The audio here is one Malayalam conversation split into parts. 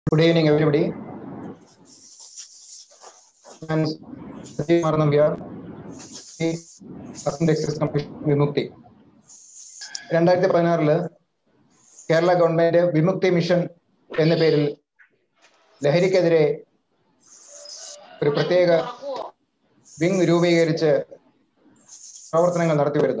Good evening, everybody. ഞാൻ സജീവ് മാർ നമ്പ്യാർ ഈ അസിസ്റ്റന്റ് എക്സൈസ് കമ്മീഷൻ വിമുക്തി രണ്ടായിരത്തി പതിനാറില് കേരള ഗവൺമെന്റ് വിമുക്തി മിഷൻ എന്ന പേരിൽ ലഹരിക്കെതിരെ ഒരു പ്രത്യേക വിങ് രൂപീകരിച്ച് പ്രവർത്തനങ്ങൾ നടത്തി വരുന്നു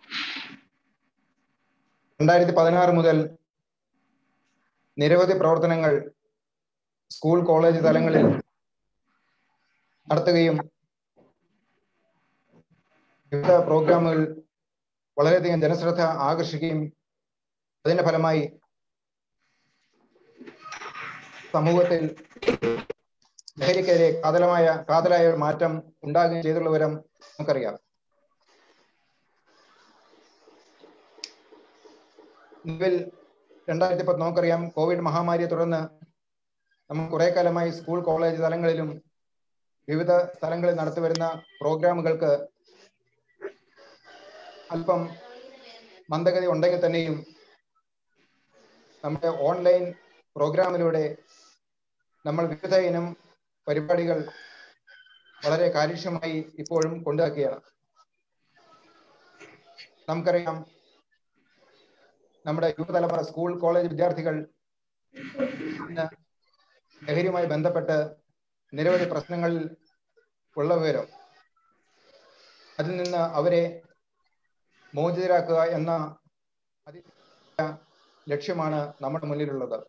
രണ്ടായിരത്തി പതിനാറ് മുതൽ നിരവധി പ്രവർത്തനങ്ങൾ സ്കൂൾ കോളേജ് തലങ്ങളിൽ നടത്തുകയും വിവിധ പ്രോഗ്രാമുകൾ വളരെയധികം ജനശ്രദ്ധ ആകർഷിക്കുകയും അതിന്റെ ഫലമായി സമൂഹത്തിൽ ലഹരിക്കെതിരെ കാതലമായ കാതലായ ഒരു മാറ്റം ഉണ്ടാകുകയും ചെയ്തുള്ള വിവരം നമുക്കറിയാം നിലവിൽ രണ്ടായിരത്തി പത്ത് നമുക്കറിയാം കോവിഡ് മഹാമാരിയെ തുടർന്ന് നമ്മൾ കുറെ കാലമായി സ്കൂൾ കോളേജ് തലങ്ങളിലും വിവിധ സ്ഥലങ്ങളിൽ നടത്തിവരുന്ന പ്രോഗ്രാമുകൾക്ക് അല്പം മന്ദഗതി ഉണ്ടെങ്കിൽ തന്നെയും നമ്മുടെ ഓൺലൈൻ പ്രോഗ്രാമിലൂടെ നമ്മൾ വിവിധ ഇനം പരിപാടികൾ വളരെ കാര്യക്ഷമമായി ഇപ്പോഴും കൊണ്ടുവയ്ക്കുകയാണ് നമുക്കറിയാം നമ്മുടെ യുവതലമുറ സ്കൂൾ കോളേജ് വിദ്യാർത്ഥികൾ ഇന്ന് ലഹരിയുമായി ബന്ധപ്പെട്ട് നിരവധി പ്രശ്നങ്ങളിൽ ഉള്ള വിവരം അതിൽ നിന്ന് അവരെ മോചിതരാക്കുക എന്ന അതി ലക്ഷ്യമാണ് നമ്മുടെ മുന്നിലുള്ളത്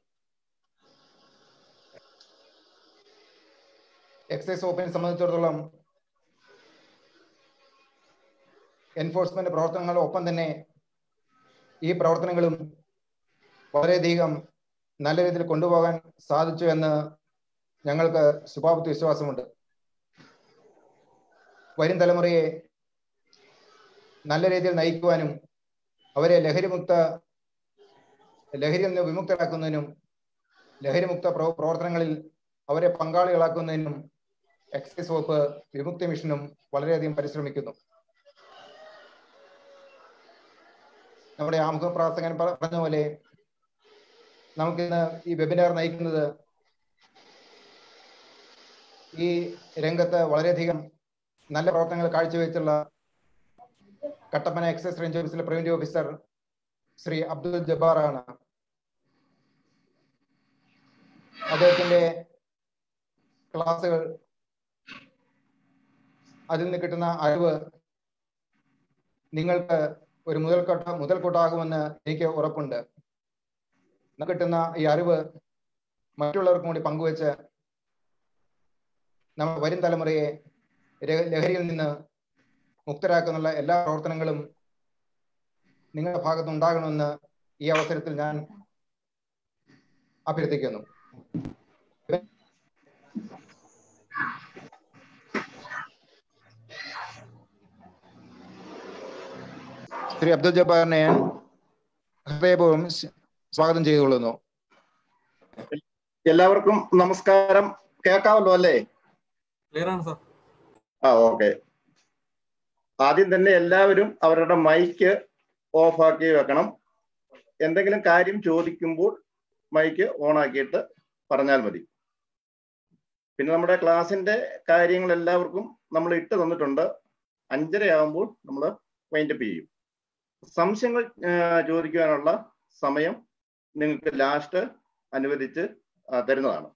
എക്സൈസ് വകുപ്പിനെ സംബന്ധിച്ചിടത്തോളം എൻഫോഴ്സ്മെന്റ് പ്രവർത്തനങ്ങളൊപ്പം തന്നെ ഈ പ്രവർത്തനങ്ങളും വളരെയധികം നല്ല രീതിയിൽ കൊണ്ടുപോകാൻ സാധിച്ചു എന്ന് ഞങ്ങൾക്ക് ശുഭാപ്തി വിശ്വാസമുണ്ട് വരും തലമുറയെ നല്ല രീതിയിൽ നയിക്കുവാനും അവരെ ലഹരിമുക്ത ലഹരിയിൽ നിന്ന് വിമുക്തരാക്കുന്നതിനും ലഹരിമുക്ത പ്രവർത്തനങ്ങളിൽ അവരെ പങ്കാളികളാക്കുന്നതിനും എക്സൈസ് വകുപ്പ് വിമുക്തി മിഷനും വളരെയധികം പരിശ്രമിക്കുന്നു നമ്മുടെ ആമുഖ പ്രാസംഗൻ പറഞ്ഞ പോലെ നമുക്കിന്ന് ഈ വെബിനാർ നയിക്കുന്നത് ഈ രംഗത്ത് വളരെയധികം നല്ല പ്രവർത്തനങ്ങൾ കാഴ്ചവെച്ചുള്ള കട്ടപ്പന എക്സൈസ് റേഞ്ച് ഓഫീസിലെ പ്രിവന്റീവ് ഓഫീസർ ശ്രീ അബ്ദുൽ ജബ്ബാർ ആണ് അദ്ദേഹത്തിന്റെ ക്ലാസുകൾ അതിൽ നിന്ന് കിട്ടുന്ന അറിവ് നിങ്ങൾക്ക് ഒരു മുതൽക്കൊട്ട മുതൽക്കൂട്ടാകുമെന്ന് എനിക്ക് ഉറപ്പുണ്ട് കിട്ടുന്ന ഈ അറിവ് മറ്റുള്ളവർക്കും കൂടി പങ്കുവെച്ച് നമ്മൾ വരും തലമുറയെ ലഹരിയിൽ നിന്ന് മുക്തരാക്കുന്നുള്ള എല്ലാ പ്രവർത്തനങ്ങളും നിങ്ങളുടെ ഭാഗത്ത് ഉണ്ടാകണമെന്ന് ഈ അവസരത്തിൽ ഞാൻ അഭ്യർത്ഥിക്കുന്നു ശ്രീ അബ്ദുൽ ജബ്ബാറിനെ ഞാൻ ഹൃദയപൂർവ്വം സ്വാഗതം ചെയ്തുകൊള്ളുന്നു എല്ലാവർക്കും നമസ്കാരം കേൾക്കാമല്ലോ അല്ലേ ക്ലിയർ ആണ് സാർ ആ ഓക്കെ ആദ്യം തന്നെ എല്ലാവരും അവരുടെ മൈക്ക് ഓഫ് ആക്കി വെക്കണം എന്തെങ്കിലും കാര്യം ചോദിക്കുമ്പോൾ മൈക്ക് ഓൺ ആക്കിയിട്ട് പറഞ്ഞാൽ മതി പിന്നെ നമ്മുടെ ക്ലാസ്സിന്റെ കാര്യങ്ങൾ എല്ലാവർക്കും നമ്മൾ ഇട്ട് തന്നിട്ടുണ്ട് അഞ്ചര ആകുമ്പോൾ നമ്മൾ വൈൻഡപ്പ് ചെയ്യും സംശയങ്ങൾ ചോദിക്കുവാനുള്ള സമയം നിങ്ങൾക്ക് ലാസ്റ്റ് അനുവദിച്ച് തരുന്നതാണ്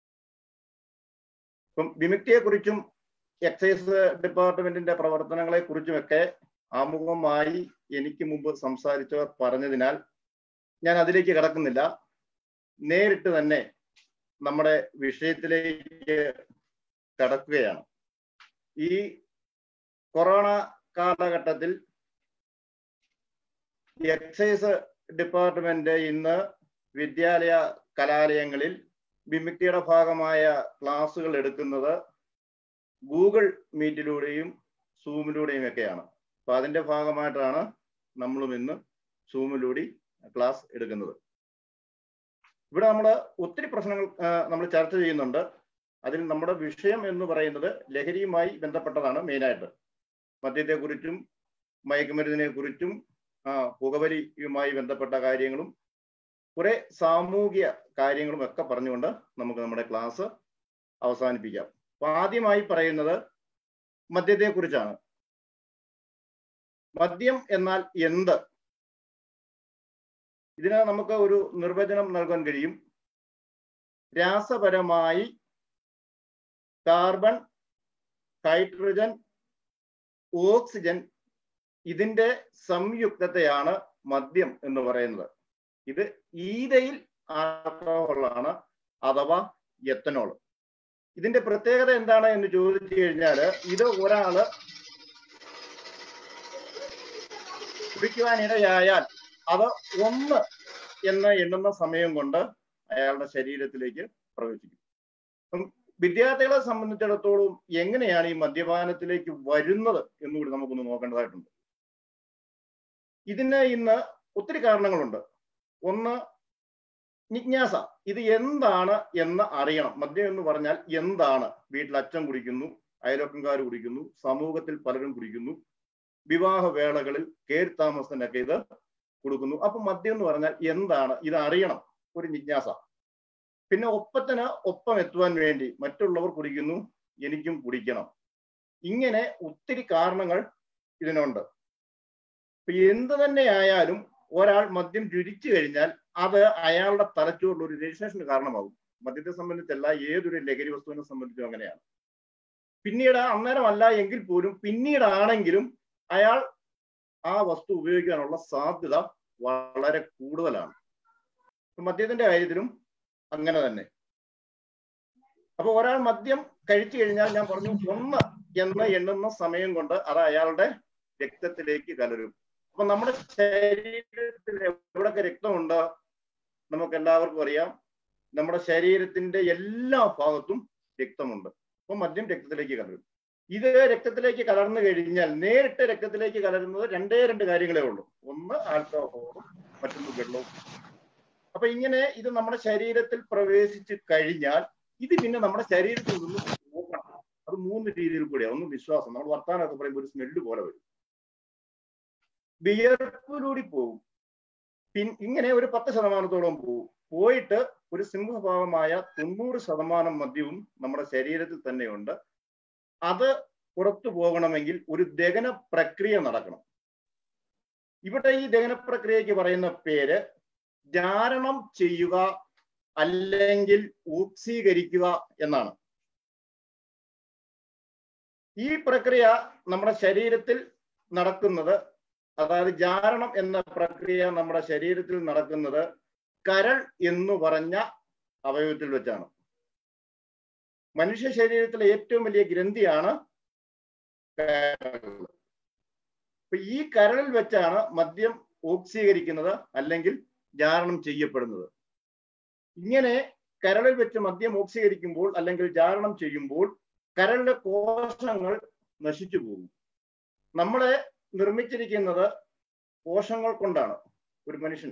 ഇപ്പം വിമുക്തിയെ കുറിച്ചും എക്സൈസ് ഡിപ്പാർട്ട്മെന്റിന്റെ പ്രവർത്തനങ്ങളെ കുറിച്ചുമൊക്കെ ആമുഖമായി എനിക്ക് മുമ്പ് സംസാരിച്ചവർ പറഞ്ഞതിനാൽ ഞാൻ അതിലേക്ക് കടക്കുന്നില്ല നേരിട്ട് തന്നെ നമ്മുടെ വിഷയത്തിലേക്ക് കടക്കുകയാണ് ഈ കൊറോണ കാലഘട്ടത്തിൽ എക്സൈസ് ഡിപ്പാർട്ട്മെന്റ് ഇന്ന് വിദ്യാലയ കലാലയങ്ങളിൽ വിമുക്തിയുടെ ഭാഗമായ ക്ലാസ്സുകൾ എടുക്കുന്നത് ഗൂഗിൾ മീറ്റിലൂടെയും സൂമിലൂടെയും ഒക്കെയാണ് അപ്പൊ അതിന്റെ ഭാഗമായിട്ടാണ് നമ്മളും ഇന്ന് സൂമിലൂടെ ക്ലാസ് എടുക്കുന്നത് ഇവിടെ നമ്മൾ ഒത്തിരി പ്രശ്നങ്ങൾ നമ്മൾ ചർച്ച ചെയ്യുന്നുണ്ട് അതിൽ നമ്മുടെ വിഷയം എന്ന് പറയുന്നത് ലഹരിയുമായി ബന്ധപ്പെട്ടതാണ് മെയിനായിട്ട് മദ്യത്തെക്കുറിച്ചും മയക്കുമരുന്നിനെ കുറിച്ചും പുകവലിയുമായി ബന്ധപ്പെട്ട കാര്യങ്ങളും കുറെ സാമൂഹിക കാര്യങ്ങളും ഒക്കെ പറഞ്ഞുകൊണ്ട് നമുക്ക് നമ്മുടെ ക്ലാസ് അവസാനിപ്പിക്കാം അപ്പൊ ആദ്യമായി പറയുന്നത് മദ്യത്തെ കുറിച്ചാണ് മദ്യം എന്നാൽ എന്ത് ഇതിന് നമുക്ക് ഒരു നിർവചനം നൽകാൻ കഴിയും രാസപരമായി കാർബൺ ഹൈഡ്രജൻ ഓക്സിജൻ ഇതിന്റെ സംയുക്തത്തെയാണ് മദ്യം എന്ന് പറയുന്നത് ഇത് ഈതയിൽ ആൽക്കഹോളാണ് അഥവാ എത്തനോൾ ഇതിന്റെ പ്രത്യേകത എന്താണ് എന്ന് ചോദിച്ചു കഴിഞ്ഞാൽ ഇത് ഒരാള് കുടിക്കുവാനിടയായാൽ അത് ഒന്ന് എന്ന് എണ്ണുന്ന സമയം കൊണ്ട് അയാളുടെ ശരീരത്തിലേക്ക് പ്രവേശിക്കും അപ്പം വിദ്യാർത്ഥികളെ സംബന്ധിച്ചിടത്തോളം എങ്ങനെയാണ് ഈ മദ്യപാനത്തിലേക്ക് വരുന്നത് എന്നുകൂടി നമുക്കൊന്ന് നോക്കേണ്ടതായിട്ടുണ്ട് ഇതിന് ഇന്ന് ഒത്തിരി കാരണങ്ങളുണ്ട് ഒന്ന് ജിജ്ഞാസ ഇത് എന്താണ് എന്ന് അറിയണം മദ്യം എന്ന് പറഞ്ഞാൽ എന്താണ് വീട്ടിൽ അച്ഛൻ കുടിക്കുന്നു അയലോക്കംകാർ കുടിക്കുന്നു സമൂഹത്തിൽ പലരും കുടിക്കുന്നു വിവാഹ വേളകളിൽ കയറി താമസത്തിനൊക്കെ ഇത് കൊടുക്കുന്നു അപ്പൊ മദ്യം എന്ന് പറഞ്ഞാൽ എന്താണ് ഇത് അറിയണം ഒരു ജിജ്ഞാസ പിന്നെ ഒപ്പത്തിന് ഒപ്പം എത്തുവാൻ വേണ്ടി മറ്റുള്ളവർ കുടിക്കുന്നു എനിക്കും കുടിക്കണം ഇങ്ങനെ ഒത്തിരി കാരണങ്ങൾ ഇതിനുണ്ട് ഇപ്പൊ എന്ത് തന്നെ ആയാലും ഒരാൾ മദ്യം രുചിച്ചു കഴിഞ്ഞാൽ അത് അയാളുടെ തലച്ചോറിൽ ഒരു രജിസ്ട്രേഷന് കാരണമാകും മദ്യത്തെ സംബന്ധിച്ചല്ല ഏതൊരു ലഹരി വസ്തുവിനെ സംബന്ധിച്ചും അങ്ങനെയാണ് പിന്നീട് അന്നേരമല്ല എങ്കിൽ പോലും പിന്നീടാണെങ്കിലും അയാൾ ആ വസ്തു ഉപയോഗിക്കാനുള്ള സാധ്യത വളരെ കൂടുതലാണ് മദ്യത്തിന്റെ കാര്യത്തിലും അങ്ങനെ തന്നെ അപ്പൊ ഒരാൾ മദ്യം കഴിച്ചു കഴിഞ്ഞാൽ ഞാൻ പറഞ്ഞു ഒന്ന് എന്ന് എണ്ണുന്ന സമയം കൊണ്ട് അത് അയാളുടെ രക്തത്തിലേക്ക് കലരും അപ്പൊ നമ്മുടെ ശരീരത്തിൽ എവിടൊക്കെ രക്തമുണ്ട് നമുക്ക് എല്ലാവർക്കും അറിയാം നമ്മുടെ ശരീരത്തിന്റെ എല്ലാ ഭാഗത്തും രക്തമുണ്ട് അപ്പൊ മദ്യം രക്തത്തിലേക്ക് കലരും ഇത് രക്തത്തിലേക്ക് കലർന്നു കഴിഞ്ഞാൽ നേരിട്ട് രക്തത്തിലേക്ക് കലരുന്നത് രണ്ടേ രണ്ട് കാര്യങ്ങളേ ഉള്ളൂ ഒന്ന് ആൽക്കഹോളും മറ്റൊന്ന് വെള്ളവും അപ്പൊ ഇങ്ങനെ ഇത് നമ്മുടെ ശരീരത്തിൽ പ്രവേശിച്ചു കഴിഞ്ഞാൽ ഇത് പിന്നെ നമ്മുടെ ശരീരത്തിൽ നിന്ന് പോകണം അത് മൂന്ന് രീതിയിൽ കൂടിയാണ് ഒന്ന് വിശ്വാസം നമ്മൾ വർത്താനമൊക്കെ പറയുമ്പോൾ ഒരു സ്മെല്ല് പോലെ വരും വിയർപ്പിലൂടെ പോകും പിൻ ഇങ്ങനെ ഒരു പത്ത് ശതമാനത്തോളം പോകും പോയിട്ട് ഒരു സിംഹഭാഗമായ തൊണ്ണൂറ് ശതമാനം മദ്യവും നമ്മുടെ ശരീരത്തിൽ തന്നെയുണ്ട് അത് പുറത്തു പോകണമെങ്കിൽ ഒരു ദഹന പ്രക്രിയ നടക്കണം ഇവിടെ ഈ ദഹന പ്രക്രിയക്ക് പറയുന്ന പേര് ജാരണം ചെയ്യുക അല്ലെങ്കിൽ ഓക്സീകരിക്കുക എന്നാണ് ഈ പ്രക്രിയ നമ്മുടെ ശരീരത്തിൽ നടക്കുന്നത് അതായത് ജാരണം എന്ന പ്രക്രിയ നമ്മുടെ ശരീരത്തിൽ നടക്കുന്നത് കരൾ എന്ന് പറഞ്ഞ അവയവത്തിൽ വെച്ചാണ് മനുഷ്യ ശരീരത്തിലെ ഏറ്റവും വലിയ ഗ്രന്ഥിയാണ് അപ്പൊ ഈ കരളിൽ വെച്ചാണ് മദ്യം ഓക്സീകരിക്കുന്നത് അല്ലെങ്കിൽ ജാരണം ചെയ്യപ്പെടുന്നത് ഇങ്ങനെ കരളിൽ വെച്ച് മദ്യം ഓക്സീകരിക്കുമ്പോൾ അല്ലെങ്കിൽ ജാരണം ചെയ്യുമ്പോൾ കരളിലെ കോശങ്ങൾ നശിച്ചു പോകും നമ്മളെ നിർമ്മിച്ചിരിക്കുന്നത് കോശങ്ങൾ കൊണ്ടാണ് ഒരു മനുഷ്യൻ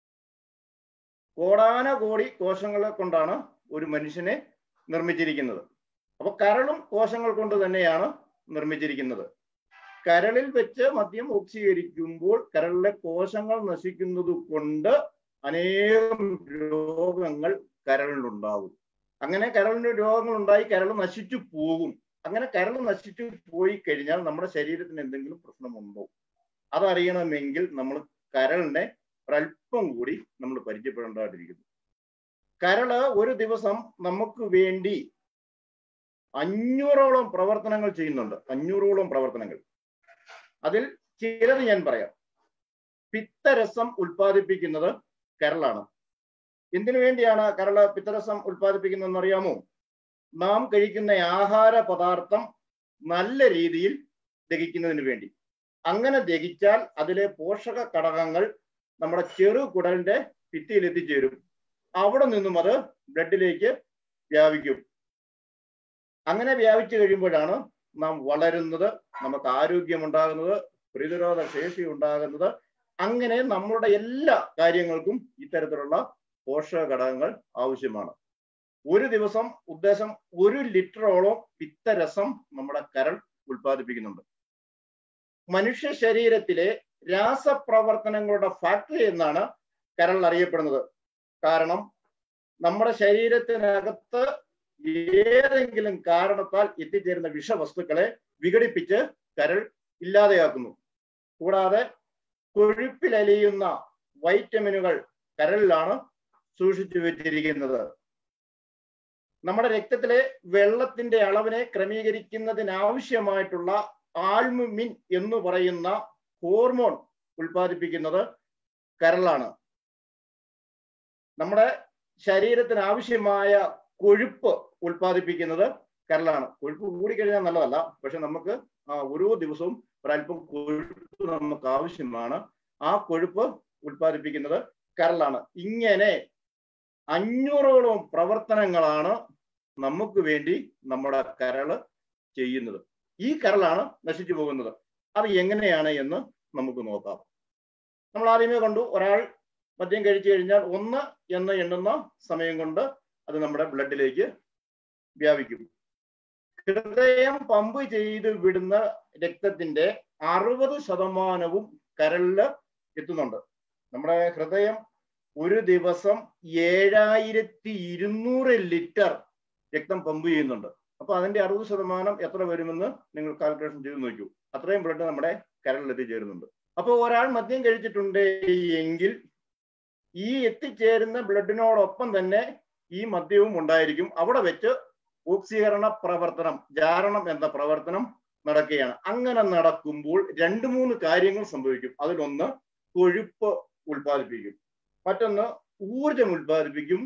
കോടാന കോടി കോശങ്ങളെ കൊണ്ടാണ് ഒരു മനുഷ്യനെ നിർമ്മിച്ചിരിക്കുന്നത് അപ്പൊ കരളും കോശങ്ങൾ കൊണ്ട് തന്നെയാണ് നിർമ്മിച്ചിരിക്കുന്നത് കരളിൽ വെച്ച് മദ്യം ഓക്സീകരിക്കുമ്പോൾ കരളിലെ കോശങ്ങൾ നശിക്കുന്നത് കൊണ്ട് അനേകം രോഗങ്ങൾ കരളിലുണ്ടാകും അങ്ങനെ കരളിന് രോഗങ്ങൾ ഉണ്ടായി കരൾ നശിച്ചു പോകും അങ്ങനെ കരൾ നശിച്ചു പോയി കഴിഞ്ഞാൽ നമ്മുടെ ശരീരത്തിന് എന്തെങ്കിലും പ്രശ്നമുണ്ടോ അതറിയണമെങ്കിൽ നമ്മൾ കരളിനെ ഒരല്പം കൂടി നമ്മൾ പരിചയപ്പെടേണ്ടതായിട്ടിരിക്കുന്നു കരള് ഒരു ദിവസം നമുക്ക് വേണ്ടി അഞ്ഞൂറോളം പ്രവർത്തനങ്ങൾ ചെയ്യുന്നുണ്ട് അഞ്ഞൂറോളം പ്രവർത്തനങ്ങൾ അതിൽ ചിലത് ഞാൻ പറയാം പിത്തരസം ഉൽപ്പാദിപ്പിക്കുന്നത് കരളാണ് എന്തിനു വേണ്ടിയാണ് കരള് പിത്തരസം ഉൽപ്പാദിപ്പിക്കുന്നതെന്ന് അറിയാമോ നാം കഴിക്കുന്ന ആഹാര പദാർത്ഥം നല്ല രീതിയിൽ ദഹിക്കുന്നതിന് വേണ്ടി അങ്ങനെ ദഹിച്ചാൽ അതിലെ പോഷക ഘടകങ്ങൾ നമ്മുടെ ചെറു കുടലിന്റെ ഭിത്തിയിൽ എത്തിച്ചേരും അവിടെ നിന്നും അത് ബ്ലഡിലേക്ക് വ്യാപിക്കും അങ്ങനെ വ്യാപിച്ചു കഴിയുമ്പോഴാണ് നാം വളരുന്നത് നമുക്ക് ആരോഗ്യമുണ്ടാകുന്നത് പ്രതിരോധ ശേഷി ഉണ്ടാകുന്നത് അങ്ങനെ നമ്മളുടെ എല്ലാ കാര്യങ്ങൾക്കും ഇത്തരത്തിലുള്ള പോഷക ഘടകങ്ങൾ ആവശ്യമാണ് ഒരു ദിവസം ഉദ്ദേശം ഒരു ലിറ്ററോളം പിത്തരസം നമ്മുടെ കരൾ ഉൽപ്പാദിപ്പിക്കുന്നുണ്ട് മനുഷ്യ ശരീരത്തിലെ രാസപ്രവർത്തനങ്ങളുടെ ഫാക്ടറി എന്നാണ് കരൾ അറിയപ്പെടുന്നത് കാരണം നമ്മുടെ ശരീരത്തിനകത്ത് ഏതെങ്കിലും കാരണത്താൽ എത്തിച്ചേരുന്ന വിഷവസ്തുക്കളെ വിഘടിപ്പിച്ച് കരൾ ഇല്ലാതെയാക്കുന്നു കൂടാതെ കൊഴുപ്പിലലിയുന്ന വൈറ്റമിനുകൾ കരളിലാണ് സൂക്ഷിച്ചു വെച്ചിരിക്കുന്നത് നമ്മുടെ രക്തത്തിലെ വെള്ളത്തിന്റെ അളവിനെ ക്രമീകരിക്കുന്നതിനാവശ്യമായിട്ടുള്ള ആൽമുമിൻ എന്ന് പറയുന്ന ഹോർമോൺ ഉൽപ്പാദിപ്പിക്കുന്നത് കരളാണ് നമ്മുടെ ശരീരത്തിന് ആവശ്യമായ കൊഴുപ്പ് ഉൽപ്പാദിപ്പിക്കുന്നത് കരളാണ് കൊഴുപ്പ് കൂടിക്കഴിഞ്ഞാൽ നല്ലതല്ല പക്ഷെ നമുക്ക് ആ ഓരോ ദിവസവും ഒരല്പം കൊഴുപ്പ് നമുക്ക് ആവശ്യമാണ് ആ കൊഴുപ്പ് ഉൽപ്പാദിപ്പിക്കുന്നത് കരളാണ് ഇങ്ങനെ അഞ്ഞൂറോളം പ്രവർത്തനങ്ങളാണ് നമുക്ക് വേണ്ടി നമ്മുടെ കരള് ചെയ്യുന്നത് ഈ കരളാണ് നശിച്ചു പോകുന്നത് അത് എങ്ങനെയാണ് എന്ന് നമുക്ക് നോക്കാം നമ്മൾ ആദ്യമേ കണ്ടു ഒരാൾ മദ്യം കഴിച്ചു കഴിഞ്ഞാൽ ഒന്ന് എന്ന് എണ്ണുന്ന സമയം കൊണ്ട് അത് നമ്മുടെ ബ്ലഡിലേക്ക് വ്യാപിക്കും ഹൃദയം പമ്പ് ചെയ്ത് വിടുന്ന രക്തത്തിന്റെ അറുപത് ശതമാനവും കരളില് എത്തുന്നുണ്ട് നമ്മുടെ ഹൃദയം ഒരു ദിവസം ഏഴായിരത്തി ഇരുന്നൂറ് ലിറ്റർ രക്തം പമ്പ് ചെയ്യുന്നുണ്ട് അപ്പൊ അതിന്റെ അറുപത് ശതമാനം എത്ര വരുമെന്ന് നിങ്ങൾ കാൽക്കുലേഷൻ ചെയ്ത് നോക്കൂ അത്രയും ബ്ലഡ് നമ്മുടെ കരളിൽ എത്തിച്ചേരുന്നുണ്ട് അപ്പോൾ ഒരാൾ മദ്യം കഴിച്ചിട്ടുണ്ട് എങ്കിൽ ഈ എത്തിച്ചേരുന്ന ബ്ലഡിനോടൊപ്പം തന്നെ ഈ മദ്യവും ഉണ്ടായിരിക്കും അവിടെ വെച്ച് ഓക്സീകരണ പ്രവർത്തനം ജാരണം എന്ന പ്രവർത്തനം നടക്കുകയാണ് അങ്ങനെ നടക്കുമ്പോൾ രണ്ട് മൂന്ന് കാര്യങ്ങൾ സംഭവിക്കും അതിലൊന്ന് കൊഴുപ്പ് ഉൽപ്പാദിപ്പിക്കും മറ്റൊന്ന് ഊർജം ഉൽപ്പാദിപ്പിക്കും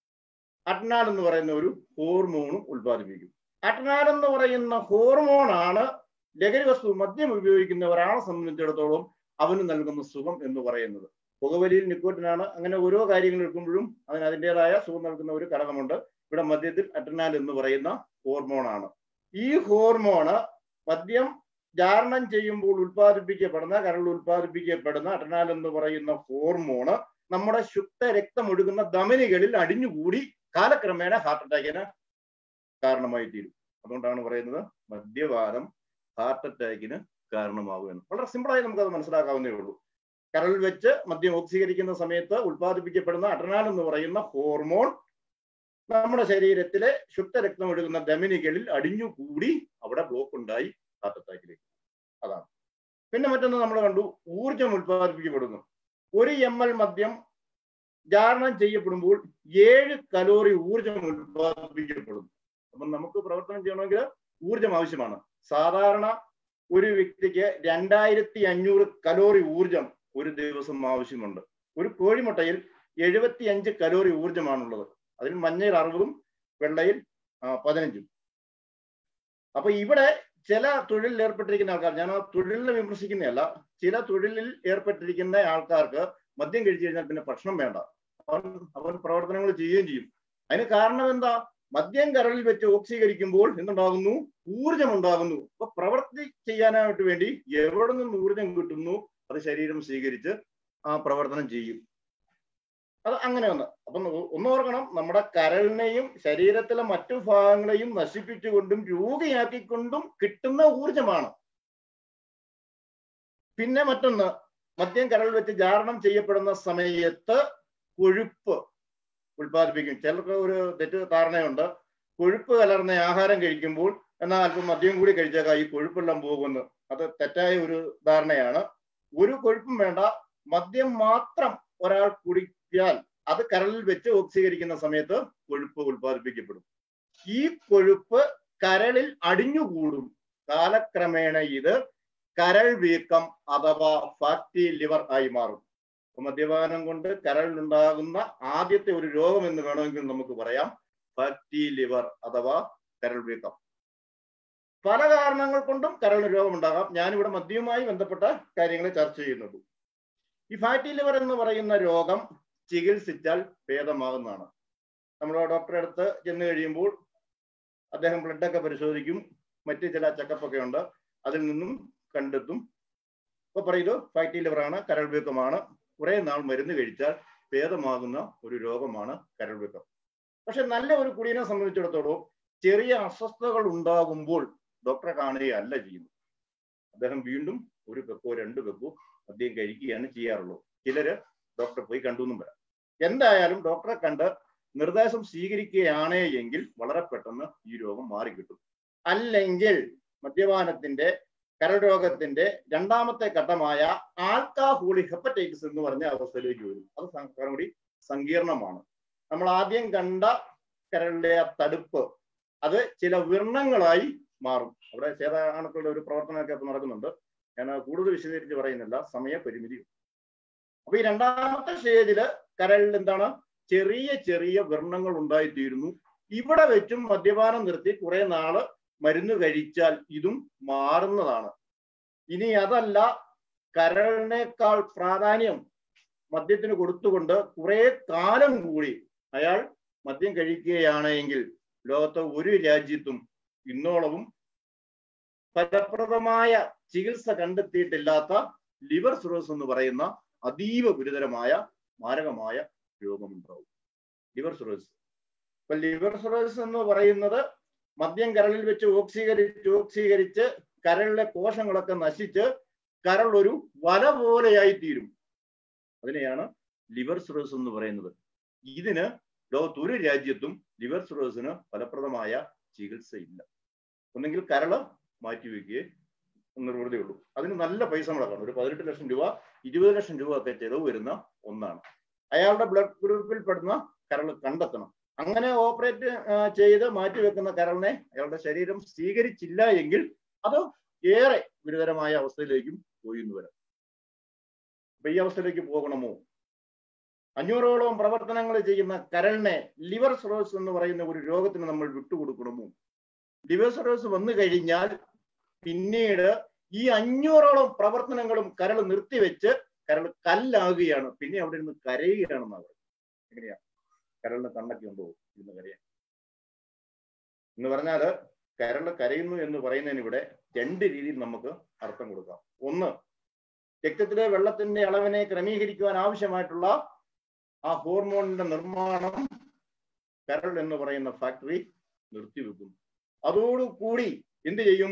അട്നാൽ എന്ന് പറയുന്ന ഒരു ഹോർമോണും ഉൽപ്പാദിപ്പിക്കും അട്നാൽ എന്ന് പറയുന്ന ഹോർമോണാണ് ലഹരി വസ്തു മദ്യം ഉപയോഗിക്കുന്ന ഒരാളെ സംബന്ധിച്ചിടത്തോളം അവന് നൽകുന്ന സുഖം എന്ന് പറയുന്നത് പുകവലിയിൽ നിക്കോട്ടിനാണ് അങ്ങനെ ഓരോ കാര്യങ്ങൾ എടുക്കുമ്പോഴും അതിന് അതിൻ്റെതായ സുഖം നൽകുന്ന ഒരു ഘടകമുണ്ട് ഇവിടെ മദ്യത്തിൽ അട്നാൽ എന്ന് പറയുന്ന ഹോർമോണാണ് ഈ ഹോർമോണ് മദ്യം ജാരണം ചെയ്യുമ്പോൾ ഉൽപ്പാദിപ്പിക്കപ്പെടുന്ന കരൾ ഉൽപ്പാദിപ്പിക്കപ്പെടുന്ന അട്നാൽ എന്ന് പറയുന്ന ഹോർമോണ് നമ്മുടെ ശുദ്ധ രക്തം ഒഴുകുന്ന ധമനികളിൽ അടിഞ്ഞുകൂടി കാലക്രമേണ ഹാർട്ട് അറ്റാക്കിന് കാരണമായി തീരും അതുകൊണ്ടാണ് പറയുന്നത് മദ്യപാനം ഹാർട്ട് അറ്റാക്കിന് കാരണമാകുമെന്ന് വളരെ സിമ്പിളായി നമുക്കത് മനസ്സിലാക്കാവുന്നേ ഉള്ളൂ കരളിൽ വെച്ച് മദ്യം ഓക്സീകരിക്കുന്ന സമയത്ത് ഉൽപ്പാദിപ്പിക്കപ്പെടുന്ന അട്രനാൽ എന്ന് പറയുന്ന ഹോർമോൺ നമ്മുടെ ശരീരത്തിലെ ശുദ്ധരക്തം ഒഴുകുന്ന ധമനികളിൽ അടിഞ്ഞുകൂടി അവിടെ ബ്ലോക്ക് ഉണ്ടായി ഹാർട്ട് അറ്റാക്കിലേക്ക് അതാണ് പിന്നെ മറ്റൊന്ന് നമ്മൾ കണ്ടു ഊർജം ഉൽപ്പാദിപ്പിക്കപ്പെടുന്നു ഒരു എം എൽ മദ്യം ജാരണം ചെയ്യപ്പെടുമ്പോൾ ഏഴ് കലോറി ഊർജം ഉൽപ്പാദിപ്പിക്കപ്പെടുന്നു അപ്പം നമുക്ക് പ്രവർത്തനം ചെയ്യണമെങ്കിൽ ഊർജം ആവശ്യമാണ് സാധാരണ ഒരു വ്യക്തിക്ക് രണ്ടായിരത്തി അഞ്ഞൂറ് കലോറി ഊർജം ഒരു ദിവസം ആവശ്യമുണ്ട് ഒരു കോഴിമുട്ടയിൽ എഴുപത്തി അഞ്ച് കലോറി ഊർജമാണുള്ളത് അതിൽ മഞ്ഞയിൽ അറുപതും വെള്ളയിൽ പതിനഞ്ചും അപ്പൊ ഇവിടെ ചില തൊഴിലിൽ ഏർപ്പെട്ടിരിക്കുന്ന ആൾക്കാർ ഞാൻ ആ തൊഴിലിനെ വിമർശിക്കുന്നതല്ല ചില തൊഴിലിൽ ഏർപ്പെട്ടിരിക്കുന്ന ആൾക്കാർക്ക് മദ്യം കഴിച്ചു കഴിഞ്ഞാൽ പിന്നെ ഭക്ഷണം വേണ്ട അവൻ അവൻ പ്രവർത്തനങ്ങൾ ചെയ്യുകയും ചെയ്യും അതിന് കാരണം എന്താ മദ്യം കരളിൽ വെച്ച് ഓക്സീകരിക്കുമ്പോൾ എന്തുണ്ടാകുന്നു ഊർജം ഉണ്ടാകുന്നു അപ്പൊ പ്രവർത്തി ചെയ്യാനായിട്ട് വേണ്ടി എവിടെ നിന്ന് ഊർജം കിട്ടുന്നു അത് ശരീരം സ്വീകരിച്ച് ആ പ്രവർത്തനം ചെയ്യും അത് അങ്ങനെ ഒന്ന് അപ്പൊ ഒന്ന് ഓർക്കണം നമ്മുടെ കരളിനെയും ശരീരത്തിലെ മറ്റു ഭാഗങ്ങളെയും നശിപ്പിച്ചുകൊണ്ടും രോഗിയാക്കിക്കൊണ്ടും കിട്ടുന്ന ഊർജമാണ് പിന്നെ മറ്റൊന്ന് മദ്യം കരൾ വെച്ച് ജാരണം ചെയ്യപ്പെടുന്ന സമയത്ത് കൊഴുപ്പ് ഉൽപ്പാദിപ്പിക്കും ചിലർക്ക് ഒരു തെറ്റ് ധാരണയുണ്ട് കൊഴുപ്പ് കലർന്ന ആഹാരം കഴിക്കുമ്പോൾ എന്നാൽ അല്പം മദ്യം കൂടി കഴിച്ചേക്കാം ഈ കൊഴുപ്പെല്ലാം പോകുമെന്ന് അത് തെറ്റായ ഒരു ധാരണയാണ് ഒരു കൊഴുപ്പും വേണ്ട മദ്യം മാത്രം ഒരാൾ കുടിച്ചാൽ അത് കരളിൽ വെച്ച് ഓക്സീകരിക്കുന്ന സമയത്ത് കൊഴുപ്പ് ഉൽപ്പാദിപ്പിക്കപ്പെടും ഈ കൊഴുപ്പ് കരളിൽ അടിഞ്ഞുകൂടും കാലക്രമേണ ഇത് കരൾ വീക്കം അഥവാ ഫാറ്റി ലിവർ ആയി മാറും മദ്യപാനം കൊണ്ട് കരളിലുണ്ടാകുന്ന ആദ്യത്തെ ഒരു രോഗം എന്ന് വേണമെങ്കിൽ നമുക്ക് പറയാം ഫാറ്റി ലിവർ അഥവാ കരൾ വീക്കം പല കാരണങ്ങൾ കൊണ്ടും കരളിന് രോഗമുണ്ടാകാം ഞാനിവിടെ മദ്യവുമായി ബന്ധപ്പെട്ട കാര്യങ്ങൾ ചർച്ച ചെയ്യുന്നുള്ളൂ ഈ ഫാറ്റി ലിവർ എന്ന് പറയുന്ന രോഗം ചികിത്സിച്ചാൽ ഭേദമാകുന്നതാണ് നമ്മൾ ഡോക്ടറെ അടുത്ത് ചെന്ന് കഴിയുമ്പോൾ അദ്ദേഹം ബ്ലഡൊക്കെ പരിശോധിക്കും മറ്റ് ചില ചെക്കപ്പൊക്കെ ഉണ്ട് അതിൽ നിന്നും കണ്ടെത്തും ഇപ്പൊ പറയുന്നത് ഫാറ്റി ലിവറാണ് കരൾ വീക്കമാണ് കുറെ നാൾ മരുന്ന് കഴിച്ചാൽ ഭേദമാകുന്ന ഒരു രോഗമാണ് കരൾ വീക്കം പക്ഷെ നല്ല ഒരു കുടിയനെ സംബന്ധിച്ചിടത്തോളം ചെറിയ അസ്വസ്ഥതകൾ ഉണ്ടാകുമ്പോൾ ഡോക്ടറെ കാണുകയല്ല ചെയ്യുന്നത് അദ്ദേഹം വീണ്ടും ഒരു വെക്കോ രണ്ട് വെക്കോ മദ്യം കഴിക്കുകയാണ് ചെയ്യാറുള്ളത് ചിലര് ഡോക്ടറെ പോയി കണ്ടു എന്നും വരാം എന്തായാലും ഡോക്ടറെ കണ്ട് നിർദ്ദേശം സ്വീകരിക്കുകയാണ് എങ്കിൽ വളരെ പെട്ടെന്ന് ഈ രോഗം മാറിക്കിട്ടും അല്ലെങ്കിൽ മദ്യപാനത്തിന്റെ കരൾ രോഗത്തിന്റെ രണ്ടാമത്തെ ഘട്ടമായ ആൽക്കാഹോളിക് ഹെപ്പറ്റൈറ്റിസ് എന്ന് പറഞ്ഞ അവസ്ഥയിലേക്ക് വരും അത് സ- കുറേ കൂടി സങ്കീർണമാണ് നമ്മൾ ആദ്യം കണ്ട കരളിലെ ആ തടുപ്പ് അത് ചില വിർണങ്ങളായി മാറും അവിടെ ചേതാണുക്കളുടെ ഒരു പ്രവർത്തനമൊക്കെ ഇപ്പൊ നടക്കുന്നുണ്ട് ഞാൻ കൂടുതൽ വിശദീകരിച്ച് പറയുന്നില്ല സമയപരിമിതി അപ്പൊ ഈ രണ്ടാമത്തെ സ്റ്റേജില് കരളിൽ എന്താണ് ചെറിയ ചെറിയ വ്രണങ്ങൾ ഉണ്ടായിത്തീരുന്നു ഇവിടെ വെച്ചും മദ്യപാനം നിർത്തി കുറെ നാള് മരുന്ന് കഴിച്ചാൽ ഇതും മാറുന്നതാണ് ഇനി അതല്ല കരളിനേക്കാൾ പ്രാധാന്യം മദ്യത്തിന് കൊടുത്തുകൊണ്ട് കുറെ കാലം കൂടി അയാൾ മദ്യം കഴിക്കുകയാണെങ്കിൽ ലോകത്തെ ഒരു രാജ്യത്തും ഇന്നോളവും ഫലപ്രദമായ ചികിത്സ കണ്ടെത്തിയിട്ടില്ലാത്ത ലിവർ സിറോസ് എന്ന് പറയുന്ന അതീവ ഗുരുതരമായ മാരകമായ രോഗമുണ്ടാവും ലിവർ സിറോസ് ഇപ്പൊ ലിവർ സിറോസ് എന്ന് പറയുന്നത് മദ്യം കരളിൽ വെച്ച് ഓക്സീകരിച്ച് ഓക്സീകരിച്ച് കരളിലെ കോശങ്ങളൊക്കെ നശിച്ച് കരൾ ഒരു വല പോലെയായി തീരും അതിനെയാണ് ലിവർ സിറോസ് എന്ന് പറയുന്നത് ഇതിന് ലോകത്ത് ഒരു രാജ്യത്തും ലിവർ സിറോസിന് ഫലപ്രദമായ ചികിത്സയില്ല ഒന്നെങ്കിൽ കരള് മാറ്റിവെക്കുകയെ നിർവൃതിയുള്ളൂ അതിന് നല്ല പൈസ മുടക്കണം ഒരു പതിനെട്ട് ലക്ഷം രൂപ ഇരുപത് ലക്ഷം രൂപ ഒക്കെ ചെലവ് വരുന്ന ഒന്നാണ് അയാളുടെ ബ്ലഡ് ഗ്രൂപ്പിൽ പെടുന്ന കരൾ കണ്ടെത്തണം അങ്ങനെ ഓപ്പറേറ്റ് ചെയ്ത് മാറ്റിവെക്കുന്ന കരളിനെ അയാളുടെ ശരീരം സ്വീകരിച്ചില്ല എങ്കിൽ അത് ഏറെ ഗുരുതരമായ അവസ്ഥയിലേക്കും പോയി എന്ന് വരാം അപ്പൊ ഈ അവസ്ഥയിലേക്ക് പോകണമോ അഞ്ഞൂറോളം പ്രവർത്തനങ്ങൾ ചെയ്യുന്ന കരളിനെ ലിവർ സിറോസ് എന്ന് പറയുന്ന ഒരു രോഗത്തിന് നമ്മൾ വിട്ടുകൊടുക്കണമോ ലിവർ സിറോസ് വന്നു കഴിഞ്ഞാൽ പിന്നീട് ഈ അഞ്ഞൂറോളം പ്രവർത്തനങ്ങളും കരൾ നിർത്തിവെച്ച് കരൾ കല്ലാകുകയാണ് പിന്നെ അവിടെ നിന്ന് കരയുകയാണെന്നാണ് പറയുന്നത് എങ്ങനെയാ കരളിന് കണ്ണൊക്കെ ഉണ്ടോ ഇന്ന് കരയാൻ എന്ന് പറഞ്ഞാല് കരൾ കരയുന്നു എന്ന് പറയുന്നതിന് ഇവിടെ രണ്ട് രീതിയിൽ നമുക്ക് അർത്ഥം കൊടുക്കാം ഒന്ന് രക്തത്തിലെ വെള്ളത്തിന്റെ അളവിനെ ക്രമീകരിക്കുവാൻ ആവശ്യമായിട്ടുള്ള ആ ഹോർമോണിന്റെ നിർമ്മാണം കരൾ എന്ന് പറയുന്ന ഫാക്ടറി നിർത്തിവെക്കും അതോടുകൂടി എന്ത് ചെയ്യും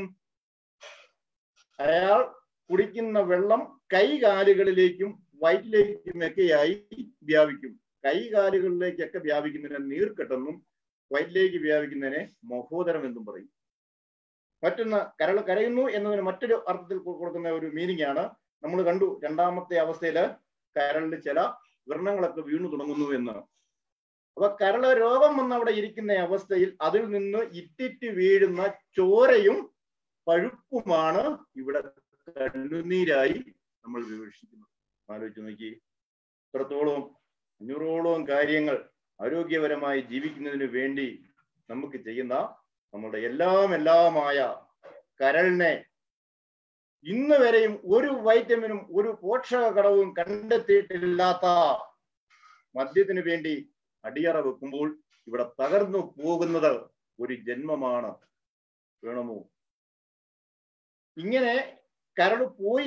അയാൾ കുടിക്കുന്ന വെള്ളം കൈകാലുകളിലേക്കും വയറ്റിലേക്കും ഒക്കെയായി വ്യാപിക്കും കൈകാലുകളിലേക്കൊക്കെ വ്യാപിക്കുന്നതിനെ നീർക്കെട്ടെന്നും വയറ്റിലേക്ക് വ്യാപിക്കുന്നതിനെ മഹോദരം എന്നും പറയും മറ്റൊന്ന് കരൾ കരയുന്നു എന്നതിന് മറ്റൊരു അർത്ഥത്തിൽ കൊടുക്കുന്ന ഒരു മീനിങ് ആണ് നമ്മൾ കണ്ടു രണ്ടാമത്തെ അവസ്ഥയില് കരളിൽ ചില വ്രണങ്ങളൊക്കെ വീണു തുടങ്ങുന്നു എന്ന് അപ്പൊ കരള് രോഗം വന്ന് അവിടെ ഇരിക്കുന്ന അവസ്ഥയിൽ അതിൽ നിന്ന് ഇറ്റിറ്റ് വീഴുന്ന ചോരയും പഴുപ്പുമാണ് ഇവിടെ കണ്ണുനീരായി നമ്മൾ വിവക്ഷിക്കുന്നത് ആലോചിച്ച് നോക്കി ഇത്രത്തോളം അഞ്ഞൂറോളം കാര്യങ്ങൾ ആരോഗ്യപരമായി ജീവിക്കുന്നതിന് വേണ്ടി നമുക്ക് ചെയ്യുന്ന നമ്മുടെ എല്ലാം എല്ലാമായ കരളിനെ ഇന്ന് വരെയും ഒരു വൈറ്റമിനും ഒരു പോഷക ഘടകവും കണ്ടെത്തിയിട്ടില്ലാത്ത മദ്യത്തിന് വേണ്ടി അടിയറ വെക്കുമ്പോൾ ഇവിടെ തകർന്നു പോകുന്നത് ഒരു ജന്മമാണ് വേണമോ ഇങ്ങനെ കരട് പോയി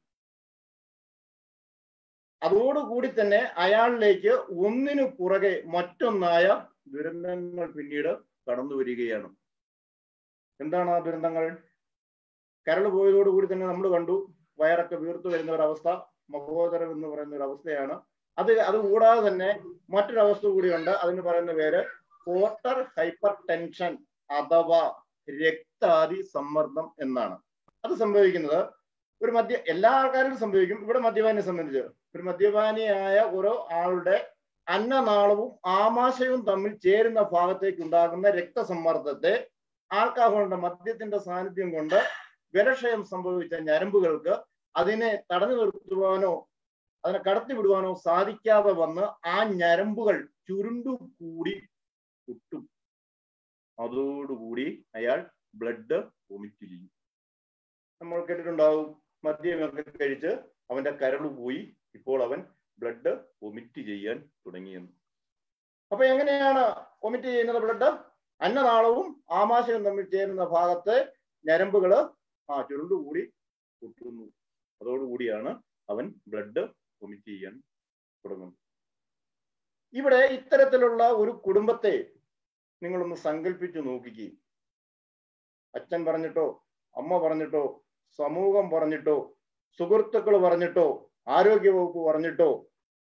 അതോടുകൂടി തന്നെ അയാളിലേക്ക് ഒന്നിനു പുറകെ മറ്റൊന്നായ ദുരന്തങ്ങൾ പിന്നീട് കടന്നു വരികയാണ് എന്താണ് ആ ദുരന്തങ്ങൾ കരൾ പോയതോടുകൂടി തന്നെ നമ്മൾ കണ്ടു വയറൊക്കെ വീർത്തു വരുന്ന ഒരവസ്ഥ മഹോദരം എന്ന് പറയുന്ന ഒരു അവസ്ഥയാണ് അത് അത് കൂടാതെ തന്നെ മറ്റൊരവസ്ഥ കൂടിയുണ്ട് അതിന് പറയുന്ന പേര് പോർട്ടർ ഹൈപ്പർ ടെൻഷൻ അഥവാ രക്താതി സമ്മർദ്ദം എന്നാണ് അത് സംഭവിക്കുന്നത് ഒരു മദ്യ എല്ലാ ആൾക്കാരിലും സംഭവിക്കും ഇവിടെ മദ്യപാനിയെ സംബന്ധിച്ച് ഒരു മദ്യപാനിയായ ഓരോ ആളുടെ അന്നനാളവും ആമാശയവും തമ്മിൽ ചേരുന്ന ഭാഗത്തേക്ക് ഉണ്ടാകുന്ന രക്തസമ്മർദ്ദത്തെ ആൽക്കഹോളിന്റെ മദ്യത്തിന്റെ സാന്നിധ്യം കൊണ്ട് ബലക്ഷയം സംഭവിച്ച ഞരമ്പുകൾക്ക് അതിനെ തടഞ്ഞു നിർത്തുവാനോ അതിനെ കടത്തിവിടുവാനോ സാധിക്കാതെ വന്ന് ആ ഞരമ്പുകൾ ചുരുണ്ടു കൂടി പൊട്ടും അതോടുകൂടി അയാൾ ബ്ലഡ് വൊമിറ്റ് ചെയ്യും നമ്മൾ കേട്ടിട്ടുണ്ടാവും മദ്യമൊക്കെ കഴിച്ച് അവന്റെ കരള് പോയി ഇപ്പോൾ അവൻ ബ്ലഡ് വൊമിറ്റ് ചെയ്യാൻ തുടങ്ങിയെന്ന് അപ്പൊ എങ്ങനെയാണ് വൊമിറ്റ് ചെയ്യുന്നത് ബ്ലഡ് അന്നനാളവും ആമാശയവും തമ്മിൽ ചേരുന്ന ഭാഗത്ത് ഞരമ്പുകള് ആ ചുരുണ്ടുകൂടി പൊട്ടുന്നു അതോടുകൂടിയാണ് അവൻ ബ്ലഡ് വൊമിറ്റ് ചെയ്യാൻ തുടങ്ങുന്നത് ഇവിടെ ഇത്തരത്തിലുള്ള ഒരു കുടുംബത്തെ നിങ്ങളൊന്ന് സങ്കല്പിച്ചു നോക്കിക്കേ അച്ഛൻ പറഞ്ഞിട്ടോ അമ്മ പറഞ്ഞിട്ടോ സമൂഹം പറഞ്ഞിട്ടോ സുഹൃത്തുക്കൾ പറഞ്ഞിട്ടോ ആരോഗ്യവകുപ്പ് പറഞ്ഞിട്ടോ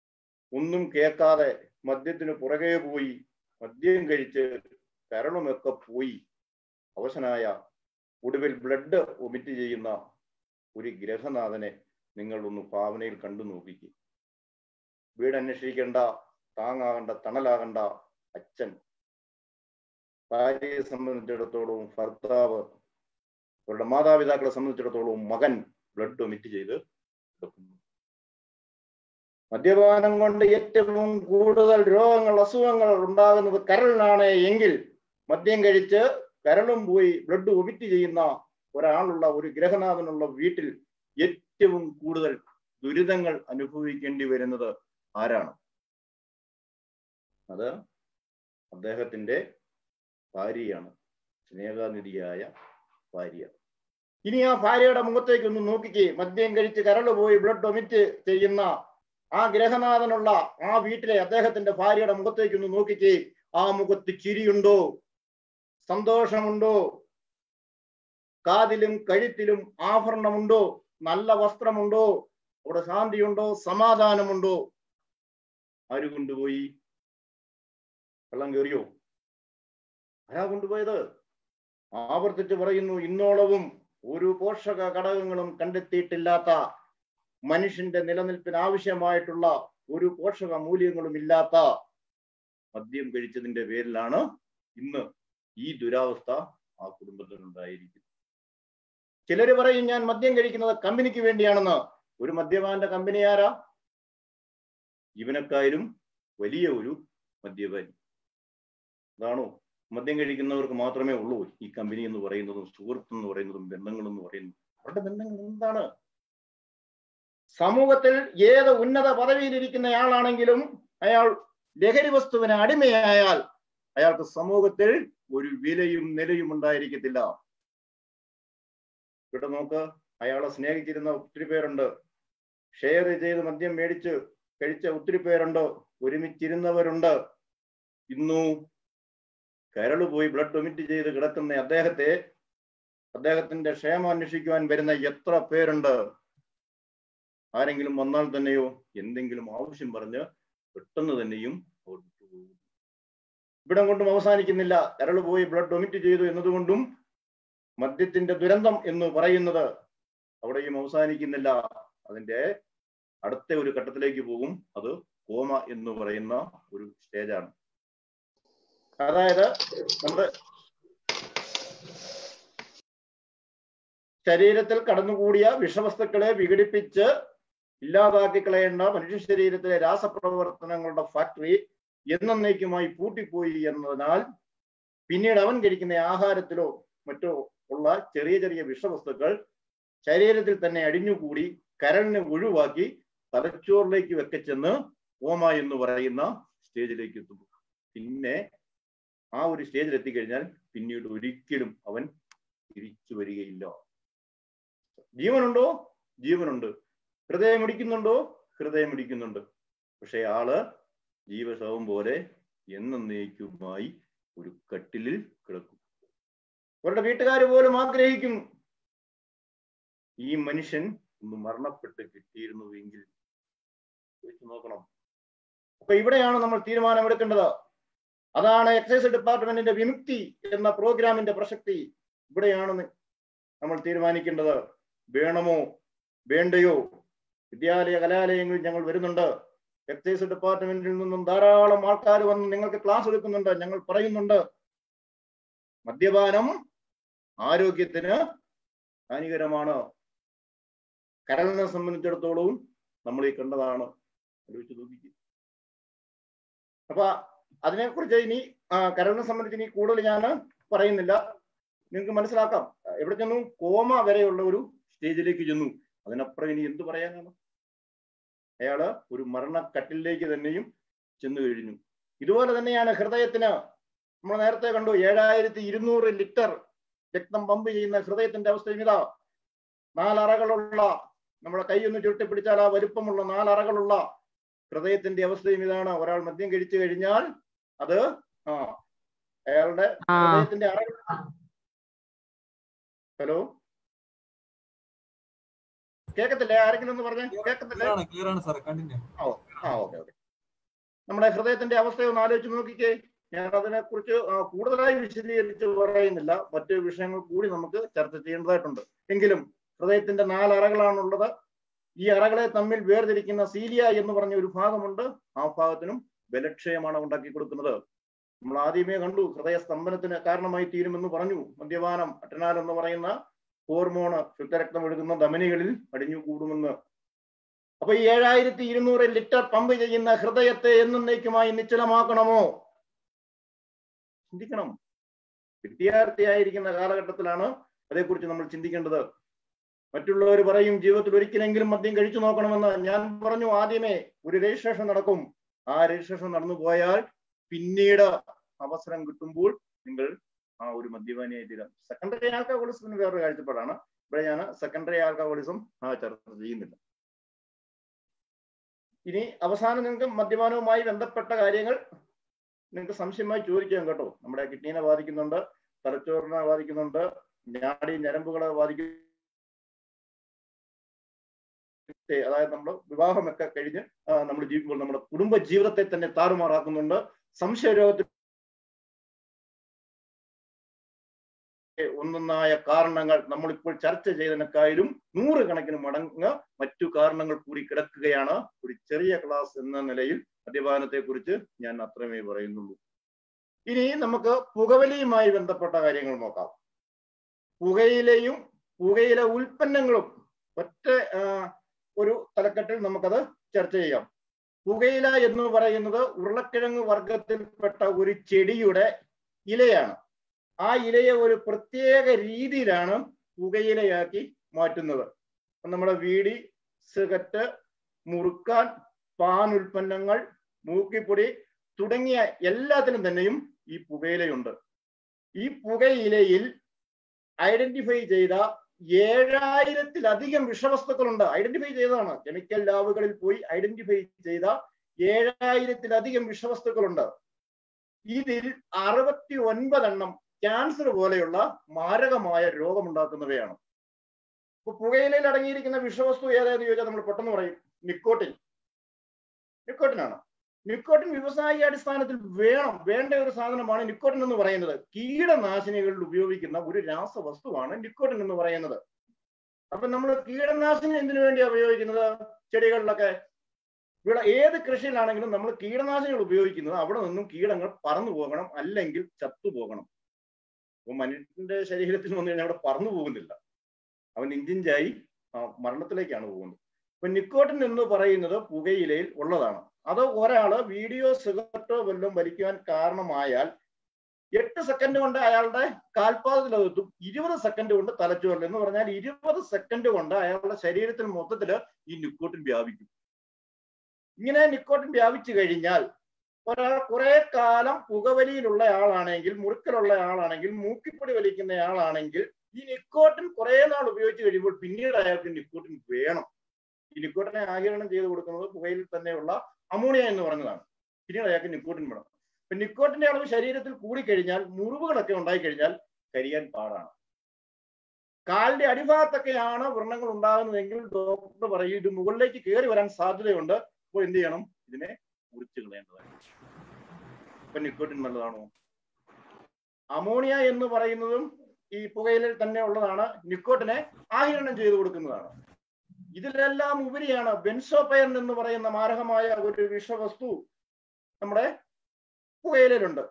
ഒന്നും കേൾക്കാതെ മദ്യത്തിന് പുറകെ പോയി മദ്യം കഴിച്ച് കരളുമൊക്കെ പോയി അവശനായ ഒടുവിൽ ബ്ലഡ് ഒമിറ്റ് ചെയ്യുന്ന ഒരു ഗ്രഹനാഥനെ നിങ്ങൾ ഒന്ന് ഭാവനയിൽ കണ്ടു നോക്കിക്ക് വീട് അന്വേഷിക്കേണ്ട താങ്ങാകണ്ട തണലാകണ്ട അച്ഛൻ ഭാര്യയെ സംബന്ധിച്ചിടത്തോളവും ഭർത്താവ് അവരുടെ മാതാപിതാക്കളെ സംബന്ധിച്ചിടത്തോളവും മകൻ ബ്ലഡ് ഒമിറ്റ് ചെയ്ത് കിടക്കുന്നു മദ്യപാനം കൊണ്ട് ഏറ്റവും കൂടുതൽ രോഗങ്ങൾ അസുഖങ്ങൾ ഉണ്ടാകുന്നത് കരളിനാണ് എങ്കിൽ മദ്യം കഴിച്ച് കരളും പോയി ബ്ലഡ് ഒമിറ്റ് ചെയ്യുന്ന ഒരാളുള്ള ഒരു ഗ്രഹനാഥനുള്ള വീട്ടിൽ ഏറ്റവും കൂടുതൽ ദുരിതങ്ങൾ അനുഭവിക്കേണ്ടി വരുന്നത് ആരാണ് അത് അദ്ദേഹത്തിന്റെ ഭാര്യയാണ് സ്നേഹനിധിയായ ഭാര്യ ഇനി ആ ഭാര്യയുടെ മുഖത്തേക്ക് ഒന്ന് നോക്കിക്കേ മദ്യം കഴിച്ച് കരള് പോയി ബ്ലഡ് ഒമിറ്റ് ചെയ്യുന്ന ആ ഗ്രഹനാഥനുള്ള ആ വീട്ടിലെ അദ്ദേഹത്തിന്റെ ഭാര്യയുടെ മുഖത്തേക്ക് ഒന്ന് നോക്കിക്കേ ആ മുഖത്ത് ചിരിയുണ്ടോ സന്തോഷമുണ്ടോ കാതിലും കഴുത്തിലും ആഭരണമുണ്ടോ നല്ല വസ്ത്രമുണ്ടോ അവിടെ ശാന്തിയുണ്ടോ സമാധാനമുണ്ടോ ആര് കൊണ്ടുപോയി വെള്ളം കയറിയോ ആരാ കൊണ്ടുപോയത് ആവർത്തിച്ച് പറയുന്നു ഇന്നോളവും ഒരു പോഷക ഘടകങ്ങളും കണ്ടെത്തിയിട്ടില്ലാത്ത മനുഷ്യന്റെ നിലനിൽപ്പിന് ആവശ്യമായിട്ടുള്ള ഒരു പോഷക മൂല്യങ്ങളും ഇല്ലാത്ത മദ്യം കഴിച്ചതിന്റെ പേരിലാണ് ഇന്ന് ഈ ദുരാവസ്ഥ ആ കുടുംബത്തിനുണ്ടായിരിക്കുന്നത് ചിലര് പറയും ഞാൻ മദ്യം കഴിക്കുന്നത് കമ്പനിക്ക് വേണ്ടിയാണെന്ന് ഒരു മദ്യപാന്റെ കമ്പനി ആരാ ഇവനെക്കായാലും വലിയ ഒരു മദ്യപാനി അതാണോ മദ്യം കഴിക്കുന്നവർക്ക് മാത്രമേ ഉള്ളൂ ഈ കമ്പനി എന്ന് പറയുന്നതും സുഹൃത്ത് എന്ന് പറയുന്നതും ബന്ധങ്ങൾ എന്ന് പറയുന്നതും അവരുടെ ബന്ധങ്ങൾ എന്താണ് സമൂഹത്തിൽ ഏത് ഉന്നത പദവിയിലിരിക്കുന്നയാളാണെങ്കിലും അയാൾ ലഹരി വസ്തുവിന് അടിമയായാൽ അയാൾക്ക് സമൂഹത്തിൽ ഒരു വിലയും നിലയും ഉണ്ടായിരിക്കത്തില്ല ഇവിടെ നോക്ക് അയാളെ സ്നേഹിച്ചിരുന്ന ഒത്തിരി പേരുണ്ട് ഷെയർ ചെയ്ത് മദ്യം മേടിച്ച് കഴിച്ച ഒത്തിരി പേരുണ്ട് ഒരുമിച്ചിരുന്നവരുണ്ട് ഇന്നു കരള് പോയി ബ്ലഡ് ഒമിറ്റ് ചെയ്ത് കിടക്കുന്ന അദ്ദേഹത്തെ അദ്ദേഹത്തിന്റെ ക്ഷേമം അന്വേഷിക്കുവാൻ വരുന്ന എത്ര പേരുണ്ട് ആരെങ്കിലും വന്നാൽ തന്നെയോ എന്തെങ്കിലും ആവശ്യം പറഞ്ഞ് പെട്ടെന്ന് തന്നെയും ഇവിടം കൊണ്ടും അവസാനിക്കുന്നില്ല കരള് പോയി ബ്ലഡ് ഒമിറ്റ് ചെയ്തു എന്നതുകൊണ്ടും മദ്യത്തിന്റെ ദുരന്തം എന്ന് പറയുന്നത് അവിടെയും അവസാനിക്കുന്നില്ല അതിന്റെ അടുത്ത ഒരു ഘട്ടത്തിലേക്ക് പോകും അത് കോമ എന്ന് പറയുന്ന ഒരു സ്റ്റേജാണ് അതായത് നമ്മുടെ ശരീരത്തിൽ കടന്നുകൂടിയ വിഷവസ്തുക്കളെ വിഘടിപ്പിച്ച് ഇല്ലാതാക്കി കളയേണ്ട മനുഷ്യ ശരീരത്തിലെ രാസപ്രവർത്തനങ്ങളുടെ ഫാക്ടറി എന്നേക്കുമായി പൂട്ടിപ്പോയി എന്നതിനാൽ പിന്നീട് അവൻ കഴിക്കുന്ന ആഹാരത്തിലോ മറ്റോ ഉള്ള ചെറിയ ചെറിയ വിഷവസ്തുക്കൾ ശരീരത്തിൽ തന്നെ അടിഞ്ഞുകൂടി കരളിനെ ഒഴിവാക്കി തലച്ചോറിലേക്ക് വെക്കച്ചെന്ന് ഓമ എന്ന് പറയുന്ന സ്റ്റേജിലേക്ക് എത്തുന്നു പിന്നെ ആ ഒരു സ്റ്റേജിൽ എത്തിക്കഴിഞ്ഞാൽ പിന്നീട് ഒരിക്കലും അവൻ തിരിച്ചു വരികയില്ല ജീവനുണ്ടോ ജീവനുണ്ട് ഹൃദയം ഇടിക്കുന്നുണ്ടോ ഹൃദയം ഇടിക്കുന്നുണ്ട് പക്ഷെ ആള് ജീവശവം പോലെ എന്നേക്കുമായി ഒരു കട്ടിലിൽ കിടക്കും അവരുടെ വീട്ടുകാർ പോലും ആഗ്രഹിക്കും ഈ മനുഷ്യൻ ഒന്ന് മരണപ്പെട്ട് കിട്ടിയിരുന്നുവെങ്കിൽ ചോദിച്ചു നോക്കണം അപ്പൊ ഇവിടെയാണ് നമ്മൾ തീരുമാനമെടുക്കേണ്ടത് അതാണ് എക്സൈസ് ഡിപ്പാർട്ട്മെന്റിന്റെ വിമുക്തി എന്ന പ്രോഗ്രാമിന്റെ പ്രസക്തി ഇവിടെയാണ് നമ്മൾ തീരുമാനിക്കേണ്ടത് വേണമോ വേണ്ടയോ വിദ്യാലയ കലാലയങ്ങളിൽ ഞങ്ങൾ വരുന്നുണ്ട് എക്സൈസ് ഡിപ്പാർട്ട്മെന്റിൽ നിന്നും ധാരാളം ആൾക്കാർ വന്ന് നിങ്ങൾക്ക് ക്ലാസ് എടുക്കുന്നുണ്ട് ഞങ്ങൾ പറയുന്നുണ്ട് മദ്യപാനം ആരോഗ്യത്തിന് ഹാനികരമാണ് കരളിനെ സംബന്ധിച്ചിടത്തോളവും നമ്മൾ ഈ കണ്ടതാണ് ആലോചിച്ച് നോക്കിക്ക് അപ്പൊ അതിനെക്കുറിച്ച് ഇനി കരളിനെ സംബന്ധിച്ച് ഇനി കൂടുതൽ ഞാൻ പറയുന്നില്ല നിങ്ങൾക്ക് മനസ്സിലാക്കാം എവിടെ ചെന്നു കോമ വരെയുള്ള ഒരു സ്റ്റേജിലേക്ക് ചെന്നു അതിനപ്പുറം ഇനി എന്ത് പറയാനാണ് അയാള് ഒരു മരണക്കട്ടിലേക്ക് തന്നെയും ചെന്നു കഴിഞ്ഞു ഇതുപോലെ തന്നെയാണ് ഹൃദയത്തിന് നമ്മൾ നേരത്തെ കണ്ടു ഏഴായിരത്തി ഇരുന്നൂറ് ലിറ്റർ രക്തം പമ്പ് ചെയ്യുന്ന ഹൃദയത്തിന്റെ അവസ്ഥയും ഇതാ നാലറകളുള്ള നമ്മുടെ കൈ ഒന്ന് ചുരുട്ടിപ്പിടിച്ചാൽ ആ വലുപ്പമുള്ള നാലറകളുള്ള ഹൃദയത്തിന്റെ അവസ്ഥയും ഇതാണ് ഒരാൾ മദ്യം കഴിച്ചു കഴിഞ്ഞാൽ അത് ആ അയാളുടെ ഹൃദയത്തിന്റെ അറകൾ ഹലോ കേക്കത്തില്ലേ ആരെങ്കിലും ഒന്ന് പറഞ്ഞേ കേക്കത്തില്ലേ ക്ലിയർ ആണ് സാർ കണ്ടിന്യൂ ആ ഓക്കെ ഓക്കെ നമ്മുടെ ഹൃദയത്തിന്റെ അവസ്ഥ ഒന്ന് ആലോചിച്ച് നോക്കിക്കേ ഞാൻ അതിനെക്കുറിച്ച് ആ, കൂടുതലായി വിശദീകരിച്ച് പറയുന്നില്ല മറ്റു വിഷയങ്ങൾ കൂടി നമുക്ക് ചർച്ച ചെയ്യേണ്ടതായിട്ടുണ്ട് എങ്കിലും ഹൃദയത്തിന്റെ നാല് അറകളാണുള്ളത് ഈ അറകളെ തമ്മിൽ വേർതിരിക്കുന്ന സീലിയ എന്ന് പറഞ്ഞ ഒരു ഭാഗമുണ്ട് ആ ഭാഗത്തിനും ബലക്ഷയമാണ് ഉണ്ടാക്കി കൊടുക്കുന്നത് നമ്മൾ ആദ്യമേ കണ്ടു ഹൃദയ സ്തംഭനത്തിന് കാരണമായി തീരുമെന്ന് പറഞ്ഞു മദ്യപാനം അറ്റനാൽ എന്ന് പറയുന്ന ഹോർമോണ് ശുദ്ധരക്തം ഒഴുകുന്ന ധമനികളിൽ അടിഞ്ഞു കൂടുമെന്ന് അപ്പൊ ഈ ഏഴായിരത്തി ഇരുന്നൂറ് ലിറ്റർ പമ്പ് ചെയ്യുന്ന ഹൃദയത്തെ എന്നേക്കുമായി നിശ്ചലമാക്കണമോ ചിന്തിക്കണം വിദ്യാർത്ഥിയായിരിക്കുന്ന കാലഘട്ടത്തിലാണ് അതേക്കുറിച്ച് നമ്മൾ ചിന്തിക്കേണ്ടത് മറ്റുള്ളവർ പറയും ജീവിതത്തിൽ ഒരിക്കലെങ്കിലും മദ്യം കഴിച്ചു നോക്കണമെന്ന് ഞാൻ പറഞ്ഞു ആദ്യമേ ഒരു രജിസ്ട്രേഷൻ നടക്കും ആ രജിസ്ട്രേഷൻ നടന്നു പോയാൽ പിന്നീട് അവസരം കിട്ടുമ്പോൾ നിങ്ങൾ ആ ഒരു മദ്യപാനിയായി തീരാം സെക്കൻഡറി ആൽക്കഹോളിസത്തിന് വേറൊരു കാഴ്ചപ്പാടാണ് ഇവിടെ ഞാൻ സെക്കൻഡറി ആൽക്കഹോളിസം ആ ചർച്ച ചെയ്യുന്നില്ല ഇനി അവസാനം നിങ്ങൾക്ക് മദ്യപാനവുമായി ബന്ധപ്പെട്ട കാര്യങ്ങൾ നിങ്ങൾക്ക് സംശയമായി ചോദിക്കാം കേട്ടോ നമ്മുടെ കിഡ്നീനെ ബാധിക്കുന്നുണ്ട് തലച്ചോറിനെ ബാധിക്കുന്നുണ്ട് ഞാടി ഞരമ്പുകളെ ബാധിക്കും അതായത് നമ്മൾ വിവാഹമൊക്കെ കഴിഞ്ഞ് നമ്മൾ ജീവിക്കുമ്പോൾ നമ്മുടെ കുടുംബ ജീവിതത്തെ തന്നെ താറുമാറാക്കുന്നുണ്ട് സംശയരോഗത്തിൽ ഒന്നൊന്നായ കാരണങ്ങൾ നമ്മളിപ്പോൾ ചർച്ച ചെയ്തതിനേക്കാളും നൂറുകണക്കിന് മടങ്ങ് മറ്റു കാരണങ്ങൾ കൂടി കിടക്കുകയാണ് ഒരു ചെറിയ ക്ലാസ് എന്ന നിലയിൽ മദ്യപാനത്തെ കുറിച്ച് ഞാൻ അത്രമേ പറയുന്നുള്ളൂ ഇനി നമുക്ക് പുകവലിയുമായി ബന്ധപ്പെട്ട കാര്യങ്ങൾ നോക്കാം പുകയിലയും പുകയില ഉൽപ്പന്നങ്ങളും ഒറ്റ ഒരു തലക്കെട്ടിൽ നമുക്കത് ചർച്ച ചെയ്യാം പുകയില എന്ന് പറയുന്നത് ഉരുളക്കിഴങ്ങ് വർഗത്തിൽപ്പെട്ട ഒരു ചെടിയുടെ ഇലയാണ് ആ ഇലയെ ഒരു പ്രത്യേക രീതിയിലാണ് പുകയിലയാക്കി മാറ്റുന്നത് നമ്മുടെ വീടി സിഗരറ്റ് മുറുക്കാൻ പാൻ ഉൽപ്പന്നങ്ങൾ മൂക്കിപ്പൊടി തുടങ്ങിയ എല്ലാത്തിനും തന്നെയും ഈ പുകയിലയുണ്ട് ഈ പുകയിലയിൽ ഐഡന്റിഫൈ ചെയ്ത ഏഴായിരത്തിലധികം വിഷവസ്തുക്കളുണ്ട് ഐഡന്റിഫൈ ചെയ്തതാണ് കെമിക്കൽ ലാബുകളിൽ പോയി ഐഡന്റിഫൈ ചെയ്ത ഏഴായിരത്തിലധികം വിഷവസ്തുക്കളുണ്ട് ഇതിൽ അറുപത്തി ഒൻപതെണ്ണം ക്യാൻസർ പോലെയുള്ള മാരകമായ രോഗമുണ്ടാക്കുന്നവയാണ് ഇപ്പൊ പുകയിലയിൽ അടങ്ങിയിരിക്കുന്ന വിഷവസ്തു ഏതാന്ന് ചോദിച്ചാൽ നമ്മൾ പെട്ടെന്ന് പറയും നിക്കോട്ടിൻ നിക്കോട്ടിനാണ് നിക്കോട്ടിൻ വ്യവസായിക അടിസ്ഥാനത്തിൽ വേണം വേണ്ട ഒരു സാധനമാണ് നിക്കോട്ടിൻ എന്ന് പറയുന്നത് കീടനാശിനികളിൽ ഉപയോഗിക്കുന്ന ഒരു രാസവസ്തുവാണ് നിക്കോട്ടിൻ എന്ന് പറയുന്നത് അപ്പൊ നമ്മൾ കീടനാശിനി എന്തിനു വേണ്ടിയാണ് ഉപയോഗിക്കുന്നത് ചെടികളിലൊക്കെ വിള ഏത് കൃഷിയിലാണെങ്കിലും നമ്മൾ കീടനാശിനികൾ ഉപയോഗിക്കുന്നത് അവിടെ നിന്നും കീടങ്ങൾ പറന്നു പോകണം അല്ലെങ്കിൽ ചത്തുപോകണം അപ്പൊ മനുഷ്യന്റെ ശരീരത്തിൽ വന്നു കഴിഞ്ഞാൽ അവിടെ പറന്നു പോകുന്നില്ല അവൻ ഇഞ്ചിഞ്ചായി മരണത്തിലേക്കാണ് പോകുന്നത് അപ്പൊ നിക്കോട്ടിൻ എന്ന് പറയുന്നത് പുകയിലയിൽ ഉള്ളതാണ് അത് ഒരാള് വീഡിയോ സിഗരറ്റോ വല്ലതും വലിക്കുവാൻ കാരണമായാൽ എട്ട് സെക്കൻഡ് കൊണ്ട് അയാളുടെ കാൽപാദത്തിലെത്തും ഇരുപത് സെക്കൻഡ് കൊണ്ട് തലച്ചോറിൽ എന്ന് പറഞ്ഞാൽ ഇരുപത് സെക്കൻഡ് കൊണ്ട് അയാളുടെ ശരീരത്തിൽ മൊത്തത്തിൽ ഈ നിക്കോട്ടിൻ വ്യാപിക്കും ഇങ്ങനെ നിക്കോട്ടിൻ വ്യാപിച്ചു കഴിഞ്ഞാൽ ഒരാൾ കുറെ കാലം പുകവലിയിലുള്ള ആളാണെങ്കിൽ മുറുക്കലുള്ള ആളാണെങ്കിൽ മൂക്കിപ്പൊടി വലിക്കുന്ന ആളാണെങ്കിൽ ഈ നിക്കോട്ടിൻ കുറെ നാൾ ഉപയോഗിച്ച് കഴിയുമ്പോൾ പിന്നീട് അയാൾക്ക് നിക്കോട്ടിൻ വേണം ഈ നിക്കോട്ടിനെ ആകിരണം ചെയ്ത് കൊടുക്കുന്നത് പുകയിൽ തന്നെയുള്ള അമോണിയ എന്ന് പറഞ്ഞതാണ് പിന്നീട് അയാൾക്ക് നിക്കോട്ടിൻ വേണം അപ്പൊ നിക്കോട്ടിന്റെ അളവ് ശരീരത്തിൽ കൂടിക്കഴിഞ്ഞാൽ മുറിവുകളൊക്കെ ഉണ്ടായി കഴിഞ്ഞാൽ കരിയാൻ പാടാണ് കാലിന്റെ അടിഭാഗത്തൊക്കെയാണ് വ്രണങ്ങൾ ഉണ്ടാകുന്നതെങ്കിൽ ഡോക്ടർ പറയും ഇത് മുകളിലേക്ക് കയറി വരാൻ സാധ്യതയുണ്ട് അപ്പോൾ എന്ത് ചെയ്യണം ഇതിനെ മുറിച്ചു കളയേണ്ടതാണ് ഇപ്പൊ നിക്കോട്ടിൻ നല്ലതാണോ അമോണിയ എന്ന് പറയുന്നതും ഈ പുകയിലിൽ തന്നെ ഉള്ളതാണ് നിക്കോട്ടിനെ ആഹിരണം ചെയ്തു കൊടുക്കുന്നതാണ് ഇതിലെല്ലാം ഉപരിയാണ് ബെൻസോപയൻ എന്ന് പറയുന്ന മാരകമായ ഒരു വിഷവസ്തു നമ്മുടെ പുകയിലുണ്ട്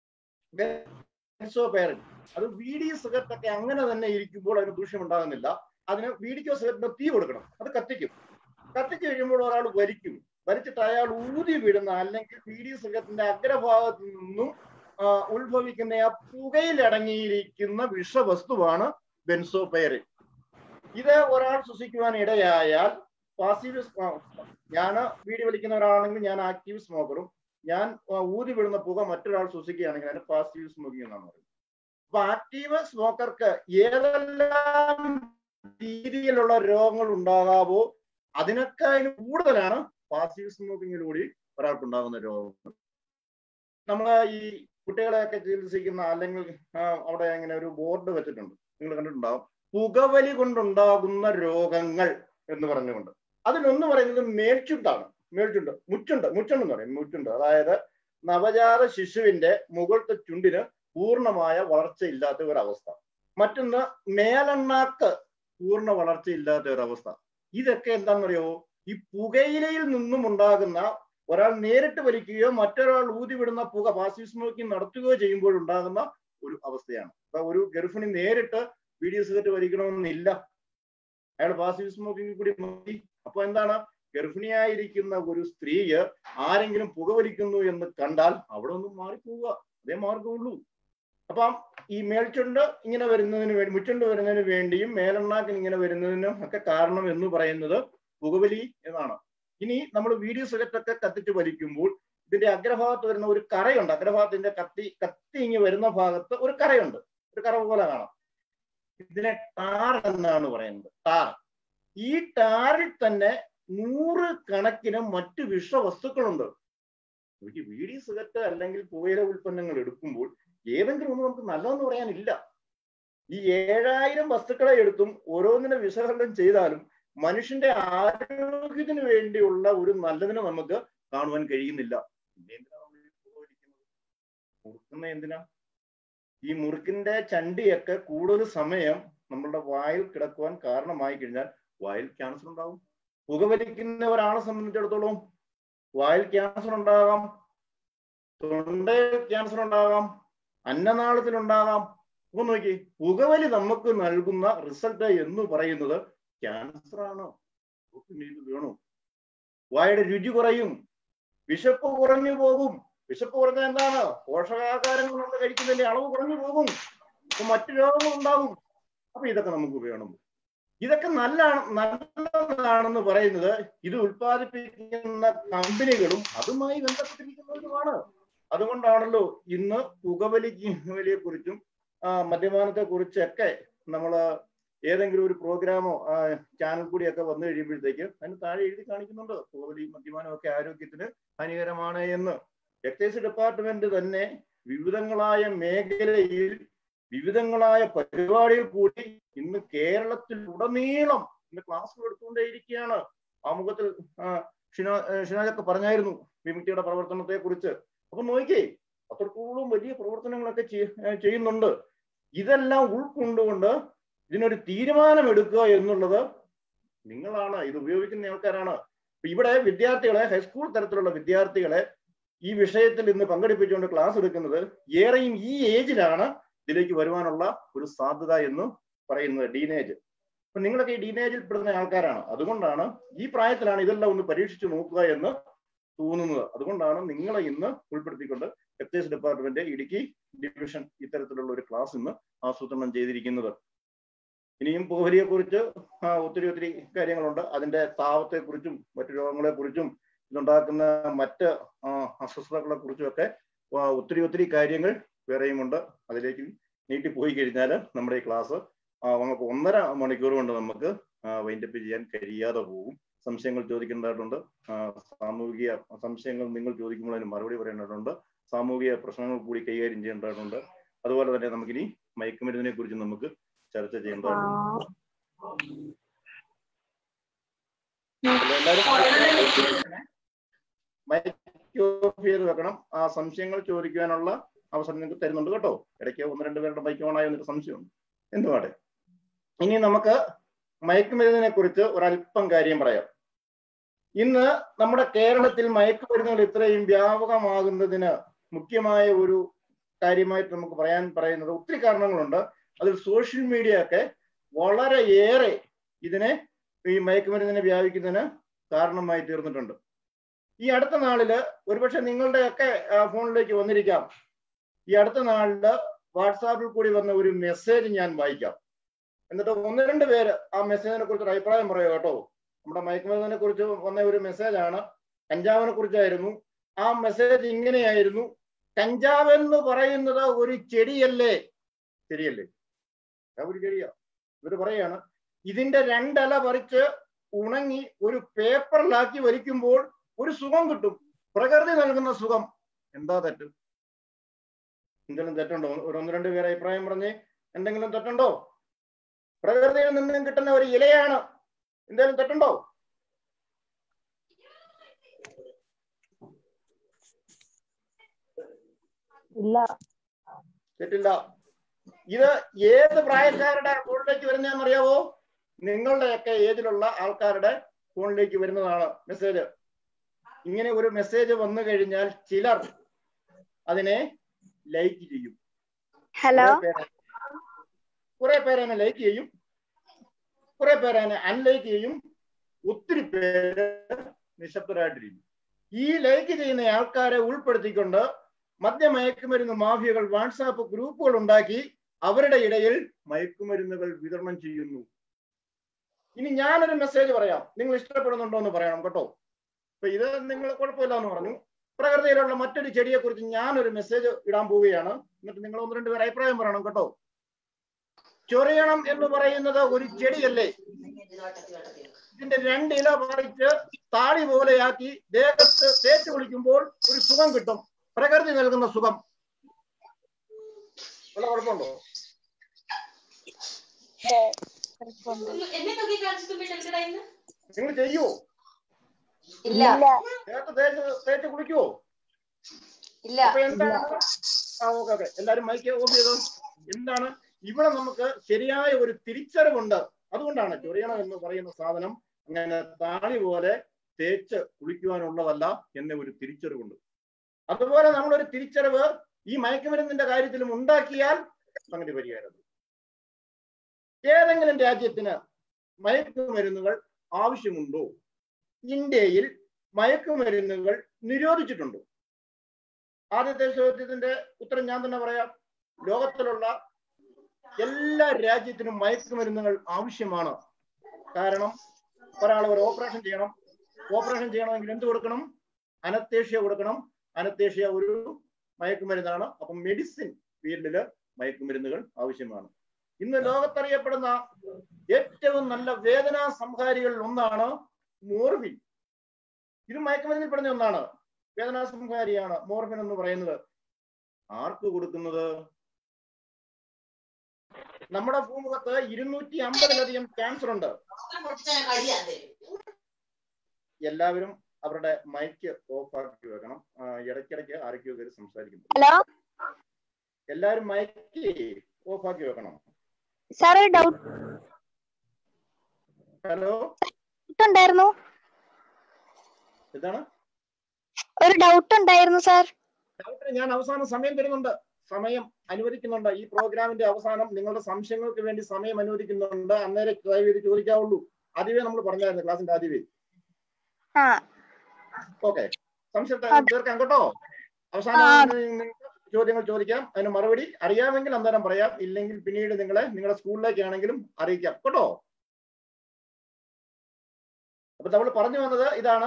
ബെൻസോപയറിൻ അത് വീടി സിഗരറ്റ് ഒക്കെ അങ്ങനെ തന്നെ ഇരിക്കുമ്പോൾ അതിന് ദൂഷ്യം ഉണ്ടാകുന്നില്ല അതിന് വീടിക്കോ സിഗരറ്റിനോ തീ കൊടുക്കണം അത് കത്തിക്കും കത്തിച്ചു കഴിയുമ്പോൾ ഒരാൾ വലിക്കും വലിച്ചിട്ട് അയാൾ ഊതി വിടുന്ന അല്ലെങ്കിൽ വീടി സിഗരറ്റിന്റെ അഗ്രഭാഗത്തു നിന്നും ഉത്ഭവിക്കുന്ന ആ പുകയിലടങ്ങിയിരിക്കുന്ന വിഷവസ്തുവാണ് ബെൻസോപയറിൻ ഇത് ഒരാൾ ശ്വസിക്കുവാൻ ഇടയായാൽ പാസീവ് ഞാൻ വീടി വലിക്കുന്ന ഒരാളാണെങ്കിൽ ഞാൻ ആക്റ്റീവ് സ്മോക്കറും ഞാൻ ഊതി വിടുന്ന പുക മറ്റൊരാൾ ശ്വസിക്കുകയാണെങ്കിൽ അതിന് പാസീവ് സ്മോക്കിംഗ് എന്നാണ് പറയുന്നത് അപ്പൊ ആക്റ്റീവ് സ്മോക്കർക്ക് ഏതെല്ലാം രീതിയിലുള്ള രോഗങ്ങൾ ഉണ്ടാകാവോ അതിനേക്കാൾ കൂടുതലാണ് പാസീവ് സ്മോക്കിങ്ങിലൂടെ ഒരാൾക്ക് ഉണ്ടാകുന്ന രോഗങ്ങൾ നമ്മൾ ഈ കുട്ടികളെയൊക്കെ ചികിത്സിക്കുന്ന അല്ലെങ്കിൽ അവിടെ ഇങ്ങനെ ഒരു ബോർഡ് വെച്ചിട്ടുണ്ട് നിങ്ങൾ കണ്ടിട്ടുണ്ടാവും പുകവലി കൊണ്ടുണ്ടാകുന്ന രോഗങ്ങൾ എന്ന് പറഞ്ഞുകൊണ്ട് അതിലൊന്ന് പറയുന്നത് മേൽച്ചുണ്ടാണ് മേൽചുണ്ട് മുച്ചുണ്ട് മുച്ചുണ്ട് എന്ന് പറയും മുച്ചുണ്ട് അതായത് നവജാത ശിശുവിന്റെ മുകളിലത്തെ ചുണ്ടിന് പൂർണ്ണമായ വളർച്ച ഇല്ലാത്ത ഒരവസ്ഥ മറ്റൊന്ന് മേലെണ്ണാക്ക് പൂർണ്ണ വളർച്ച ഇല്ലാത്ത ഒരവസ്ഥ ഇതൊക്കെ എന്താണെന്നറിയോ ഈ പുകയിലയിൽ നിന്നും ഉണ്ടാകുന്ന ഒരാൾ നേരിട്ട് വലിക്കുകയോ മറ്റൊരാൾ ഊതിവിടുന്ന പുക പാസീവ് സ്മോക്കിംഗ് നടത്തുകയോ ചെയ്യുമ്പോൾ ഉണ്ടാകുന്ന ഒരു അവസ്ഥയാണ് അപ്പൊ ഒരു ഗർഭിണി നേരിട്ട് വീഡിയോ സിഗരറ്റ് വലിക്കണമെന്നില്ല അയാൾ പാസീവ് സ്മോക്കിംഗ് കൂടി മതി അപ്പൊ എന്താണ് ഗർഭിണിയായിരിക്കുന്ന ഒരു സ്ത്രീയെ ആരെങ്കിലും പുകവലിക്കുന്നു എന്ന് കണ്ടാൽ അവിടെ ഒന്നും മാറിപ്പോവുക അതേ മാർഗമുള്ളൂ അപ്പം ഈ മേൽച്ചുണ്ട് ഇങ്ങനെ വരുന്നതിന് വേണ്ടി മുച്ചുണ്ട് വരുന്നതിന് വേണ്ടിയും മേലെണ്ണാക്കിന് ഇങ്ങനെ വരുന്നതിനും ഒക്കെ കാരണം എന്ന് പറയുന്നത് പുകവലി എന്നാണ് ഇനി നമ്മൾ വീഡിയോ സിഗരറ്റ് ഒക്കെ കത്തിച്ച് വലിക്കുമ്പോൾ ഇതിന്റെ അഗ്രഭാഗത്ത് വരുന്ന ഒരു കറയുണ്ട് അഗ്രഭാഗത്തിന്റെ കത്തി കത്തി ഇങ്ങി വരുന്ന ഭാഗത്ത് ഒരു കറയുണ്ട് ഒരു കറ പോലെ കാണാം ഇതിനെ ടാർ എന്നാണ് പറയുന്നത് ടാർ ഈ ടാറിൽ തന്നെ നൂറ് കണക്കിന് മറ്റു വിഷവസ്തുക്കളുണ്ട് ഒരു വീഡിയോ സിഗരറ്റ് അല്ലെങ്കിൽ പുകയില ഉൽപ്പന്നങ്ങൾ എടുക്കുമ്പോൾ ഏതെങ്കിലും ഒന്ന് നമുക്ക് നല്ലതെന്ന് പറയാനില്ല ഈ ഏഴായിരം വസ്തുക്കളെ എടുത്തും ഓരോന്നിനെ വിശകലനം ചെയ്താലും മനുഷ്യന്റെ ആരോഗ്യത്തിന് വേണ്ടിയുള്ള ഒരു നല്ലതിനെ നമുക്ക് കാണുവാൻ കഴിയുന്നില്ല പിന്നെ എന്തിനാ നമ്മൾ ഈ പുകവലിക്കുന്നത്? മുറുക്കുന്ന എന്തിനാ ഈ മുറുക്കിന്റെ ചണ്ടിയൊക്കെ കൂടുതൽ സമയം നമ്മളുടെ വായിൽ കിടക്കുവാൻ കാരണമായി കഴിഞ്ഞാൽ വായിൽ ക്യാൻസർ ഉണ്ടാവും പുകവലിക്കുന്ന ഒരാളെ സംബന്ധിച്ചിടത്തോളം വായിൽ ക്യാൻസർ ഉണ്ടാകാം തൊണ്ടയിൽ ക്യാൻസർ ഉണ്ടാകാം അന്നനാളത്തിൽ ഉണ്ടാകാം അപ്പൊ നോക്കി പുകവലി നമുക്ക് നൽകുന്ന റിസൾട്ട് എന്ന് പറയുന്നത് ക്യാൻസർ ആണ് പിന്നെ ഇത് വേണോ വായുടെ രുചി കുറയും വിശപ്പ് കുറഞ്ഞു പോകും വിശപ്പ് കുറഞ്ഞാൽ എന്താണ് പോഷകാഹാരങ്ങൾ നമ്മൾ കഴിക്കുന്നതിന്റെ അളവ് കുറഞ്ഞു പോകും അപ്പൊ മറ്റു രോഗങ്ങൾ ഉണ്ടാകും അപ്പൊ ഇതൊക്കെ നമുക്ക് വേണം ഇതൊക്കെ നല്ല നല്ലതാണെന്ന് പറയുന്നത് ഇത് ഉൽപ്പാദിപ്പിക്കുന്ന കമ്പനികളും അതുമായി ബന്ധപ്പെട്ടിരിക്കുന്നവരുമാണ് അതുകൊണ്ടാണല്ലോ ഇന്ന് പുകവലിയെ കുറിച്ചും മദ്യപാനത്തെ കുറിച്ചൊക്കെ നമ്മൾ ഏതെങ്കിലും ഒരു പ്രോഗ്രാമോ ചാനൽ കൂടിയൊക്കെ വന്നു കഴിയുമ്പോഴത്തേക്ക് അതിന് താഴെ എഴുതി കാണിക്കുന്നുണ്ട് പുകവലി മദ്യപാനം ഒക്കെ ആരോഗ്യത്തിന് ഹാനികരമാണ് എന്ന് എക്സൈസ് ഡിപ്പാർട്ട്മെന്റ് തന്നെ വിവിധങ്ങളായ മേഖലയിൽ വിവിധങ്ങളായ പരിപാടികൾ കൂടി ഇന്ന് കേരളത്തിൽ ഉടനീളം ഇന്ന് ക്ലാസ്സുകൾ എടുത്തുകൊണ്ടേയിരിക്കുകയാണ് ആമുഖത്തിൽ ഷിനോ ഷിനോജൊക്കെ പറഞ്ഞായിരുന്നു വിമുക്തിയുടെ പ്രവർത്തനത്തെ കുറിച്ച് അപ്പൊ നോക്കിയേ അത്രത്തോളം വലിയ പ്രവർത്തനങ്ങളൊക്കെ ചെയ്യുന്നുണ്ട് ഇതെല്ലാം ഉൾക്കൊണ്ടുകൊണ്ട് ഇതിനൊരു തീരുമാനം എടുക്കുക എന്നുള്ളത് നിങ്ങളാണ് ഇത് ഉപയോഗിക്കുന്ന ആൾക്കാരാണ് ഇവിടെ വിദ്യാർത്ഥികളെ ഹൈസ്കൂൾ തലത്തിലുള്ള വിദ്യാർത്ഥികളെ ഈ വിഷയത്തിൽ ഇന്ന് പങ്കെടുപ്പിച്ചുകൊണ്ട് ക്ലാസ് എടുക്കുന്നത് ഏറെയും ഈ ഏജിലാണ് ഇതിലേക്ക് വരുവാനുള്ള ഒരു സാധ്യത എന്ന് പറയുന്നത് ഡീനേജ് അപ്പൊ നിങ്ങളൊക്കെ ഈ ഡീനേജിൽ പെടുന്ന ആൾക്കാരാണ് അതുകൊണ്ടാണ് ഈ പ്രായത്തിലാണ് ഇതെല്ലാം ഒന്ന് പരീക്ഷിച്ചു നോക്കുക എന്ന് തോന്നുന്നത് അതുകൊണ്ടാണ് നിങ്ങളെ ഇന്ന് ഉൾപ്പെടുത്തിക്കൊണ്ട് എക്സൈസ് ഡിപ്പാർട്ട്മെന്റ് ഇടുക്കി ഡിവിഷൻ ഇത്തരത്തിലുള്ള ഒരു ക്ലാസ് ഇന്ന് ആസൂത്രണം ചെയ്തിരിക്കുന്നത് ഇനിയും പുകവലിയെ കുറിച്ച് ഒത്തിരി ഒത്തിരി കാര്യങ്ങളുണ്ട് അതിന്റെ താപത്തെ കുറിച്ചും മറ്റു രോഗങ്ങളെ കുറിച്ചും ഇതുണ്ടാക്കുന്ന മറ്റ് അസ്വസ്ഥതകളെ കുറിച്ചും ഒക്കെ ഒത്തിരി ഒത്തിരി കാര്യങ്ങൾ വേറെയുമുണ്ട് അതിലേക്ക് നീട്ടി പോയി കഴിഞ്ഞാൽ നമ്മുടെ ഈ ക്ലാസ് നമുക്ക് ഒന്നര മണിക്കൂർ കൊണ്ട് നമുക്ക് വൈൻഡപ്പ് ചെയ്യാൻ കഴിയാതെ പോകും സംശയങ്ങൾ ചോദിക്കേണ്ടതായിട്ടുണ്ട് സാമൂഹിക സംശയങ്ങൾ നിങ്ങൾ ചോദിക്കുമ്പോൾ അതിന് മറുപടി പറയേണ്ടതുണ്ട് സാമൂഹിക പ്രശ്നങ്ങൾ കൂടി കൈകാര്യം ചെയ്യേണ്ടതായിട്ടുണ്ട് അതുപോലെ തന്നെ നമുക്കിനി മയക്കുമരുന്നിനെ കുറിച്ച് നമുക്ക് ചർച്ച ചെയ്യേണ്ടതുണ്ട് മൈക്ക് ഓഫ് ചെയ്ത് വെക്കണം ആ സംശയങ്ങൾ ചോദിക്കാനുള്ള അവസരം നിങ്ങൾക്ക് തരുന്നുണ്ട് കേട്ടോ ഇടയ്ക്ക് ഒന്ന് രണ്ട് പേരുടെ മൈക്ക് ഓണായി എന്നൊരു സംശയമുണ്ട് എന്തുപാടെ ഇനി നമുക്ക് മയക്കുമരുന്നിനെ കുറിച്ച് ഒരല്പം കാര്യം പറയാം ഇന്ന് നമ്മുടെ കേരളത്തിൽ മയക്കുമരുന്നുകൾ ഇത്രയും വ്യാപകമാകുന്നതിന് മുഖ്യമായ ഒരു കാര്യമായിട്ട് നമുക്ക് പറയാൻ പറയുന്നത് ഒത്തിരി കാരണങ്ങളുണ്ട് അതിൽ സോഷ്യൽ മീഡിയ ഒക്കെ വളരെയേറെ ഇതിനെ ഈ മയക്കുമരുന്നിനെ വ്യാപിക്കുന്നതിന് കാരണമായി തീർന്നിട്ടുണ്ട് ഈ അടുത്ത നാളില് ഒരുപക്ഷെ നിങ്ങളുടെയൊക്കെ ഫോണിലേക്ക് വന്നിരിക്കാം ഈ അടുത്ത നാളില് വാട്സാപ്പിൽ കൂടി വന്ന ഒരു മെസ്സേജ് ഞാൻ വായിക്കാം എന്നിട്ട് ഒന്ന് രണ്ട് പേര് ആ മെസ്സേജിനെ കുറിച്ച് ഒരു അഭിപ്രായം പറയുക കേട്ടോ നമ്മുടെ മയക്കുമരുന്നിനെ കുറിച്ച് വന്ന ഒരു മെസ്സേജാണ് കഞ്ചാവിനെ കുറിച്ചായിരുന്നു ആ മെസ്സേജ് ഇങ്ങനെയായിരുന്നു കഞ്ചാവ് എന്ന് പറയുന്നത് ഒരു ചെടിയല്ലേ ശരിയല്ലേ ഒരു ചെടിയാ ഇവര് പറയാണ് ഇതിന്റെ രണ്ടല പറിച്ച് ഉണങ്ങി ഒരു പേപ്പറിലാക്കി വലിക്കുമ്പോൾ ഒരു സുഖം കിട്ടും പ്രകൃതി നൽകുന്ന സുഖം എന്താ തെറ്റ് എന്തെങ്കിലും തെറ്റുണ്ടോ ഒരു ഒന്ന് രണ്ട് പേര് അഭിപ്രായം പറഞ്ഞ് എന്തെങ്കിലും തെറ്റുണ്ടോ പ്രകൃതിയിൽ നിന്നും കിട്ടുന്ന ഒരു ഇലയാണ് എന്തെങ്കിലും തെറ്റുണ്ടോ ഇല്ല തെറ്റില്ല ഇത് ഏത് പ്രായക്കാരുടെ ഫോണിലേക്ക് വരുന്നതെന്ന് അറിയാവോ നിങ്ങളുടെയൊക്കെ ഏജിലുള്ള ആൾക്കാരുടെ ഫോണിലേക്ക് വരുന്നതാണ് മെസ്സേജ് ഇങ്ങനെ ഒരു മെസ്സേജ് വന്നു കഴിഞ്ഞാൽ ചിലർ അതിനെ ലൈക്ക് ചെയ്യും ഹലോ കുറെ പേര് അതിനെ ലൈക്ക് ചെയ്യും കുറെ പേര് അതിനെ അൺലൈക്ക് ചെയ്യും ഒത്തിരി പേര് നിശബ്ദരായിട്ടിരിക്കും ഈ ലൈക്ക് ചെയ്യുന്ന ആൾക്കാരെ ഉൾപ്പെടുത്തിക്കൊണ്ട് മദ്യമയക്കുമരുന്ന് മാഫിയകൾ വാട്സാപ്പ് ഗ്രൂപ്പുകൾ ഉണ്ടാക്കി അവരുടെ ഇടയിൽ മയക്കുമരുന്നുകൾ വിതരണം ചെയ്യുന്നു ഇനി ഞാനൊരു മെസ്സേജ് പറയാം നിങ്ങൾ ഇഷ്ടപ്പെടുന്നുണ്ടോ എന്ന് പറയണം കേട്ടോ അപ്പൊ ഇത് നിങ്ങൾ കുഴപ്പമില്ല എന്ന് പറഞ്ഞു പ്രകൃതിയിലുള്ള മറ്റൊരു ചെടിയെ കുറിച്ച് ഞാനൊരു മെസ്സേജ് ഇടാൻ പോവുകയാണ് എന്നിട്ട് നിങ്ങൾ ഒന്ന് രണ്ട് പേര് അഭിപ്രായം പറയണം കേട്ടോ ചൊറിയണം എന്ന് പറയുന്നത് ഒരു ചെടിയല്ലേ ഇതിന്റെ രണ്ട് ഇല പറിച്ച് താടി പോലെയാക്കി ദേഹത്ത് തേച്ച് കുളിക്കുമ്പോൾ ഒരു സുഖം കിട്ടും പ്രകൃതി നൽകുന്ന സുഖം വല്ല കുഴപ്പമുണ്ടോ എന്നെ നോക്കി കാണിച്ചിട്ട് എടുക്കടായിരുന്നു നിങ്ങൾ ചെയ്യുവോ ഇല്ല ദേഹത്ത് തേച്ച് തേച്ച് കുളിക്കുവോ ഇല്ല അപ്പൊ എന്താണ് ആ ഓക്കെ ഓക്കെ എല്ലാരും മൈക്ക് ഓഫ് ചെയ്തോ എന്താണ് ഇവിടെ നമുക്ക് ശരിയായ ഒരു തിരിച്ചറിവുണ്ട് അതുകൊണ്ടാണ് ചൊറിയണം എന്ന് പറയുന്ന സാധനം അങ്ങനെ താളി പോലെ തേച്ച് കുളിക്കുവാനുള്ളതല്ല എന്ന ഒരു തിരിച്ചറിവുണ്ട് അതുപോലെ നമ്മളൊരു തിരിച്ചറിവ് ഈ മയക്കുമരുന്നിന്റെ കാര്യത്തിലും ഉണ്ടാക്കിയാൽ സംഗതി പരിഹാരം ഏതെങ്കിലും രാജ്യത്തിന് മയക്കുമരുന്നുകൾ ആവശ്യമുണ്ടോ ഇന്ത്യയിൽ മയക്കുമരുന്നുകൾ നിരോധിച്ചിട്ടുണ്ടോ ആദ്യത്തെ ചോദ്യത്തിന്റെ ഉത്തരം ഞാൻ തന്നെ പറയാം ലോകത്തിലുള്ള എല്ലാ രാജ്യത്തിനും മയക്കുമരുന്നുകൾ ആവശ്യമാണ് കാരണം ഒരാൾ ഒരു ഓപ്പറേഷൻ ചെയ്യണം ഓപ്പറേഷൻ ചെയ്യണമെങ്കിൽ എന്ത് കൊടുക്കണം അനത്തേഷ്യ കൊടുക്കണം അനത്തേഷ്യ ഒരു മയക്കുമരുന്നാണ് അപ്പം മെഡിസിൻ ഫീൽഡില് മയക്കുമരുന്നുകൾ ആവശ്യമാണ് ഇന്ന് ലോകത്തറിയപ്പെടുന്ന ഏറ്റവും നല്ല വേദനാ സംഹാരികളിൽ ഒന്നാണ് മോർഫിൻ ഇത് മയക്കുമരുന്നിൽ പെടുന്ന ഒന്നാണ് വേദനാ സംഹാരിയാണ് മോർഫിൻ എന്ന് പറയുന്നത് ആർക്ക് കൊടുക്കുന്നത് നമ്മുടെ ഭൂമുഖത്ത് ഇരുന്നൂറ്റി അമ്പതിലധികം ക്യാൻസർ ഉണ്ട് എല്ലാവരും അവരുടെ മൈക്ക് ഓഫ് ആക്കി വെക്കണം ആ, ഇടയ്ക്കിടയ്ക്ക് ആരൊക്കെയോ കയറി സംസാരിക്കുന്നു ഹലോ എല്ലാവരും മൈക്ക് ഓഫ് ആക്കി വെക്കണം സാർ ഒരു ഡൗട്ട് ഹലോ ഉണ്ടായിരുന്നു എന്താണ് ഒരു ഡൗട്ട് ഉണ്ടായിരുന്നു സാർ ഡോക്ടറെ ഞാൻ അവസാനം സമയം തരുന്നുണ്ട് സമയം അനുവദിക്കുന്നുണ്ട് ഈ പ്രോഗ്രാമിന്റെ അവസാനം നിങ്ങളുടെ സംശയങ്ങൾക്ക് വേണ്ടി സമയം അനുവദിക്കുന്നുണ്ട് അന്നേരം ദയവ് ചെയ്ത് ചോദിക്കാവുള്ളൂ ആദ്യമേ നമ്മൾ പറഞ്ഞായിരുന്നു ക്ലാസിന്റെ ആദ്യമേ ആ ഓക്കെ സംശയത്തെ ആ. തീർക്കാം കേട്ടോ അവസാനം ആ. നിങ്ങൾക്ക് ചോദ്യങ്ങൾ ചോദിക്കാം അതിന് മറുപടി അറിയാമെങ്കിൽ അന്നേരം പറയാം ഇല്ലെങ്കിൽ പിന്നീട് നിങ്ങളെ നിങ്ങളുടെ സ്കൂളിലേക്കാണെങ്കിലും അറിയിക്കാം കേട്ടോ അപ്പൊ നമ്മൾ പറഞ്ഞു വന്നത് ഇതാണ്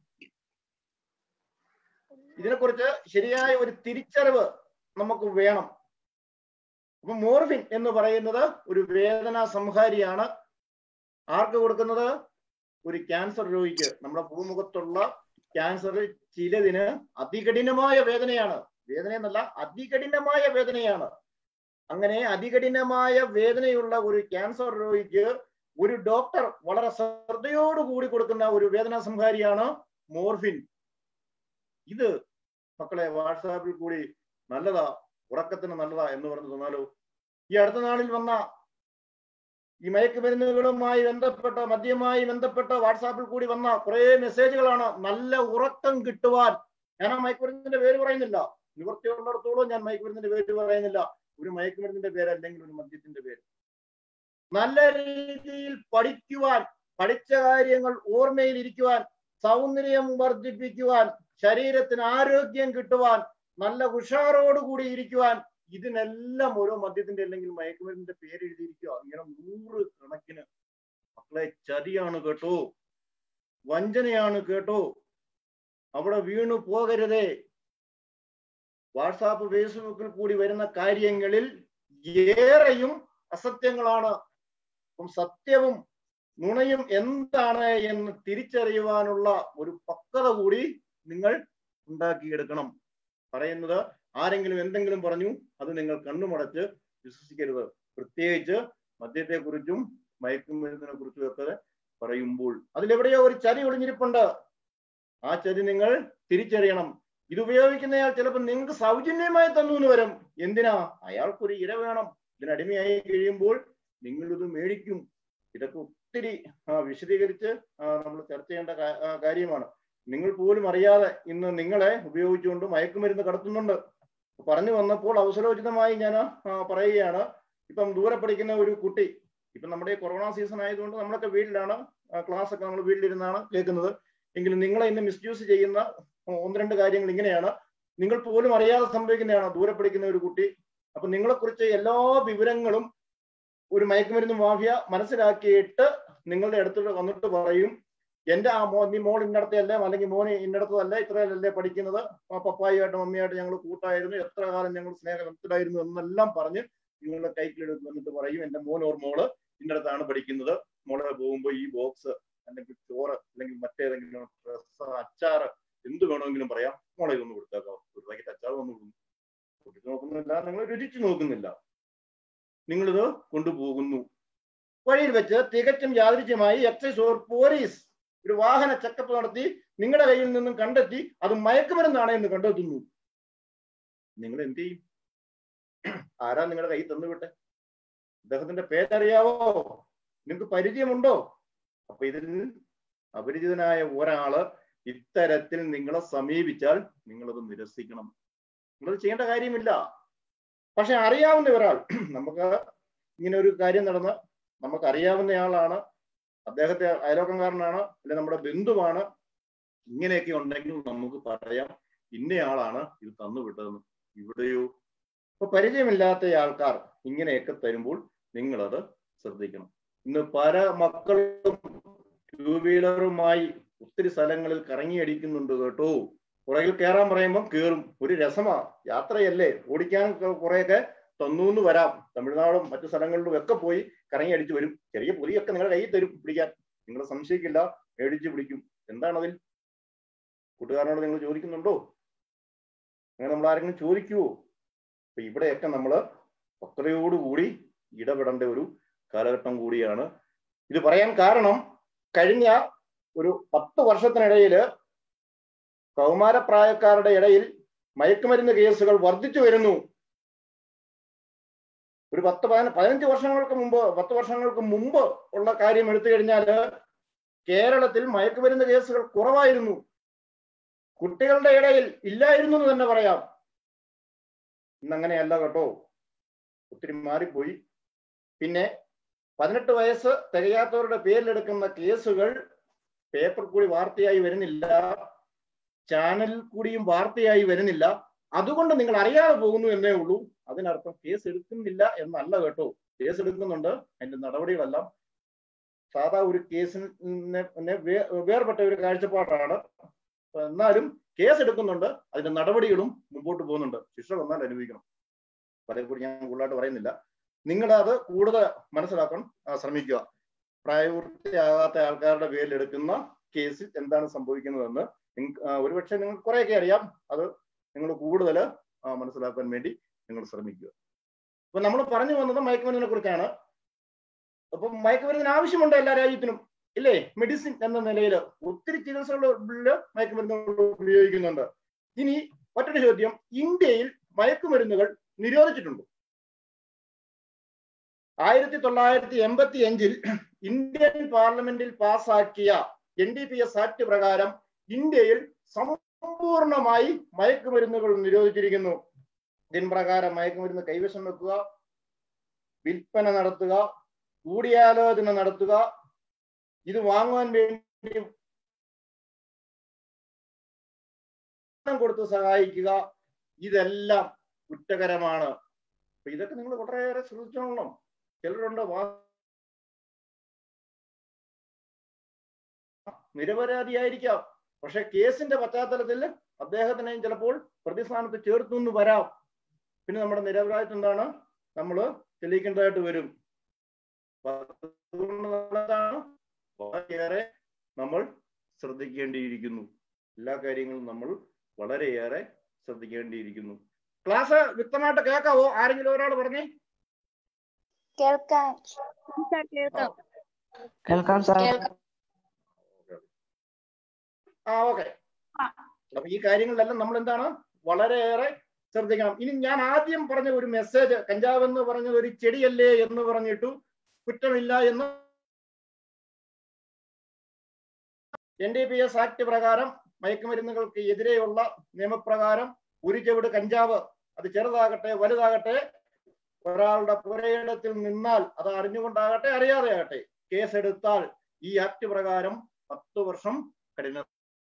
ഇതിനെക്കുറിച്ച് ശരിയായ ഒരു തിരിച്ചറിവ് നമുക്ക് വേണം അപ്പൊ മോർഫിൻ എന്ന് പറയുന്നത് ഒരു വേദനാ സംഹാരിയാണ് ആർക്ക് കൊടുക്കുന്നത് ഒരു ക്യാൻസർ രോഗിക്ക് നമ്മുടെ ഭൂമുഖത്തുള്ള ക്യാൻസർ ചിലതിന് അതികഠിനമായ വേദനയാണ് വേദന എന്നല്ല അതികഠിനമായ വേദനയാണ് അങ്ങനെ അതികഠിനമായ വേദനയുള്ള ഒരു ക്യാൻസർ രോഗിക്ക് ഒരു ഡോക്ടർ വളരെ ശ്രദ്ധയോടുകൂടി കൊടുക്കുന്ന ഒരു വേദനാ സംഹാരിയാണ് മോർഫിൻ ഇത് മക്കളെ വാട്സാപ്പിൽ കൂടി നല്ലതാ ഉറക്കത്തിന് നല്ലതാ എന്ന് പറഞ്ഞു തന്നാലോ ഈ അടുത്ത നാളിൽ വന്ന ഈ മയക്കുമരുന്നുകളുമായി ബന്ധപ്പെട്ട മദ്യവുമായി ബന്ധപ്പെട്ട വാട്സാപ്പിൽ കൂടി വന്ന കുറെ മെസ്സേജുകളാണ് നല്ല ഉറക്കം കിട്ടുവാൻ ഞാൻ ആ മയക്കുമരുന്നിന്റെ പേര് പറയുന്നില്ല നിവൃത്തിയുള്ളിടത്തോളം ഞാൻ മയക്കുമരുന്നിന്റെ പേര് പറയുന്നില്ല ഒരു മയക്കുമരുന്നിന്റെ പേര് അല്ലെങ്കിൽ ഒരു മദ്യത്തിന്റെ പേര് നല്ല രീതിയിൽ പഠിക്കുവാൻ പഠിച്ച കാര്യങ്ങൾ ഓർമ്മയിൽ ഇരിക്കുവാൻ സൗന്ദര്യം വർദ്ധിപ്പിക്കുവാൻ ശരീരത്തിന് ആരോഗ്യം കിട്ടുവാൻ നല്ല ഉഷാറോടുകൂടി ഇരിക്കുവാൻ ഇതിനെല്ലാം ഓരോ മദ്യത്തിന്റെ അല്ലെങ്കിൽ മയക്കുമരുന്നിന്റെ പേര് എഴുതിയിരിക്കുക ഇങ്ങനെ നൂറ് കണക്കിന് മക്കളെ ചതിയാണ് കേട്ടോ വഞ്ചനയാണ് കേട്ടോ അവിടെ വീണു പോകരുതേ വാട്സാപ്പ് ഫേസ്ബുക്കിൽ കൂടി വരുന്ന കാര്യങ്ങളിൽ ഏറെയും അസത്യങ്ങളാണ് അപ്പം സത്യവും നുണയും എന്താണ് എന്ന് തിരിച്ചറിയുവാനുള്ള ഒരു പക്വത കൂടി നിങ്ങൾ ഉണ്ടാക്കിയെടുക്കണം പറയുന്നത് ആരെങ്കിലും എന്തെങ്കിലും പറഞ്ഞു അത് നിങ്ങൾ കണ്ണുമടച്ച് വിശ്വസിക്കരുത് പ്രത്യേകിച്ച് മദ്യത്തെ കുറിച്ചും മയക്കുമരുന്നിനെ കുറിച്ചും ഒക്കെ പറയുമ്പോൾ അതിലെവിടെയോ ഒരു ചതി ഒളിഞ്ഞിരിപ്പുണ്ട് ആ ചതി നിങ്ങൾ തിരിച്ചറിയണം ഇത് ഉപയോഗിക്കുന്നയാൾ ചിലപ്പോൾ നിങ്ങൾക്ക് സൗജന്യമായി തന്നു എന്ന് വരും എന്തിനാ അയാൾക്കൊരു ഇര വേണം ഇതിനടിമയായി കഴിയുമ്പോൾ നിങ്ങൾ ഇത് മേടിക്കും ഇതൊക്കെ ഒത്തിരി ആ, വിശദീകരിച്ച് നമ്മൾ ചർച്ച ചെയ്യേണ്ട കാ- ആ, കാര്യമാണ് നിങ്ങൾ പോലും അറിയാതെ ഇന്ന് നിങ്ങളെ ഉപയോഗിച്ചുകൊണ്ട് മയക്കുമരുന്ന് കടത്തുന്നുണ്ട് പറഞ്ഞു വന്നപ്പോൾ അവസരോചിതമായി ഞാൻ ആ, പറയുകയാണ് ഇപ്പം ദൂരെ പഠിക്കുന്ന ഒരു കുട്ടി ഇപ്പം നമ്മുടെ ഈ കൊറോണ സീസൺ ആയതുകൊണ്ട് നമ്മളൊക്കെ വീട്ടിലാണ് ക്ലാസ് ഒക്കെ നമ്മൾ വീട്ടിലിരുന്നാണ് കേൾക്കുന്നത് എങ്കിലും നിങ്ങളെ ഇന്ന് മിസ്യൂസ് ചെയ്യുന്ന ഒന്ന് രണ്ട് കാര്യങ്ങൾ ഇങ്ങനെയാണ് നിങ്ങൾ പോലും അറിയാതെ സംഭവിക്കുന്നതാണ് ദൂരെ പഠിക്കുന്ന ഒരു കുട്ടി അപ്പൊ നിങ്ങളെക്കുറിച്ച് എല്ലാ വിവരങ്ങളും ഒരു മയക്കുമരുന്ന് മാഫിയ മനസ്സിലാക്കിയിട്ട് നിങ്ങളുടെ അടുത്തോട്ട് വന്നിട്ട് പറയും എന്റെ ആ മോ നീ മോൾ ഇന്നടത്തല്ലേ അല്ലെങ്കിൽ മോന് ഇന്നടത്തതല്ല ഇത്രയല്ലേ പഠിക്കുന്നത് ആ പപ്പായുമായിട്ട് മമ്മിയായിട്ട് ഞങ്ങൾ കൂട്ടായിരുന്നു എത്ര കാലം ഞങ്ങൾ സ്നേഹത്തിലായിരുന്നു എന്നെല്ലാം പറഞ്ഞ് നിങ്ങളുടെ കൈക്കിലെടുത്ത് വന്നിട്ട് പറയും എന്റെ മോൻ ഓർ മോള് ഇന്നടത്താണ് പഠിക്കുന്നത് മോളെ പോകുമ്പോൾ ഈ ബോക്സ് അല്ലെങ്കിൽ ചോറ് അല്ലെങ്കിൽ മറ്റേതെങ്കിലും ഡ്രസ് അച്ചാറ് എന്ത് വേണമെങ്കിലും പറയാം മോളെ ഇതൊന്ന് കൊടുത്തേക്കാം ഒരു പാക്കറ്റ് അച്ചാർ ഒന്ന് കൊടുക്കും കുടിച്ചു നോക്കുന്നില്ല നിങ്ങൾ രുചിച്ചു നോക്കുന്നില്ല നിങ്ങളിത് കൊണ്ടുപോകുന്നു വഴിയിൽ വെച്ച് തികച്ചും യാദൃശ്യമായി എക്സൈസ് ഓർ പോലീസ് ഒരു വാഹന ചെക്കപ്പ് നടത്തി നിങ്ങളുടെ കയ്യിൽ നിന്നും കണ്ടെത്തി അത് മയക്കുമരുന്നാണ് എന്ന് കണ്ടെത്തുന്നു നിങ്ങൾ എന്ത് ചെയ്യും ആരാ നിങ്ങളുടെ കയ്യിൽ തന്നുവിട്ടെ അദ്ദേഹത്തിന്റെ പേരറിയാവോ നിങ്ങൾക്ക് പരിചയമുണ്ടോ അപ്പൊ ഇതിൽ അപരിചിതനായ ഒരാള് ഇത്തരത്തിൽ നിങ്ങളെ സമീപിച്ചാൽ നിങ്ങളത് നിരസിക്കണം നിങ്ങളത് ചെയ്യേണ്ട കാര്യമില്ല പക്ഷെ അറിയാവുന്ന ഒരാൾ നമുക്ക് ഇങ്ങനെ ഒരു കാര്യം നടന്ന് നമുക്ക് അറിയാവുന്നയാളാണ് അദ്ദേഹത്തെ അയലോക്കംകാരനാണ് അല്ലെ നമ്മുടെ ബന്ധുവാണ് ഇങ്ങനെയൊക്കെ ഉണ്ടെങ്കിൽ നമുക്ക് പറയാം ഇന്നയാളാണ് ഇത് തന്നുവിട്ടതെന്ന് ഇവിടെയോ ഇപ്പൊ പരിചയമില്ലാത്ത ആൾക്കാർ ഇങ്ങനെയൊക്കെ തരുമ്പോൾ നിങ്ങളത് ശ്രദ്ധിക്കണം ഇന്ന് പല മക്കളും ടൂ വീലറുമായി ഒത്തിരി സ്ഥലങ്ങളിൽ കറങ്ങിയടിക്കുന്നുണ്ട് കേട്ടോ പുറകിൽ കയറാൻ പറയുമ്പോൾ കയറും ഒരു രസമാ യാത്രയല്ലേ ഓടിക്കാൻ കുറെയൊക്കെ തന്നൂന്ന് വരാം തമിഴ്നാടും മറ്റു സ്ഥലങ്ങളിലും ഒക്കെ പോയി കറങ്ങി അടിച്ചു വരും ചെറിയ പുലിയൊക്കെ നിങ്ങളുടെ കയ്യിൽ തരും പിടിക്കാൻ നിങ്ങൾ സംശയിക്കില്ല മേടിച്ച് പിടിക്കും എന്താണതിൽ കൂട്ടുകാരനോട് നിങ്ങൾ ചോദിക്കുന്നുണ്ടോ അങ്ങനെ നമ്മൾ ആരെങ്കിലും ചോദിക്കുവോ അപ്പൊ ഇവിടെയൊക്കെ നമ്മൾ പക്വതയോടുകൂടി ഇടപെടേണ്ട ഒരു കാലഘട്ടം കൂടിയാണ് ഇത് പറയാൻ കാരണം കഴിഞ്ഞ ഒരു പത്ത് വർഷത്തിനിടയിൽ കൗമാരപ്രായക്കാരുടെ ഇടയിൽ മയക്കുമരുന്ന് കേസുകൾ വർദ്ധിച്ചു വരുന്നു ഒരു പത്ത് പതിന പതിനഞ്ച് വർഷങ്ങൾക്ക് മുമ്പ് പത്ത് വർഷങ്ങൾക്ക് മുമ്പ് ഉള്ള കാര്യം എടുത്തു കഴിഞ്ഞാൽ കേരളത്തിൽ മയക്കുമരുന്ന് കേസുകൾ കുറവായിരുന്നു കുട്ടികളുടെ ഇടയിൽ ഇല്ലായിരുന്നു എന്ന് തന്നെ പറയാം ഇന്നങ്ങനെയല്ല കേട്ടോ ഒത്തിരി മാറിപ്പോയി പിന്നെ പതിനെട്ട് വയസ്സ് തികയാത്തവരുടെ പേരിലെടുക്കുന്ന കേസുകൾ പേപ്പർ കൂടി വാർത്തയായി വരുന്നില്ല ചാനലിൽ കൂടിയും വാർത്തയായി വരുന്നില്ല അതുകൊണ്ട് നിങ്ങൾ അറിയാതെ പോകുന്നു എന്നേ ഉള്ളൂ അതിനർത്ഥം കേസ് എടുക്കുന്നില്ല എന്നല്ല കേട്ടോ കേസ് എടുക്കുന്നുണ്ട് അതിന്റെ നടപടികളെല്ലാം സാധാ ഒരു കേസിനെ വേർപെട്ട ഒരു കാഴ്ചപ്പാടാണ് എന്നാലും കേസ് എടുക്കുന്നുണ്ട് അതിന്റെ നടപടികളും മുമ്പോട്ട് പോകുന്നുണ്ട് ശിക്ഷ വന്നാൽ അനുഭവിക്കണം പലരെക്കുറിച്ച് ഞാൻ കൂടുതലായിട്ട് പറയുന്നില്ല നിങ്ങൾ അത് കൂടുതൽ മനസ്സിലാക്കാൻ ആ, ശ്രമിക്കുക പ്രായപൂർത്തിയാകാത്ത ആൾക്കാരുടെ പേരിൽ എടുക്കുന്ന കേസിൽ എന്താണ് സംഭവിക്കുന്നതെന്ന് നിങ്ങ- ആ, ഒരുപക്ഷെ നിങ്ങൾക്ക് കുറെയൊക്കെ അറിയാം അത് നിങ്ങൾ കൂടുതൽ മനസ്സിലാക്കാൻ വേണ്ടി നിങ്ങൾ ശ്രമിക്കുക അപ്പൊ നമ്മൾ പറഞ്ഞു വന്നത് മയക്കുമരുന്നിനെ കുറിച്ചാണ് അപ്പൊ മയക്കുമരുന്നിന് ആവശ്യമുണ്ട് എല്ലാ രാജ്യത്തിനും ഇല്ലേ മെഡിസിൻ എന്ന നിലയിൽ ഒത്തിരി ചികിത്സകളില് മയക്കുമരുന്നുകൾ ഉപയോഗിക്കുന്നുണ്ട് ഇനി മറ്റൊരു ചോദ്യം ഇന്ത്യയിൽ മയക്കുമരുന്നുകൾ നിരോധിച്ചിട്ടുണ്ട് ആയിരത്തി തൊള്ളായിരത്തി എൺപത്തി അഞ്ചിൽ ഇന്ത്യൻ പാർലമെന്റിൽ പാസാക്കിയ N D P S act പ്രകാരം ഇന്ത്യയിൽ സമ്പൂർണമായി മയക്കുമരുന്നുകൾ നിരോധിച്ചിരിക്കുന്നു ഇതിൻ പ്രകാരം മയക്കുമരുന്ന് കൈവശം വെക്കുക വിൽപ്പന നടത്തുക കൂടിയാലോചന നടത്തുക ഇത് വാങ്ങുവാൻ വേണ്ടി പണം കൊടുത്ത് സഹായിക്കുക ഇതെല്ലാം കുറ്റകരമാണ് അപ്പൊ ഇതൊക്കെ നിങ്ങൾ വളരെയേറെ ശ്രദ്ധിച്ചോളണം ചിലരുണ്ട് വാ നിരപരാധിയായിരിക്കാം പക്ഷെ കേസിന്റെ പശ്ചാത്തലത്തിൽ അദ്ദേഹത്തിനെയും ചിലപ്പോൾ പ്രതിസ്ഥാനത്ത് ചേർത്തു എന്ന് വരാം പിന്നെ നമ്മുടെ നിരപരാധിത്വം എന്താണ് നമ്മൾ തെളിയിക്കേണ്ടതായിട്ട് വരും അപ്പൊ അതുകൊണ്ട് നമ്മളെന്താണ് വളരെയേറെ നമ്മൾ ശ്രദ്ധിക്കേണ്ടിയിരിക്കുന്നു എല്ലാ കാര്യങ്ങളും നമ്മൾ വളരെയേറെ ശ്രദ്ധിക്കേണ്ടിയിരിക്കുന്നു ക്ലാസ് വ്യക്തമായിട്ട് കേൾക്കാവോ ആരെങ്കിലും ഒരാൾ പറഞ്ഞേ കേൾക്കാം കേൾക്കാം കേൾക്കാം സാർ ആ ഓക്കെ അപ്പൊ ഈ കാര്യങ്ങളിലെല്ലാം നമ്മൾ എന്താണ് വളരെയേറെ ശ്രദ്ധിക്കണം ഇനി ഞാൻ ആദ്യം പറഞ്ഞ ഒരു മെസ്സേജ് കഞ്ചാവ് എന്ന് പറഞ്ഞത് ഒരു ചെടിയല്ലേ എന്ന് പറഞ്ഞിട്ടു കുറ്റമില്ല എന്ന് N D P S act പ്രകാരം മയക്കുമരുന്നുകൾക്ക് എതിരെയുള്ള നിയമപ്രകാരം ഒരു ചുവട് കഞ്ചാവ് അത് ചെറുതാകട്ടെ വലുതാകട്ടെ ഒരാളുടെ പുരയിടത്തിൽ നിന്നാൽ അത് അറിഞ്ഞുകൊണ്ടാകട്ടെ അറിയാതെ ആകട്ടെ കേസെടുത്താൽ ഈ ആക്ട് പ്രകാരം പത്ത് വർഷം കഠിന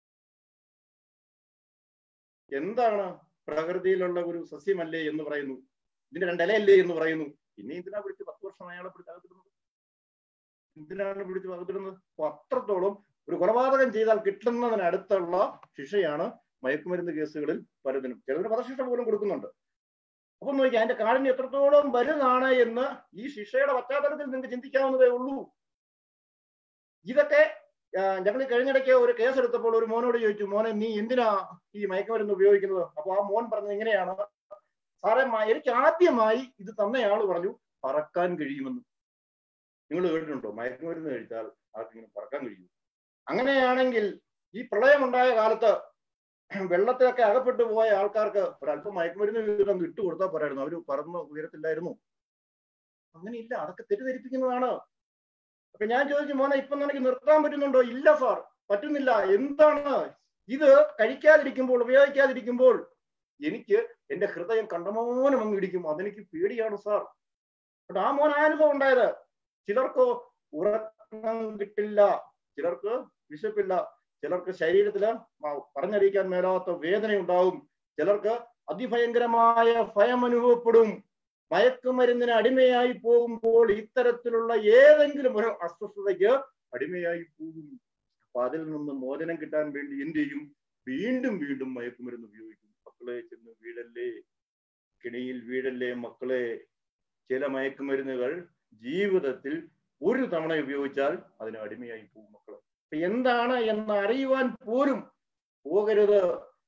എന്താണ് പ്രകൃതിയിലുള്ള ഒരു സസ്യമല്ലേ എന്ന് പറയുന്നു ഇതിന്റെ രണ്ടിലയല്ലേ എന്ന് പറയുന്നു പിന്നെ എന്തിനാ പിടിച്ച് പത്ത് വർഷം അയാളെ പിടിച്ച് അകത്തിടുന്നത് എന്തിനാണ് പിടിച്ച് അകത്തിടുന്നത് അപ്പൊ അത്രത്തോളം ഒരു കൊലപാതകം ചെയ്താൽ കിട്ടുന്നതിനടുത്തുള്ള ശിക്ഷയാണ് മയക്കുമരുന്ന് കേസുകളിൽ പലതിനും ചിലതിന് വധശിക്ഷ പോലും കൊടുക്കുന്നുണ്ട് അപ്പൊ നോക്കിയാൽ അതിന്റെ കാഠിന്യം എത്രത്തോളം വലുതാണ് എന്ന് ഈ ശിക്ഷയുടെ പശ്ചാത്തലത്തിൽ നിങ്ങൾക്ക് ചിന്തിക്കാവുന്നതേ ഉള്ളൂ ഇതൊക്കെ ഞങ്ങൾ കഴിഞ്ഞിടയ്ക്ക് ഒരു കേസ് എടുത്തപ്പോൾ ഒരു മോനോട് ചോദിച്ചു മോനെ നീ എന്തിനാ ഈ മയക്കുമരുന്ന് ഉപയോഗിക്കുന്നത് അപ്പൊ ആ മോൻ പറഞ്ഞത് ഇങ്ങനെയാണ് സാറേ മ- എനിക്ക് ആദ്യമായി ഇത് തന്നയാള് പറഞ്ഞു പറക്കാൻ കഴിയുമെന്ന് നിങ്ങൾ കേട്ടിട്ടുണ്ടോ മയക്കുമരുന്ന് കഴിച്ചാൽ ആർക്കെങ്കിലും പറക്കാൻ കഴിയും അങ്ങനെയാണെങ്കിൽ ഈ പ്രളയമുണ്ടായ കാലത്ത് വെള്ളത്തിലൊക്കെ അകപ്പെട്ടു പോയ ആൾക്കാർക്ക് ഒരല്പം മയക്കുമരുന്ന് വീതം ഇട്ട് കൊടുത്താൽ പോരായിരുന്നു അവര് പറന്ന് ഉയരത്തില്ലായിരുന്നു അങ്ങനെയില്ല അതൊക്കെ തെറ്റിദ്ധരിപ്പിക്കുന്നതാണ് അപ്പൊ ഞാൻ ചോദിച്ചു മോനെ ഇപ്പൊ നിനക്ക് നിർത്താൻ പറ്റുന്നുണ്ടോ ഇല്ല സാർ പറ്റുന്നില്ല എന്താണ് ഇത് കഴിക്കാതിരിക്കുമ്പോൾ ഉപയോഗിക്കാതിരിക്കുമ്പോൾ എനിക്ക് എന്റെ ഹൃദയം കണ്ടമോനം അങ്ങ് ഇടിക്കും അതെനിക്ക് പേടിയാണ് സാർ എന്നിട്ട് ആ മോൻ ആ അനുഭവം ഉണ്ടായത് ചിലർക്ക് ഉറക്കം കിട്ടില്ല ചിലർക്ക് വിശപ്പില്ല ചിലർക്ക് ശരീരത്തില് മ- പറഞ്ഞറിയിക്കാൻ മേലാത്ത വേദന ഉണ്ടാവും ചിലർക്ക് അതിഭയങ്കരമായ ഭയം അനുഭവപ്പെടും മയക്കുമരുന്നിന് അടിമയായി പോകുമ്പോൾ ഇത്തരത്തിലുള്ള ഏതെങ്കിലും ഒരു അസ്വസ്ഥതയ്ക്ക് അടിമയായി പോകും അപ്പൊ അതിൽ നിന്ന് മോചനം കിട്ടാൻ വേണ്ടി എന്ത് ചെയ്യും വീണ്ടും വീണ്ടും മയക്കുമരുന്ന് ഉപയോഗിക്കും മക്കളെ ചെന്ന് വീടല്ലേ കിണിയിൽ വീടല്ലേ മക്കളെ ചില മയക്കുമരുന്നുകൾ ജീവിതത്തിൽ ഒരു തവണ ഉപയോഗിച്ചാൽ അതിന് അടിമയായി പോകും മക്കളെ അപ്പൊ എന്താണ് എന്ന് അറിയുവാൻ പോലും പോകരുത്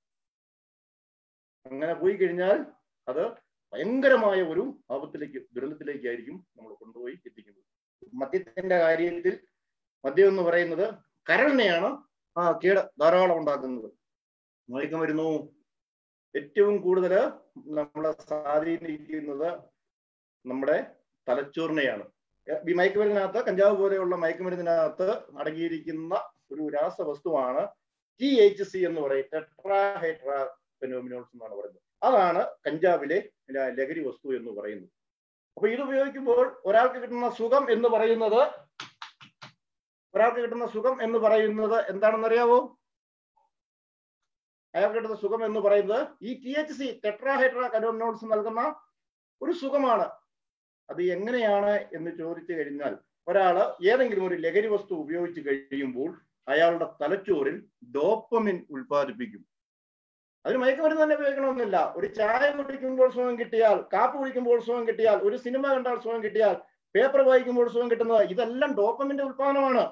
അങ്ങനെ പോയി കഴിഞ്ഞാൽ അത് ഭയങ്കരമായ ഒരു ആപത്തിലേക്ക് ദുരന്തത്തിലേക്കായിരിക്കും നമ്മൾ കൊണ്ടുപോയി എത്തിക്കുന്നത് മദ്യത്തിന്റെ കാര്യത്തിൽ മദ്യം എന്ന് പറയുന്നത് കരളിനെയാണ് ആ കേട് ധാരാളം ഉണ്ടാക്കുന്നത് മയക്കുമരുന്നു ഏറ്റവും കൂടുതൽ നമ്മളെ സ്വാധീനിക്കുന്നത് നമ്മുടെ തലച്ചോറിനെയാണ് ഈ മയക്കുമരുന്നിനകത്ത് കഞ്ചാവ് പോലെയുള്ള മയക്കുമരുന്നിനകത്ത് അടങ്ങിയിരിക്കുന്ന ഒരു രാസവസ്തുവാണ് ടി എച്ച് സി എന്ന് പറയും ടെട്രാഹൈഡ്രാ ഫെനോമിനോൾസ് എന്നാണ് പറയുന്നത് അതാണ് കഞ്ചാവിലെ ല- ലഹരി വസ്തു എന്ന് പറയുന്നത് അപ്പൊ ഇത് ഉപയോഗിക്കുമ്പോൾ ഒരാൾക്ക് കിട്ടുന്ന സുഖം എന്ന് പറയുന്നത് ഒരാൾക്ക് കിട്ടുന്ന സുഖം എന്ന് പറയുന്നത് എന്താണെന്ന് അറിയാവോ അയാൾക്ക് കിട്ടുന്ന സുഖം എന്ന് പറയുന്നത് ഈ T H C tetrahydrocannabinols നൽകുന്ന ഒരു സുഖമാണ് അത് എങ്ങനെയാണ് എന്ന് ചോദിച്ചു കഴിഞ്ഞാൽ ഒരാള് ഏതെങ്കിലും ഒരു ലഹരി വസ്തു ഉപയോഗിച്ച് കഴിയുമ്പോൾ അയാളുടെ തലച്ചോറിൽ ഡോപ്പമിൻ ഉൽപ്പാദിപ്പിക്കും അതിന് മയക്കുമരുന്ന് തന്നെ ഉപയോഗിക്കണമെന്നില്ല ഒരു ചായ കുടിക്കുമ്പോൾ സുഖം കിട്ടിയാൽ കാപ്പ് കുടിക്കുമ്പോൾ സുഖം കിട്ടിയാൽ ഒരു സിനിമ കണ്ടാൽ സുഖം കിട്ടിയാൽ പേപ്പർ വായിക്കുമ്പോൾ സുഖം കിട്ടുന്നത് ഇതെല്ലാം ഡോപ്പമിന്റെ ഉൽപാദനമാണ്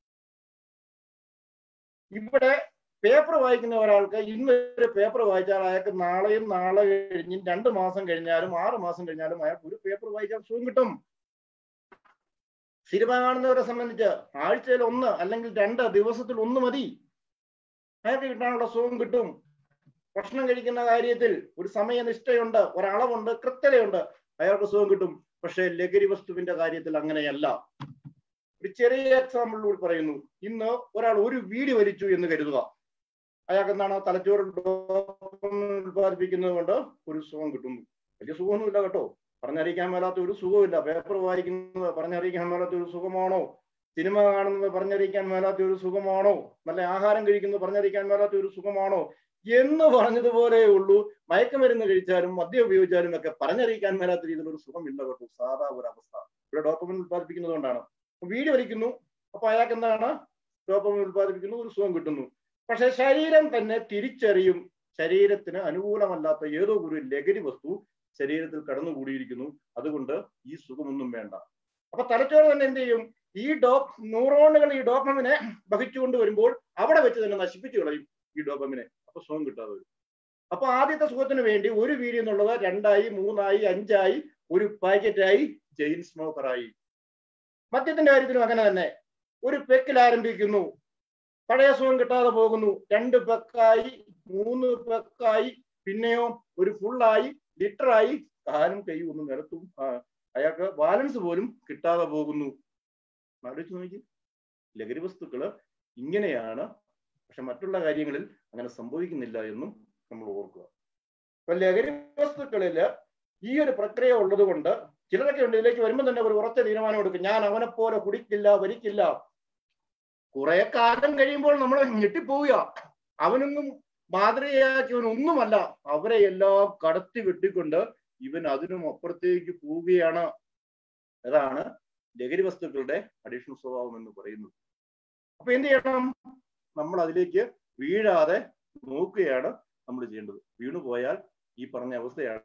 ഇവിടെ പേപ്പർ വായിക്കുന്ന ഒരാൾക്ക് ഇന്ന് ഒരു പേപ്പർ വായിച്ചാൽ അയാൾക്ക് നാളെയും നാളെ കഴിഞ്ഞും രണ്ട് മാസം കഴിഞ്ഞാലും ആറ് മാസം കഴിഞ്ഞാലും അയാൾക്ക് ഒരു പേപ്പർ വായിച്ചാൽ സുഖം കിട്ടും സിനിമ കാണുന്നവരെ സംബന്ധിച്ച് ആഴ്ചയിൽ ഒന്ന് അല്ലെങ്കിൽ രണ്ട് ദിവസത്തിൽ ഒന്ന് മതി അയാൾക്ക് കിട്ടാനുള്ള സുഖം കിട്ടും ഭക്ഷണം കഴിക്കുന്ന കാര്യത്തിൽ ഒരു സമയനിഷ്ഠയുണ്ട് ഒരളവുണ്ട് കൃത്യതയുണ്ട് അയാൾക്ക് സുഖം കിട്ടും പക്ഷെ ലഹരി വസ്തുവിന്റെ കാര്യത്തിൽ അങ്ങനെയല്ല ഒരു ചെറിയ എക്സാമ്പിൾ പറയുന്നു ഇന്ന് ഒരാൾ ഒരു വീടി വലിച്ചു എന്ന് കരുതുക അയാൾക്ക് എന്താണ് തലച്ചോറിൽ ഡോപാമിൻ ഉത്പാദിപ്പിക്കുന്നത് കൊണ്ട് ഒരു സുഖം കിട്ടുന്നു വലിയ സുഖമൊന്നുമില്ല കേട്ടോ പറഞ്ഞറിയിക്കാൻ മേലാത്ത ഒരു സുഖമില്ല പേപ്പർ വായിക്കുന്നത് പറഞ്ഞറിയിക്കാൻ മേലാത്ത ഒരു സുഖമാണോ സിനിമ കാണുന്നത് പറഞ്ഞറിയിക്കാൻ മേലാത്ത ഒരു സുഖമാണോ നല്ല ആഹാരം കഴിക്കുന്നത് പറഞ്ഞറിയിക്കാൻ മേലാത്ത ഒരു സുഖമാണോ എന്ന് പറഞ്ഞതുപോലെ ഉള്ളൂ മയക്കുമരുന്ന് കഴിച്ചാലും മദ്യം ഉപയോഗിച്ചാലും ഒക്കെ പറഞ്ഞറിയിക്കാൻ മേലാത്ത രീതിയിൽ ഒരു സുഖമില്ല കേട്ടോ സാധാ ഒരു അവസ്ഥ ഇവിടെ ഡോക്യുമെന്റ് ഉത്പാദിപ്പിക്കുന്നത് കൊണ്ടാണ് വീട് വലിക്കുന്നു അപ്പൊ അയാൾക്ക് എന്താണ് ഡോക്യുമെന്റ് ഉത്പാദിപ്പിക്കുന്നു ഒരു സുഖം കിട്ടുന്നു പക്ഷെ ശരീരം തന്നെ തിരിച്ചറിയും ശരീരത്തിന് അനുകൂലമല്ലാത്ത ഏതോ ഒരു ലഹരി വസ്തു ശരീരത്തിൽ കടന്നുകൂടിയിരിക്കുന്നു അതുകൊണ്ട് ഈ സുഖമൊന്നും വേണ്ട അപ്പൊ തലച്ചോറ് തന്നെ എന്ത് ചെയ്യും ഈ ഡോ ന്യൂറോണുകൾ ഈ ഡോപ്പമിനെ വഹിച്ചുകൊണ്ട് വരുമ്പോൾ അവിടെ വെച്ച് തന്നെ നശിപ്പിച്ചു കളയും ഈ ഡോപ്പമിനെ അപ്പൊ സുഖം കിട്ടാതെ വരും അപ്പൊ ആദ്യത്തെ സുഖത്തിന് വേണ്ടി ഒരു വീഡിയോ എന്നുള്ളത് രണ്ടായി മൂന്നായി അഞ്ചായി ഒരു പാക്കറ്റായി ചെയിൻ സ്മോക്കറായി മദ്യത്തിന്റെ കാര്യത്തിലും അങ്ങനെ തന്നെ ഒരു പെക്കിൽ ആരംഭിക്കുന്നു പഴയ സുഖം കിട്ടാതെ പോകുന്നു രണ്ട് പെക്കായി മൂന്ന് പെക്കായി പിന്നെയോ ഒരു ഫുള്ളായി ലിറ്ററായി കാലും കൈയും ഒന്നും നിരത്തും ആ, അയാൾക്ക് ബാലൻസ് പോലും കിട്ടാതെ പോകുന്നു ആലോചിച്ച് നോക്കി ലഹരി വസ്തുക്കള് ഇങ്ങനെയാണ് പക്ഷെ മറ്റുള്ള കാര്യങ്ങളിൽ അങ്ങനെ സംഭവിക്കുന്നില്ല എന്നും നമ്മൾ ഓർക്കുക അപ്പൊ ലഹരി വസ്തുക്കളില് ഈ ഒരു പ്രക്രിയ ഉള്ളത് കൊണ്ട് ചിലരൊക്കെ ഉണ്ട് ഇതിലേക്ക് വരുമ്പോൾ തന്നെ ഒരു ഉറച്ച തീരുമാനം എടുക്കും ഞാൻ അവനെ പോലെ കുടിക്കില്ല വരിക്കില്ല കുറെ കാലം കഴിയുമ്പോൾ നമ്മൾ ഞെട്ടിപ്പോവുക അവനൊന്നും മാതൃകയാക്കിയവനൊന്നുമല്ല അവരെ എല്ലാം കടത്തി വെട്ടിക്കൊണ്ട് ഇവൻ അതിനും അപ്പുറത്തേക്ക് പോവുകയാണ് അതാണ് ലഹരി വസ്തുക്കളുടെ അഡീഷണൽ സ്വഭാവം എന്ന് പറയുന്നത് അപ്പൊ എന്ത് ചെയ്യണം നമ്മൾ അതിലേക്ക് വീഴാതെ നോക്കുകയാണ് നമ്മൾ ചെയ്യേണ്ടത് വീണു പോയാൽ ഈ പറഞ്ഞ അവസ്ഥയാണ്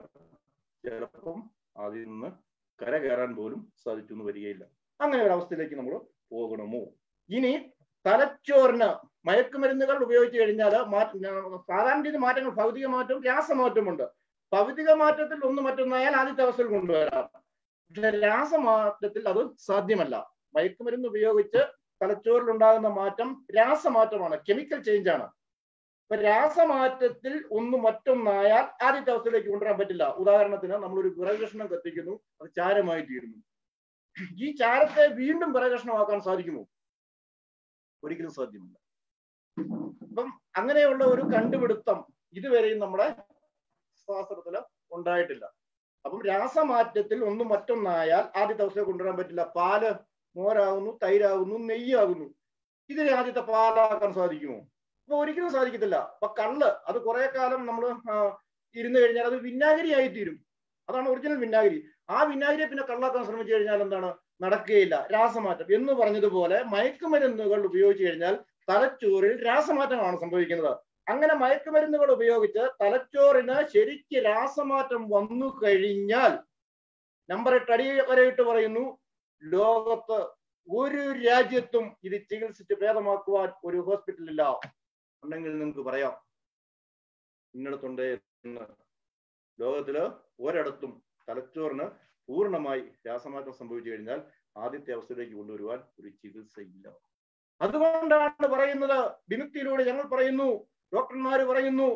ചിലപ്പം അതിൽ നിന്ന് കര കയറാൻ പോലും സാധിച്ചൊന്നും വരികയില്ല അങ്ങനെ ഒരു അവസ്ഥയിലേക്ക് നമ്മൾ പോകണമോ ഇനി തലച്ചോറിന് മയക്കുമരുന്നുകൾ ഉപയോഗിച്ചു കഴിഞ്ഞാൽ സാധാരണ രീതി മാറ്റങ്ങൾ ഭൗതിക മാറ്റവും രാസമാറ്റമുണ്ട് ഭൗതിക മാറ്റത്തിൽ ഒന്ന് മറ്റൊന്നായാൽ ആദ്യത്തെ അവസ്ഥയിൽ കൊണ്ടുവരാം പക്ഷെ രാസമാറ്റത്തിൽ അത് സാധ്യമല്ല മയക്കുമരുന്ന് ഉപയോഗിച്ച് തലച്ചോറിൽ ഉണ്ടാകുന്ന മാറ്റം രാസമാറ്റമാണ് കെമിക്കൽ ചേഞ്ച് ആണ് ഇപ്പൊ രാസമാറ്റത്തിൽ ഒന്ന് മറ്റൊന്നായാൽ ആദ്യത്തെ അവസ്ഥയിലേക്ക് കൊണ്ടുവരാൻ പറ്റില്ല ഉദാഹരണത്തിന് നമ്മളൊരു വിറകഷ്ണം കത്തിക്കുന്നു അത് ചാരമായി തീരുന്നു ഈ ചാരത്തെ വീണ്ടും വിറകഷ്ണമാക്കാൻ സാധിക്കുമോ ഒരിക്കലും സാധ്യമല്ല അപ്പം അങ്ങനെയുള്ള ഒരു കണ്ടുപിടുത്തം ഇതുവരെയും നമ്മുടെ ശാസ്ത്രത്തില് ഉണ്ടായിട്ടില്ല അപ്പം രാസമാറ്റത്തിൽ ഒന്ന് മറ്റൊന്നായാൽ ആദ്യത്തെ അവസ്ഥയിൽ കൊണ്ടുവരാൻ പറ്റില്ല പാല് മോരാകുന്നു തൈരാകുന്നു നെയ്യാകുന്നു ഇതിനെ ആദ്യത്തെ പാലാക്കാൻ സാധിക്കുമോ അപ്പൊ ഒരിക്കലും സാധിക്കത്തില്ല അപ്പൊ കള്ള് അത് കുറെ കാലം നമ്മൾ ഇരുന്ന് കഴിഞ്ഞാൽ അത് വിനാഗിരിയായി തീരും അതാണ് ഒറിജിനൽ വിനാഗിരി ആ വിനാഗിരിയെ പിന്നെ കള്ളാക്കാൻ ശ്രമിച്ചു കഴിഞ്ഞാൽ എന്താണ് നടക്കുകയില്ല രാസമാറ്റം എന്ന് പറഞ്ഞതുപോലെ മയക്കുമരുന്നുകൾ ഉപയോഗിച്ചു കഴിഞ്ഞാൽ തലച്ചോറിൽ രാസമാറ്റമാണ് സംഭവിക്കുന്നത് അങ്ങനെ മയക്കുമരുന്നുകൾ ഉപയോഗിച്ച് തലച്ചോറിന് ശരിക്ക് രാസമാറ്റം വന്നു കഴിഞ്ഞാൽ നമ്പർ എട്ട് അടി വരെയിട്ട് പറയുന്നു ലോകത്ത് ഒരു രാജ്യത്തും ഇത് ചികിത്സിച്ച് ഭേദമാക്കുവാൻ ഒരു ഹോസ്പിറ്റലില്ല ഉണ്ടെങ്കിൽ നിങ്ങൾക്ക് പറയാം ഇന്നടത്തുണ്ട് എന്ന് ലോകത്തില് ഒരിടത്തും തലച്ചോറിന് പൂർണ്ണമായി രാസമാറ്റം സംഭവിച്ചു കഴിഞ്ഞാൽ ആദ്യത്തെ അവസ്ഥയിലേക്ക് കൊണ്ടുവരുവാൻ ഒരു ചികിത്സയില്ല അതുകൊണ്ടാണ് പറയുന്നത് വിമുക്തിയിലൂടെ ഞങ്ങൾ പറയുന്നു ഡോക്ടർമാർ പറയുന്നു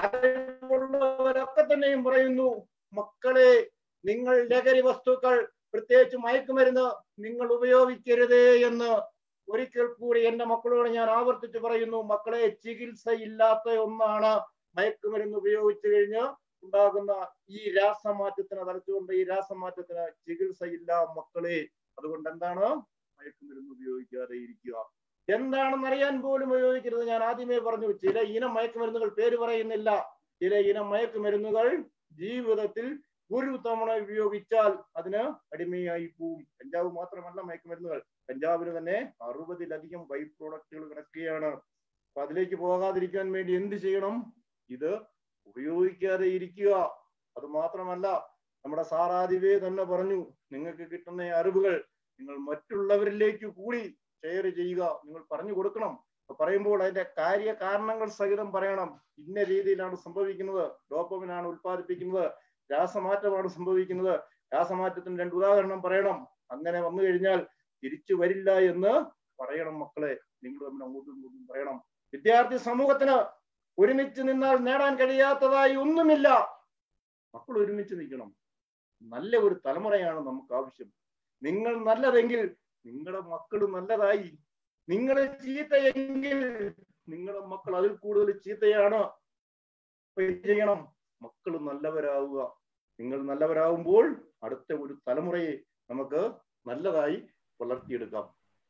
അറിവുള്ളവരൊക്കെ തന്നെയും പറയുന്നു മക്കളെ നിങ്ങൾ ലഹരി വസ്തുക്കൾ പ്രത്യേകിച്ച് മയക്കുമരുന്ന് നിങ്ങൾ ഉപയോഗിക്കരുതേ എന്ന് ഒരിക്കൽ കൂടി എന്റെ മക്കളോട് ഞാൻ ആവർത്തിച്ച് പറയുന്നു മക്കളെ ചികിത്സയില്ലാത്ത ഒന്നാണ് മയക്കുമരുന്ന് ഉപയോഗിച്ചു കഴിഞ്ഞ് ഉണ്ടാകുന്ന ഈ രാസമാറ്റത്തിന് തലച്ചുകൊണ്ട് ഈ രാസമാറ്റത്തിന് ചികിത്സയില്ല മക്കളെ അതുകൊണ്ട് എന്താണ് മയക്കുമരുന്ന് ഉപയോഗിക്കാതെ ഇരിക്കുക എന്താണെന്ന് അറിയാൻ പോലും ഉപയോഗിക്കരുത് ഞാൻ ആദ്യമേ പറഞ്ഞു ചില ഇനം മയക്കുമരുന്നുകൾ പേര് പറയുന്നില്ല ചില ഇനം മയക്കുമരുന്നുകൾ ജീവിതത്തിൽ ഒരു തവണ ഉപയോഗിച്ചാൽ അതിന് അടിമയായി പോവും കഞ്ചാവ് മാത്രമല്ല മയക്കുമരുന്നുകൾ കഞ്ചാവിന് തന്നെ അറുപതിലധികം ബൈ പ്രോഡക്റ്റുകൾ കിടക്കുകയാണ് അപ്പൊ അതിലേക്ക് പോകാതിരിക്കാൻ വേണ്ടി എന്ത് ചെയ്യണം ഇത് ഉപയോഗിക്കാതെ ഇരിക്കുക അത് മാത്രമല്ല നമ്മുടെ സാറാദിവേ തന്നെ പറഞ്ഞു നിങ്ങൾക്ക് കിട്ടുന്ന അറിവുകൾ നിങ്ങൾ മറ്റുള്ളവരിലേക്ക് കൂടി ഷെയർ ചെയ്യുക നിങ്ങൾ പറഞ്ഞു കൊടുക്കണം പറയുമ്പോൾ അതിന്റെ കാര്യ കാരണങ്ങൾ സഹിതം പറയണം ഇന്ന രീതിയിലാണ് സംഭവിക്കുന്നത് ഡോപ്പമിനാണ് ഉത്പാദിപ്പിക്കുന്നത് രാസമാറ്റമാണ് സംഭവിക്കുന്നത് രാസമാറ്റത്തിന് രണ്ട് ഉദാഹരണം പറയണം അങ്ങനെ വന്നു കഴിഞ്ഞാൽ തിരിച്ചു വരില്ല എന്ന് പറയണം മക്കളെ നിങ്ങൾ തമ്മിൽ അങ്ങോട്ടും ഇങ്ങോട്ടും പറയണം വിദ്യാർത്ഥി സമൂഹത്തിന് ഒരുമിച്ച് നിന്നാൽ നേടാൻ കഴിയാത്തതായി ഒന്നുമില്ല മക്കൾ ഒരുമിച്ച് നിൽക്കണം നല്ല ഒരു തലമുറയാണ് നമുക്ക് ആവശ്യം നിങ്ങൾ നല്ലതെങ്കിൽ നിങ്ങളുടെ മക്കൾ നല്ലതായി നിങ്ങൾ ചീത്തയെങ്കിൽ നിങ്ങളുടെ മക്കൾ അതിൽ കൂടുതൽ ചീത്തയാണ് ചെയ്യണം മക്കൾ നല്ലവരാവുക നിങ്ങൾ നല്ലവരാകുമ്പോൾ അടുത്ത ഒരു തലമുറയെ നമുക്ക് നല്ലതായി വളർത്തിയെടുക്കാം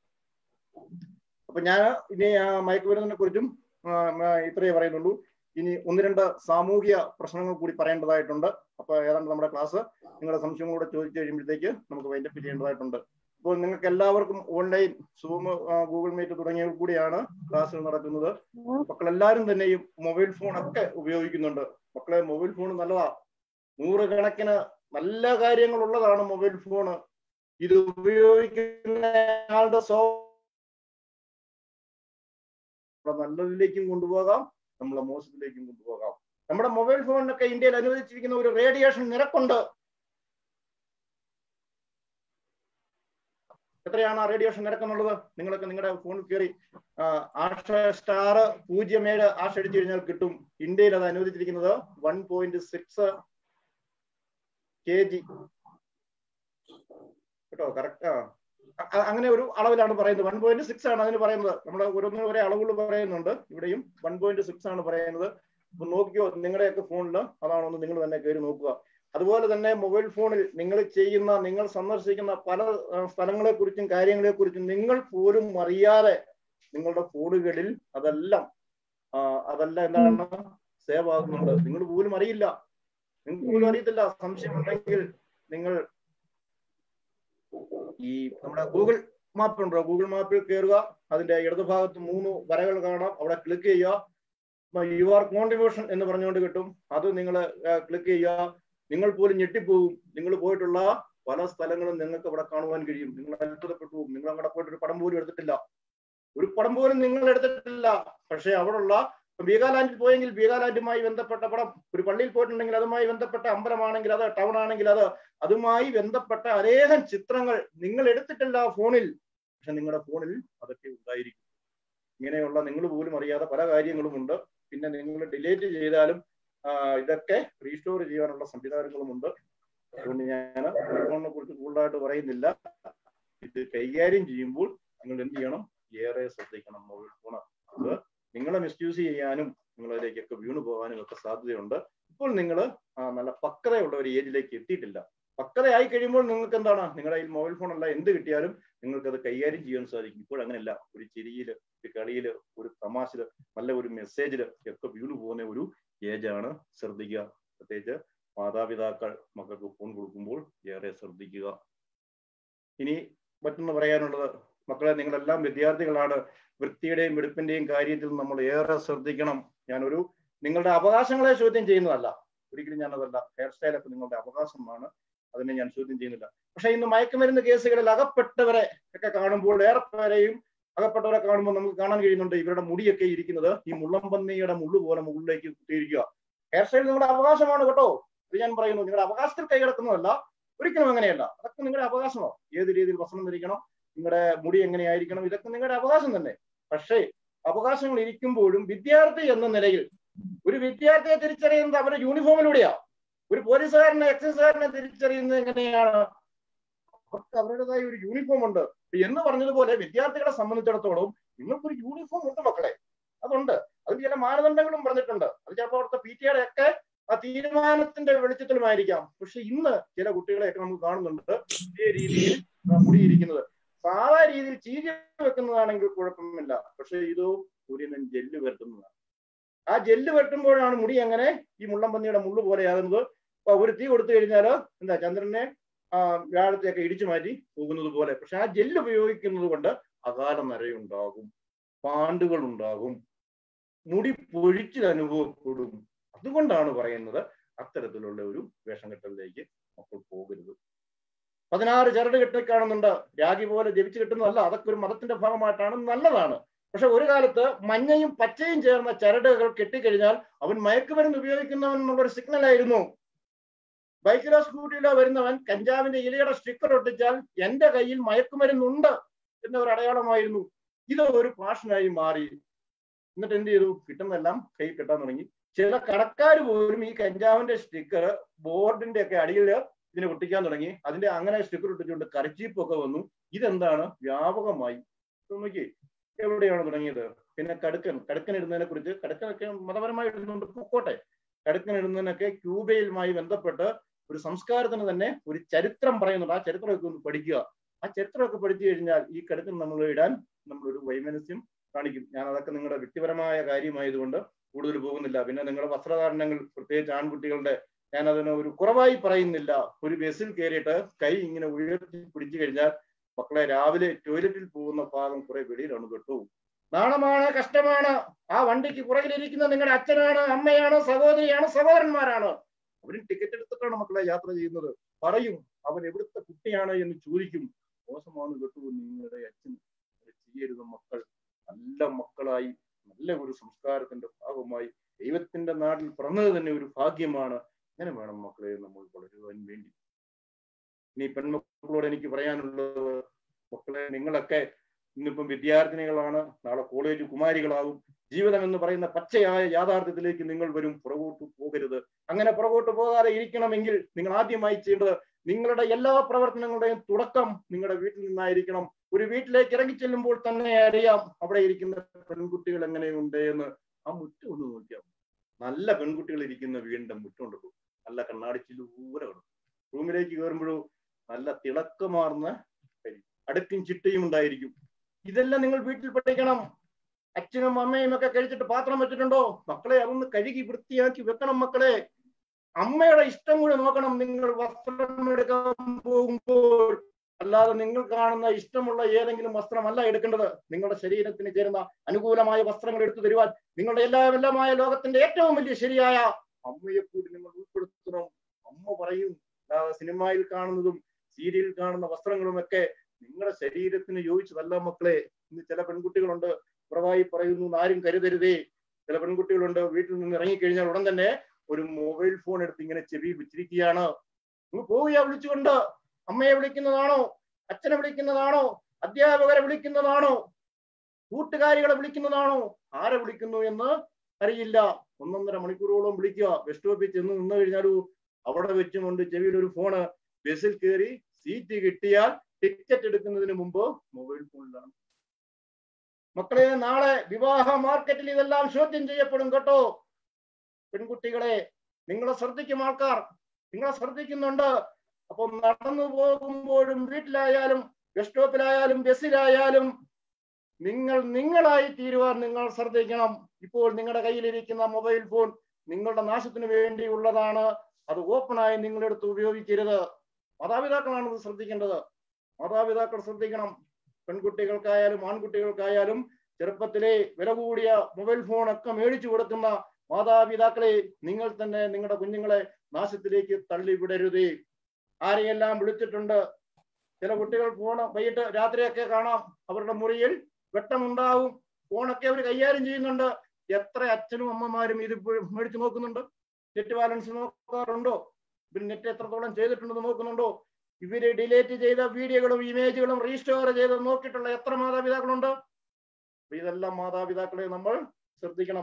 അപ്പൊ ഞാൻ ഇനി ആ മയക്കുമരുന്നിനെ കുറിച്ചും ഇത്രയേ പറയുന്നുള്ളൂ ഇനി ഒന്ന് രണ്ട് സാമൂഹിക പ്രശ്നങ്ങൾ കൂടി പറയേണ്ടതായിട്ടുണ്ട് അപ്പൊ ഏതാണ്ട് നമ്മുടെ ക്ലാസ് നിങ്ങളുടെ സംശയങ്ങളൂടെ ചോദിച്ചു കഴിയുമ്പോഴത്തേക്ക് നമുക്ക് വൈൻഡപ്പ് ചെയ്യേണ്ടതായിട്ടുണ്ട് അപ്പോൾ നിങ്ങൾക്ക് എല്ലാവർക്കും ഓൺലൈൻ സൂം ഗൂഗിൾ മീറ്റ് തുടങ്ങിയവ കൂടിയാണ് ക്ലാസ്സുകൾ നടക്കുന്നത് മക്കളെല്ലാവരും തന്നെ ഈ മൊബൈൽ ഫോൺ ഒക്കെ ഉപയോഗിക്കുന്നുണ്ട് മക്കളെ മൊബൈൽ ഫോൺ നല്ലതാ നൂറുകണക്കിന് നല്ല കാര്യങ്ങൾ ഉള്ളതാണ് മൊബൈൽ ഫോണ് ഇത് ഉപയോഗിക്കുന്ന ആളുടെ സ്വ നല്ലതിലേക്കും കൊണ്ടുപോകാം നമ്മളെ മോശത്തിലേക്കും കൊണ്ടുപോകാം നമ്മുടെ മൊബൈൽ ഫോണിനൊക്കെ ഇന്ത്യയിൽ അനുവദിച്ചിരിക്കുന്ന ഒരു റേഡിയേഷൻ നിരക്കുണ്ട് എത്രയാണ് ആ റേഡിയേഷൻ നിരക്കെന്നുള്ളത് നിങ്ങളൊക്കെ നിങ്ങളുടെ ഫോണിൽ കയറി ആഷ സ്റ്റാർ പൂജ്യം ഏഴ് ആഷ അടിച്ചു കഴിഞ്ഞാൽ കിട്ടും ഇന്ത്യയിൽ അത് അനുവദിച്ചിരിക്കുന്നത് one point six K G കേട്ടോ കറക്റ്റ് ആ അ- അങ്ങനെ ഒരു അളവിലാണ് പറയുന്നത് വൺ പോയിന്റ് സിക്സ് ആണ് അതിന് പറയുന്നത് നമ്മുടെ ഓരോന്നിനും ഒരേ അളവുകൾ പറയുന്നുണ്ട് ഇവിടെയും വൺ പോയിന്റ് സിക്സ് ആണ് പറയുന്നത് അപ്പൊ നോക്കിയോ നിങ്ങളുടെയൊക്കെ ഫോണിൽ അതാണോ എന്ന് നിങ്ങൾ തന്നെ കയറി നോക്കുക അതുപോലെ തന്നെ മൊബൈൽ ഫോണിൽ നിങ്ങൾ ചെയ്യുന്ന നിങ്ങൾ സന്ദർശിക്കുന്ന പല സ്ഥലങ്ങളെ കുറിച്ചും കാര്യങ്ങളെ കുറിച്ചും നിങ്ങൾ പോലും അറിയാതെ നിങ്ങളുടെ ഫോണുകളിൽ അതെല്ലാം ആ, അതെല്ലാം എന്താണ് സേവ് ആകുന്നുണ്ട് നിങ്ങൾ പോലും അറിയില്ല നിങ്ങൾക്ക് പോലും അറിയത്തില്ല സംശയം ഉണ്ടെങ്കിൽ നിങ്ങൾ ഈ നമ്മുടെ ഗൂഗിൾ മാപ്പ് ഉണ്ടോ ഗൂഗിൾ മാപ്പിൽ കയറുക അതിന്റെ ഇടതുഭാഗത്ത് മൂന്ന് വരകൾ കാണാം അവിടെ ക്ലിക്ക് ചെയ്യുക യു ആർ കോൺട്രിബ്യൂഷൻ എന്ന് പറഞ്ഞുകൊണ്ട് കിട്ടും അത് നിങ്ങൾ ക്ലിക്ക് ചെയ്യുക നിങ്ങൾ പോലും ഞെട്ടിപ്പോവും നിങ്ങൾ പോയിട്ടുള്ള പല സ്ഥലങ്ങളും നിങ്ങൾക്ക് അവിടെ കാണുവാൻ കഴിയും നിങ്ങൾ അത്ഭുതപ്പെട്ടു പോകും നിങ്ങൾ അവിടെ പോയിട്ട് ഒരു പടം പോലും എടുത്തിട്ടില്ല ഒരു പടം പോലും നിങ്ങൾ എടുത്തിട്ടില്ല പക്ഷെ അവിടെയുള്ള ബീഗാലാൻഡിൽ പോയെങ്കിൽ ബീഗാലാൻഡുമായി ബന്ധപ്പെട്ട പടം ഒരു പള്ളിയിൽ പോയിട്ടുണ്ടെങ്കിൽ അതുമായി ബന്ധപ്പെട്ട അമ്പലമാണെങ്കിൽ അത് ടൗൺ ആണെങ്കിൽ അത് അതുമായി ബന്ധപ്പെട്ട അനേകം ചിത്രങ്ങൾ നിങ്ങൾ എടുത്തിട്ടില്ല ഫോണിൽ പക്ഷെ നിങ്ങളുടെ ഫോണിൽ അതൊക്കെ ഉണ്ടായിരിക്കും ഇങ്ങനെയുള്ള നിങ്ങൾ പോലും അറിയാത്ത പല കാര്യങ്ങളും ഉണ്ട് പിന്നെ നിങ്ങൾ ഡിലേറ്റ് ചെയ്താലും ആ, ഇതൊക്കെ റീസ്റ്റോർ ചെയ്യാനുള്ള സംവിധാനങ്ങളുമുണ്ട് അതുകൊണ്ട് ഞാൻ ഫോണിനെ കുറിച്ച് കൂടുതലായിട്ട് പറയുന്നില്ല ഇത് കൈകാര്യം ചെയ്യുമ്പോൾ നിങ്ങൾ എന്ത് ചെയ്യണം ഏറെ ശ്രദ്ധിക്കണം മൊബൈൽ ഫോൺ അത് നിങ്ങളെ മിസ്യൂസ് ചെയ്യാനും നിങ്ങളിലേക്കൊക്കെ വീണു പോകാനും ഒക്കെ സാധ്യതയുണ്ട് ഇപ്പോൾ നിങ്ങൾ നല്ല പക്വതയുള്ള ഒരു ഏജിലേക്ക് എത്തിയിട്ടില്ല പക്വതയായി കഴിയുമ്പോൾ നിങ്ങൾക്ക് എന്താണ് നിങ്ങളുടെ കയ്യിൽ മൊബൈൽ ഫോൺ അല്ല എന്ത് കിട്ടിയാലും നിങ്ങൾക്ക് അത് കൈകാര്യം ചെയ്യാൻ സാധിക്കും ഇപ്പോൾ അങ്ങനെയല്ല ഒരു ചിരിയില് ഒരു കളിയില് ഒരു തമാശയില് നല്ല ഒരു മെസ്സേജില് ഒക്കെ വീണു പോകുന്ന ഒരു ഏജാണ് ശ്രദ്ധിക്കുക പ്രത്യേകിച്ച് മാതാപിതാക്കൾ മക്കൾക്ക് ഫോൺ കൊടുക്കുമ്പോൾ ഏറെ ശ്രദ്ധിക്കുക ഇനി മറ്റൊന്ന് പറയാനുള്ളത് മക്കളെ നിങ്ങളെല്ലാം വിദ്യാർത്ഥികളാണ് വൃത്തിയുടെയും വെടുപ്പിന്റെയും കാര്യത്തിൽ നമ്മൾ ഏറെ ശ്രദ്ധിക്കണം ഞാനൊരു നിങ്ങളുടെ അവകാശങ്ങളെ ചോദ്യം ചെയ്യുന്നതല്ല ഒരിക്കലും ഞാനതല്ല ഹെയർ സ്റ്റൈലൊക്കെ നിങ്ങളുടെ അവകാശമാണ് അതിനെ ഞാൻ ചോദ്യം ചെയ്യുന്നില്ല പക്ഷെ ഇന്ന് മയക്കുമരുന്ന് കേസുകളിൽ അകപ്പെട്ടവരെ ഒക്കെ കാണുമ്പോൾ ഏറെ പേരെയും അകപ്പെട്ടവരെ കാണുമ്പോൾ നമുക്ക് കാണാൻ കഴിയുന്നുണ്ട് ഇവരുടെ മുടിയൊക്കെ ഇരിക്കുന്നത് ഈ മുള്ളംപന്നിയുടെ മുള്ളു പോലെ മുകളിലേക്ക് കുത്തിയിരിക്കുക ഹെയർ സ്റ്റൈൽ നിങ്ങളുടെ അവകാശമാണ് കേട്ടോ ഇത് ഞാൻ പറയുന്നു നിങ്ങളുടെ അവകാശത്തിൽ കൈകടക്കുന്നതല്ല ഒരിക്കലും അങ്ങനെയല്ല അതൊക്കെ നിങ്ങളുടെ അവകാശമാണ് ഏത് രീതിയിൽ വസ്ത്രം ധരിക്കണം നിങ്ങളുടെ മുടി എങ്ങനെയായിരിക്കണം ഇതൊക്കെ നിങ്ങളുടെ അവകാശം തന്നെ പക്ഷേ അവകാശങ്ങൾ ഇരിക്കുമ്പോഴും വിദ്യാർത്ഥി എന്ന നിലയിൽ ഒരു വിദ്യാർത്ഥിയെ തിരിച്ചറിയുന്നത് അവരുടെ യൂണിഫോമിലൂടെയാ ഒരു പോലീസുകാരനെ എക്സൈസുകാരനെ തിരിച്ചറിയുന്നത് എങ്ങനെയാണ് അവർക്ക് അവരുടേതായ ഒരു യൂണിഫോം ഉണ്ട് എന്ന് പറഞ്ഞതുപോലെ വിദ്യാർത്ഥികളെ സംബന്ധിച്ചിടത്തോളം നിങ്ങൾക്കൊരു യൂണിഫോം ഉണ്ട് മക്കളെ അതുണ്ട് അതിന് ചില മാനദണ്ഡങ്ങളും പറഞ്ഞിട്ടുണ്ട് അത് ചിലപ്പോൾ അവിടുത്തെ പി ടിയുടെ ഒക്കെ ആ തീരുമാനത്തിന്റെ വെളിച്ചത്തിലുമായിരിക്കാം പക്ഷെ ഇന്ന് ചില കുട്ടികളെയൊക്കെ നമുക്ക് കാണുന്നുണ്ട് ഇതേ രീതിയിൽ ആ മുടിയിരിക്കുന്നത് സാധാ രീതിയിൽ ചീരി വെക്കുന്നതാണെങ്കിൽ കുഴപ്പമില്ല പക്ഷെ ഇത് സൂര്യനൻ ജെല്ല് വരുത്തുന്നതാണ് ആ ജെല്ല് വെട്ടുമ്പോഴാണ് മുടി അങ്ങനെ ഈ മുള്ളംപന്നിയുടെ മുള്ളു പോലെയാകുന്നത് അപ്പൊ ഒരു തീ കൊടുത്തു കഴിഞ്ഞാൽ എന്താ ചന്ദ്രനെ ആ വ്യാഴത്തെയൊക്കെ ഇടിച്ചു മാറ്റി പോകുന്നത് പോലെ പക്ഷെ ആ ജെല്ല് ഉപയോഗിക്കുന്നത് കൊണ്ട് അകാല നരയുണ്ടാകും പാണ്ടുകൾ ഉണ്ടാകും മുടി പൊഴിച്ചിൽ അനുഭവപ്പെടും അതുകൊണ്ടാണ് പറയുന്നത് അത്തരത്തിലുള്ള ഒരു വേഷം കെട്ടലിലേക്ക് മക്കൾ പോകരുത് പതിനാറ് ചരട് കെട്ടി കാണുന്നുണ്ട് രാഗി പോലെ ജപിച്ചു കിട്ടുന്നതല്ല അതൊക്കെ ഒരു മതത്തിന്റെ ഭാഗമായിട്ടാണ് നല്ലതാണ് പക്ഷെ ഒരു കാലത്ത് മഞ്ഞയും പച്ചയും ചേർന്ന ചരടുകൾ കെട്ടിക്കഴിഞ്ഞാൽ അവൻ മയക്കുമരുന്ന് ഉപയോഗിക്കുന്നവൻ എന്നുള്ളൊരു സിഗ്നൽ ആയിരുന്നു ബൈക്കിലോ സ്കൂട്ടിയിലോ വരുന്നവൻ കഞ്ചാവിന്റെ ഇലയുടെ സ്റ്റിക്കർ ഒട്ടിച്ചാൽ എന്റെ കയ്യിൽ മയക്കുമരുന്നുണ്ട് എന്ന ഒരു അടയാളമായിരുന്നു ഇത് ഒരു ഫാഷനായി മാറി എന്നിട്ട് എന്ത് ചെയ്തു കിട്ടുന്നതെല്ലാം കൈ കെട്ടാൻ തുടങ്ങി ചില കടക്കാർ പോലും ഈ കഞ്ചാവിന്റെ സ്റ്റിക്കർ ബോർഡിന്റെ ഒക്കെ അടിയിൽ ഇതിനെ ഒട്ടിക്കാൻ തുടങ്ങി അതിന്റെ അങ്ങനെ സ്റ്റിക്കർ ഒട്ടിച്ചുകൊണ്ട് കരച്ചീപ്പൊക്കെ വന്നു ഇതെന്താണ് വ്യാപകമായി നോക്കി എവിടെയാണ് തുടങ്ങിയത് പിന്നെ കടുക്കൻ കടുക്കൻ ഇടുന്നതിനെ കുറിച്ച് കടുക്കനൊക്കെ മതപരമായി ഇടുന്നുണ്ട് പൊക്കോട്ടെ കടുക്കൻ ഇടുന്നതിനൊക്കെ ക്യൂബയുമായി ബന്ധപ്പെട്ട് ഒരു സംസ്കാരത്തിന് തന്നെ ഒരു ചരിത്രം പറയുന്നുണ്ട് ആ ചരിത്രമൊക്കെ ഒന്ന് പഠിക്കുക ആ ചരിത്രമൊക്കെ പഠിച്ചു കഴിഞ്ഞാൽ ഈ കടുക്കൻ നമ്മൾ ഇടാൻ നമ്മളൊരു വൈമനസ്യം കാണിക്കും ഞാൻ അതൊക്കെ നിങ്ങളുടെ വ്യക്തിപരമായ കാര്യമായതുകൊണ്ട് കൂടുതൽ പോകുന്നില്ല പിന്നെ നിങ്ങളുടെ വസ്ത്രധാരണങ്ങൾ പ്രത്യേകിച്ച് ആൺകുട്ടികളുടെ ഞാൻ അതിനെ ഒരു കുറവായി പറയുന്നില്ല ഒരു ബസ്സിൽ കയറിയിട്ട് കൈ ഇങ്ങനെ ഉയർത്തി പിടിച്ചു കഴിഞ്ഞാൽ മക്കളെ രാവിലെ ടോയ്ലറ്റിൽ പോകുന്ന ഭാഗം കുറെ വെളിയിലാണ് കേട്ടോ നാണമാണ് കഷ്ടമാണ് ആ വണ്ടിക്ക് പുറകിലിരിക്കുന്ന നിങ്ങളുടെ അച്ഛനാണ് അമ്മയാണ് സഹോദരിയാണ് സഹോദരന്മാരാണ് അവരും ടിക്കറ്റ് എടുത്തിട്ടാണ് മക്കളെ യാത്ര ചെയ്യുന്നത് പറയും അവൻ എവിടുത്തെ കുട്ടിയാണ് എന്ന് ചോദിക്കും മോശമാണ് കേട്ടോ നിങ്ങളുടെ അച്ഛൻ ചെയ്യരുത് മക്കൾ നല്ല മക്കളായി നല്ല ഒരു സംസ്കാരത്തിന്റെ ഭാഗമായി ദൈവത്തിന്റെ നാട്ടിൽ പിറന്നത് തന്നെ ഒരു ഭാഗ്യമാണ് അങ്ങനെ വേണം മക്കളെ നമ്മൾ വളരുവാൻ വേണ്ടി ഇനി പെൺമക്കളോട് എനിക്ക് പറയാനുള്ളത് മക്കളെ നിങ്ങളൊക്കെ ഇന്നിപ്പം വിദ്യാർത്ഥിനികളാണ് നാളെ കോളേജ് കുമാരികളാവും ജീവിതം എന്ന് പറയുന്ന പച്ചയായ യാഥാർത്ഥ്യത്തിലേക്ക് നിങ്ങൾ വരും പുറകോട്ട് പോകരുത് അങ്ങനെ പുറകോട്ട് പോകാതെ ഇരിക്കണമെങ്കിൽ നിങ്ങൾ ആദ്യമായി ചെയ്യേണ്ടത് നിങ്ങളുടെ എല്ലാ പ്രവർത്തനങ്ങളുടെയും തുടക്കം നിങ്ങളുടെ വീട്ടിൽ നിന്നായിരിക്കണം ഒരു വീട്ടിലേക്ക് ഇറങ്ങി ചെല്ലുമ്പോൾ തന്നെ അറിയാം അവിടെ ഇരിക്കുന്ന പെൺകുട്ടികൾ എങ്ങനെയുണ്ട് എന്ന് ആ മുറ്റം ഒന്ന് നോക്കിയാൽ മതി. നല്ല പെൺകുട്ടികൾ ഇരിക്കുന്ന വീടിന്റെ മുറ്റമുണ്ടല്ലോ നല്ല കണ്ണാടിച്ചിലൂരെ കിടക്കും റൂമിലേക്ക് കയറുമ്പോഴോ നല്ല തിളക്കമാർന്ന കരി അടുക്കും ചിട്ടയും ഉണ്ടായിരിക്കും ഇതെല്ലാം നിങ്ങൾ വീട്ടിൽ പഠിക്കണം അച്ഛനും അമ്മയും ഒക്കെ കഴിച്ചിട്ട് പാത്രം വെച്ചിട്ടുണ്ടോ മക്കളെ അതൊന്ന് കഴുകി വൃത്തിയാക്കി വെക്കണം മക്കളെ അമ്മയുടെ ഇഷ്ടം കൂടി നോക്കണം നിങ്ങൾ വസ്ത്രം എടുക്കാൻ പോകുമ്പോൾ അല്ലാതെ നിങ്ങൾ കാണുന്ന ഇഷ്ടമുള്ള ഏതെങ്കിലും വസ്ത്രമല്ല എടുക്കേണ്ടത് നിങ്ങളുടെ ശരീരത്തിന് ചേരുന്ന അനുകൂലമായ വസ്ത്രങ്ങൾ എടുത്തു തരുവാൻ നിങ്ങളുടെ എല്ലാ എല്ലാമായ ലോകത്തിന്റെ ഏറ്റവും വലിയ ശരിയായ അമ്മയെ കൂടി നിങ്ങൾ ഉൾപ്പെടുത്തണം അമ്മ പറയും അല്ലാതെ സിനിമയിൽ കാണുന്നതും സീരിയലിൽ കാണുന്ന വസ്ത്രങ്ങളും ഒക്കെ നിങ്ങളുടെ ശരീരത്തിന് യോജിച്ചതല്ല മക്കളെ ഇന്ന് ചില പെൺകുട്ടികളുണ്ട് പുറവായി പറയുന്നു എന്ന് ആരും കരുതരുതേ ചില പെൺകുട്ടികളുണ്ട് വീട്ടിൽ നിന്ന് ഇറങ്ങിക്കഴിഞ്ഞാൽ ഉടൻ തന്നെ ഒരു മൊബൈൽ ഫോൺ എടുത്ത് ഇങ്ങനെ ചെവി വെച്ചിരിക്കുകയാണ് നിങ്ങൾ പോവുകയാ വിളിച്ചുകൊണ്ട് അമ്മയെ വിളിക്കുന്നതാണോ അച്ഛനെ വിളിക്കുന്നതാണോ അധ്യാപകരെ വിളിക്കുന്നതാണോ കൂട്ടുകാരികളെ വിളിക്കുന്നതാണോ ആരെ വിളിക്കുന്നു എന്ന് അറിയില്ല ഒന്നൊന്നര മണിക്കൂറോളം വിളിക്കുക ബസ് സ്റ്റോപ്പിൽ ചെന്ന് നിന്ന് കഴിഞ്ഞാലു അവിടെ വെച്ചുകൊണ്ട് ചെവിയിൽ ഒരു ഫോണ് ബസ്സിൽ കയറി സീറ്റ് കിട്ടിയാൽ ടിക്കറ്റ് എടുക്കുന്നതിന് മുമ്പ് മൊബൈൽ ഫോണിലാണ് മക്കളെ നാളെ വിവാഹ മാർക്കറ്റിൽ ഇതെല്ലാം ചോദ്യം ചെയ്യപ്പെടും കേട്ടോ പെൺകുട്ടികളെ നിങ്ങളെ ശ്രദ്ധിക്കും ആൾക്കാർ നിങ്ങളെ ശ്രദ്ധിക്കുന്നുണ്ട് അപ്പം നടന്നു പോകുമ്പോഴും വീട്ടിലായാലും ബസ് സ്റ്റോപ്പിലായാലും ബസ്സിലായാലും നിങ്ങൾ നിങ്ങളായി തീരുവാൻ നിങ്ങൾ ശ്രദ്ധിക്കണം ഇപ്പോൾ നിങ്ങളുടെ കയ്യിലിരിക്കുന്ന മൊബൈൽ ഫോൺ നിങ്ങളുടെ നാശത്തിന് വേണ്ടിയുള്ളതാണ് അത് ഓപ്പണായി നിങ്ങളെടുത്ത് ഉപയോഗിക്കരുത് മാതാപിതാക്കളാണ് ഇത് ശ്രദ്ധിക്കേണ്ടത് മാതാപിതാക്കൾ ശ്രദ്ധിക്കണം പെൺകുട്ടികൾക്കായാലും ആൺകുട്ടികൾക്കായാലും ചെറുപ്പത്തിലെ വില കൂടിയ മൊബൈൽ ഫോൺ ഒക്കെ മേടിച്ചു കൊടുക്കുന്ന മാതാപിതാക്കളെ നിങ്ങൾ തന്നെ നിങ്ങളുടെ കുഞ്ഞുങ്ങളെ നാശത്തിലേക്ക് തള്ളിവിടരുതേ ആരെയെല്ലാം വിളിച്ചിട്ടുണ്ട് ചില കുട്ടികൾ ഫോൺ വൈകിട്ട് രാത്രിയൊക്കെ കാണാം അവരുടെ മുറിയിൽ വെട്ടമുണ്ടാവും ഫോണൊക്കെ അവർ കൈകാര്യം ചെയ്യുന്നുണ്ട് എത്ര അച്ഛനും അമ്മമാരും ഇത് ഇപ്പോഴും മേടിച്ചു നോക്കുന്നുണ്ട് നെറ്റ് ബാലൻസ് നോക്കാറുണ്ടോ ഇവർ നെറ്റ് എത്രത്തോളം ചെയ്തിട്ടുണ്ടെന്ന് നോക്കുന്നുണ്ടോ ഇവര് ഡിലേറ്റ് ചെയ്ത വീഡിയോകളും ഇമേജുകളും റീസ്റ്റോർ ചെയ്ത് നോക്കിയിട്ടുള്ള എത്ര മാതാപിതാക്കളുണ്ട് അപ്പൊ ഇതെല്ലാം മാതാപിതാക്കളെ നമ്മൾ ശ്രദ്ധിക്കണം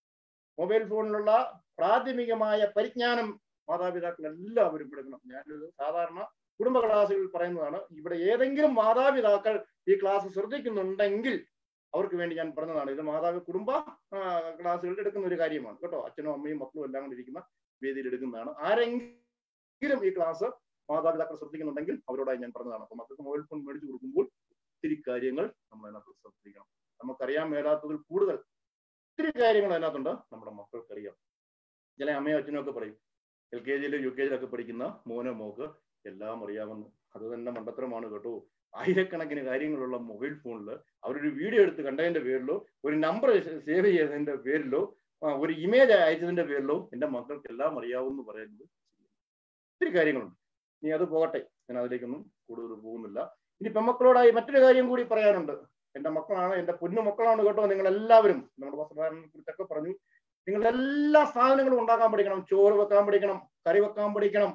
മൊബൈൽ ഫോണിലുള്ള പ്രാഥമികമായ പരിജ്ഞാനം മാതാപിതാക്കൾ എല്ലാവരും കൊടുക്കണം ഞാനൊരു സാധാരണ കുടുംബ ക്ലാസ്സുകളിൽ പറയുന്നതാണ് ഇവിടെ ഏതെങ്കിലും മാതാപിതാക്കൾ ഈ ക്ലാസ് ശ്രദ്ധിക്കുന്നുണ്ടെങ്കിൽ അവർക്ക് വേണ്ടി ഞാൻ പറഞ്ഞതാണ് ഇത് മാതാപി കുടുംബ ആ, ക്ലാസ്സുകളിൽ എടുക്കുന്ന ഒരു കാര്യമാണ് കേട്ടോ അച്ഛനും അമ്മയും മക്കളും എല്ലാം കൂടി ഇരിക്കുന്ന വേദിയിൽ എടുക്കുന്നതാണ് ആരെങ്കിലും ഈ ക്ലാസ് മാതാപിതാക്കൾ ശ്രദ്ധിക്കുന്നുണ്ടെങ്കിൽ അവരോടായി ഞാൻ പറഞ്ഞതാണ് അപ്പൊ മക്കൾക്ക് മൊബൈൽ ഫോൺ മേടിച്ചു കൊടുക്കുമ്പോൾ ഒത്തിരി കാര്യങ്ങൾ നമ്മൾ അതിനകത്ത് ശ്രദ്ധിക്കണം നമുക്കറിയാൻ മേലാത്തതിൽ കൂടുതൽ ഒത്തിരി കാര്യങ്ങൾ അതിനകത്തുണ്ട് നമ്മുടെ മക്കൾക്ക് അറിയാം ചില അമ്മയും അച്ഛനും ഒക്കെ പറയും എൽ കെ ജിയിലും യു കെ ജിയിലൊക്കെ പഠിക്കുന്ന മോനോ മോക്ക് എല്ലാം അറിയാമെന്ന് അത് തന്നെ മണ്ടത്തരമാണ് കേട്ടോ ആയിരക്കണക്കിന് കാര്യങ്ങളുള്ള മൊബൈൽ ഫോണിൽ അവരൊരു വീഡിയോ എടുത്ത് കണ്ടതിന്റെ പേരിലോ ഒരു നമ്പർ സേവ് ചെയ്തതിന്റെ പേരിലോ ആ, ഒരു ഇമേജ് അയച്ചതിന്റെ പേരിലോ എന്റെ മക്കൾക്ക് എല്ലാം അറിയാവുമെന്ന് പറയുന്നത് ഒത്തിരി കാര്യങ്ങളുണ്ട് ഇനി അത് പോകട്ടെ ഞാൻ അതിലേക്കൊന്നും കൂടുതൽ പോകുന്നില്ല ഇനി പെമ്മക്കളോടായി മറ്റൊരു കാര്യം കൂടി പറയാനുണ്ട് എന്റെ മക്കളാണ് എന്റെ പൊന്നു മക്കളാണ് കേട്ടോ നിങ്ങൾ എല്ലാവരും നമ്മുടെ വസ്ത്രധാരണയെ കുറിച്ചൊക്കെ പറഞ്ഞു നിങ്ങൾ എല്ലാ സാധനങ്ങളും ഉണ്ടാക്കാൻ പഠിക്കണം ചോറ് വെക്കാൻ പഠിക്കണം കറി വെക്കാൻ പഠിക്കണം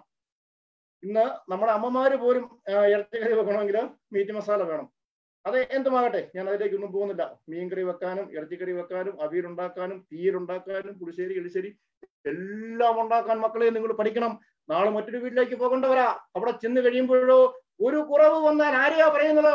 ഇന്ന് നമ്മുടെ അമ്മമാര് പോലും ആ, ഇറച്ചിക്കറി വെക്കണമെങ്കിൽ മീറ്റ് മസാല വേണം അത് എന്തുമാകട്ടെ ഞാൻ അതിലേക്കൊന്നും പോകുന്നില്ല മീൻകറി വെക്കാനും ഇറച്ചിക്കറി വെക്കാനും അവിയലുണ്ടാക്കാനും തീയലുണ്ടാക്കാനും പുളിശ്ശേരി എളിശ്ശേരി എല്ലാം ഉണ്ടാക്കാൻ മക്കളെ നിങ്ങൾ പഠിക്കണം നാളെ മറ്റൊരു വീട്ടിലേക്ക് പോകേണ്ടവരാ അവിടെ ചെന്ന് കഴിയുമ്പോഴോ ഒരു കുറവ് വന്നാൽ ആരെയാ പറയുന്നത്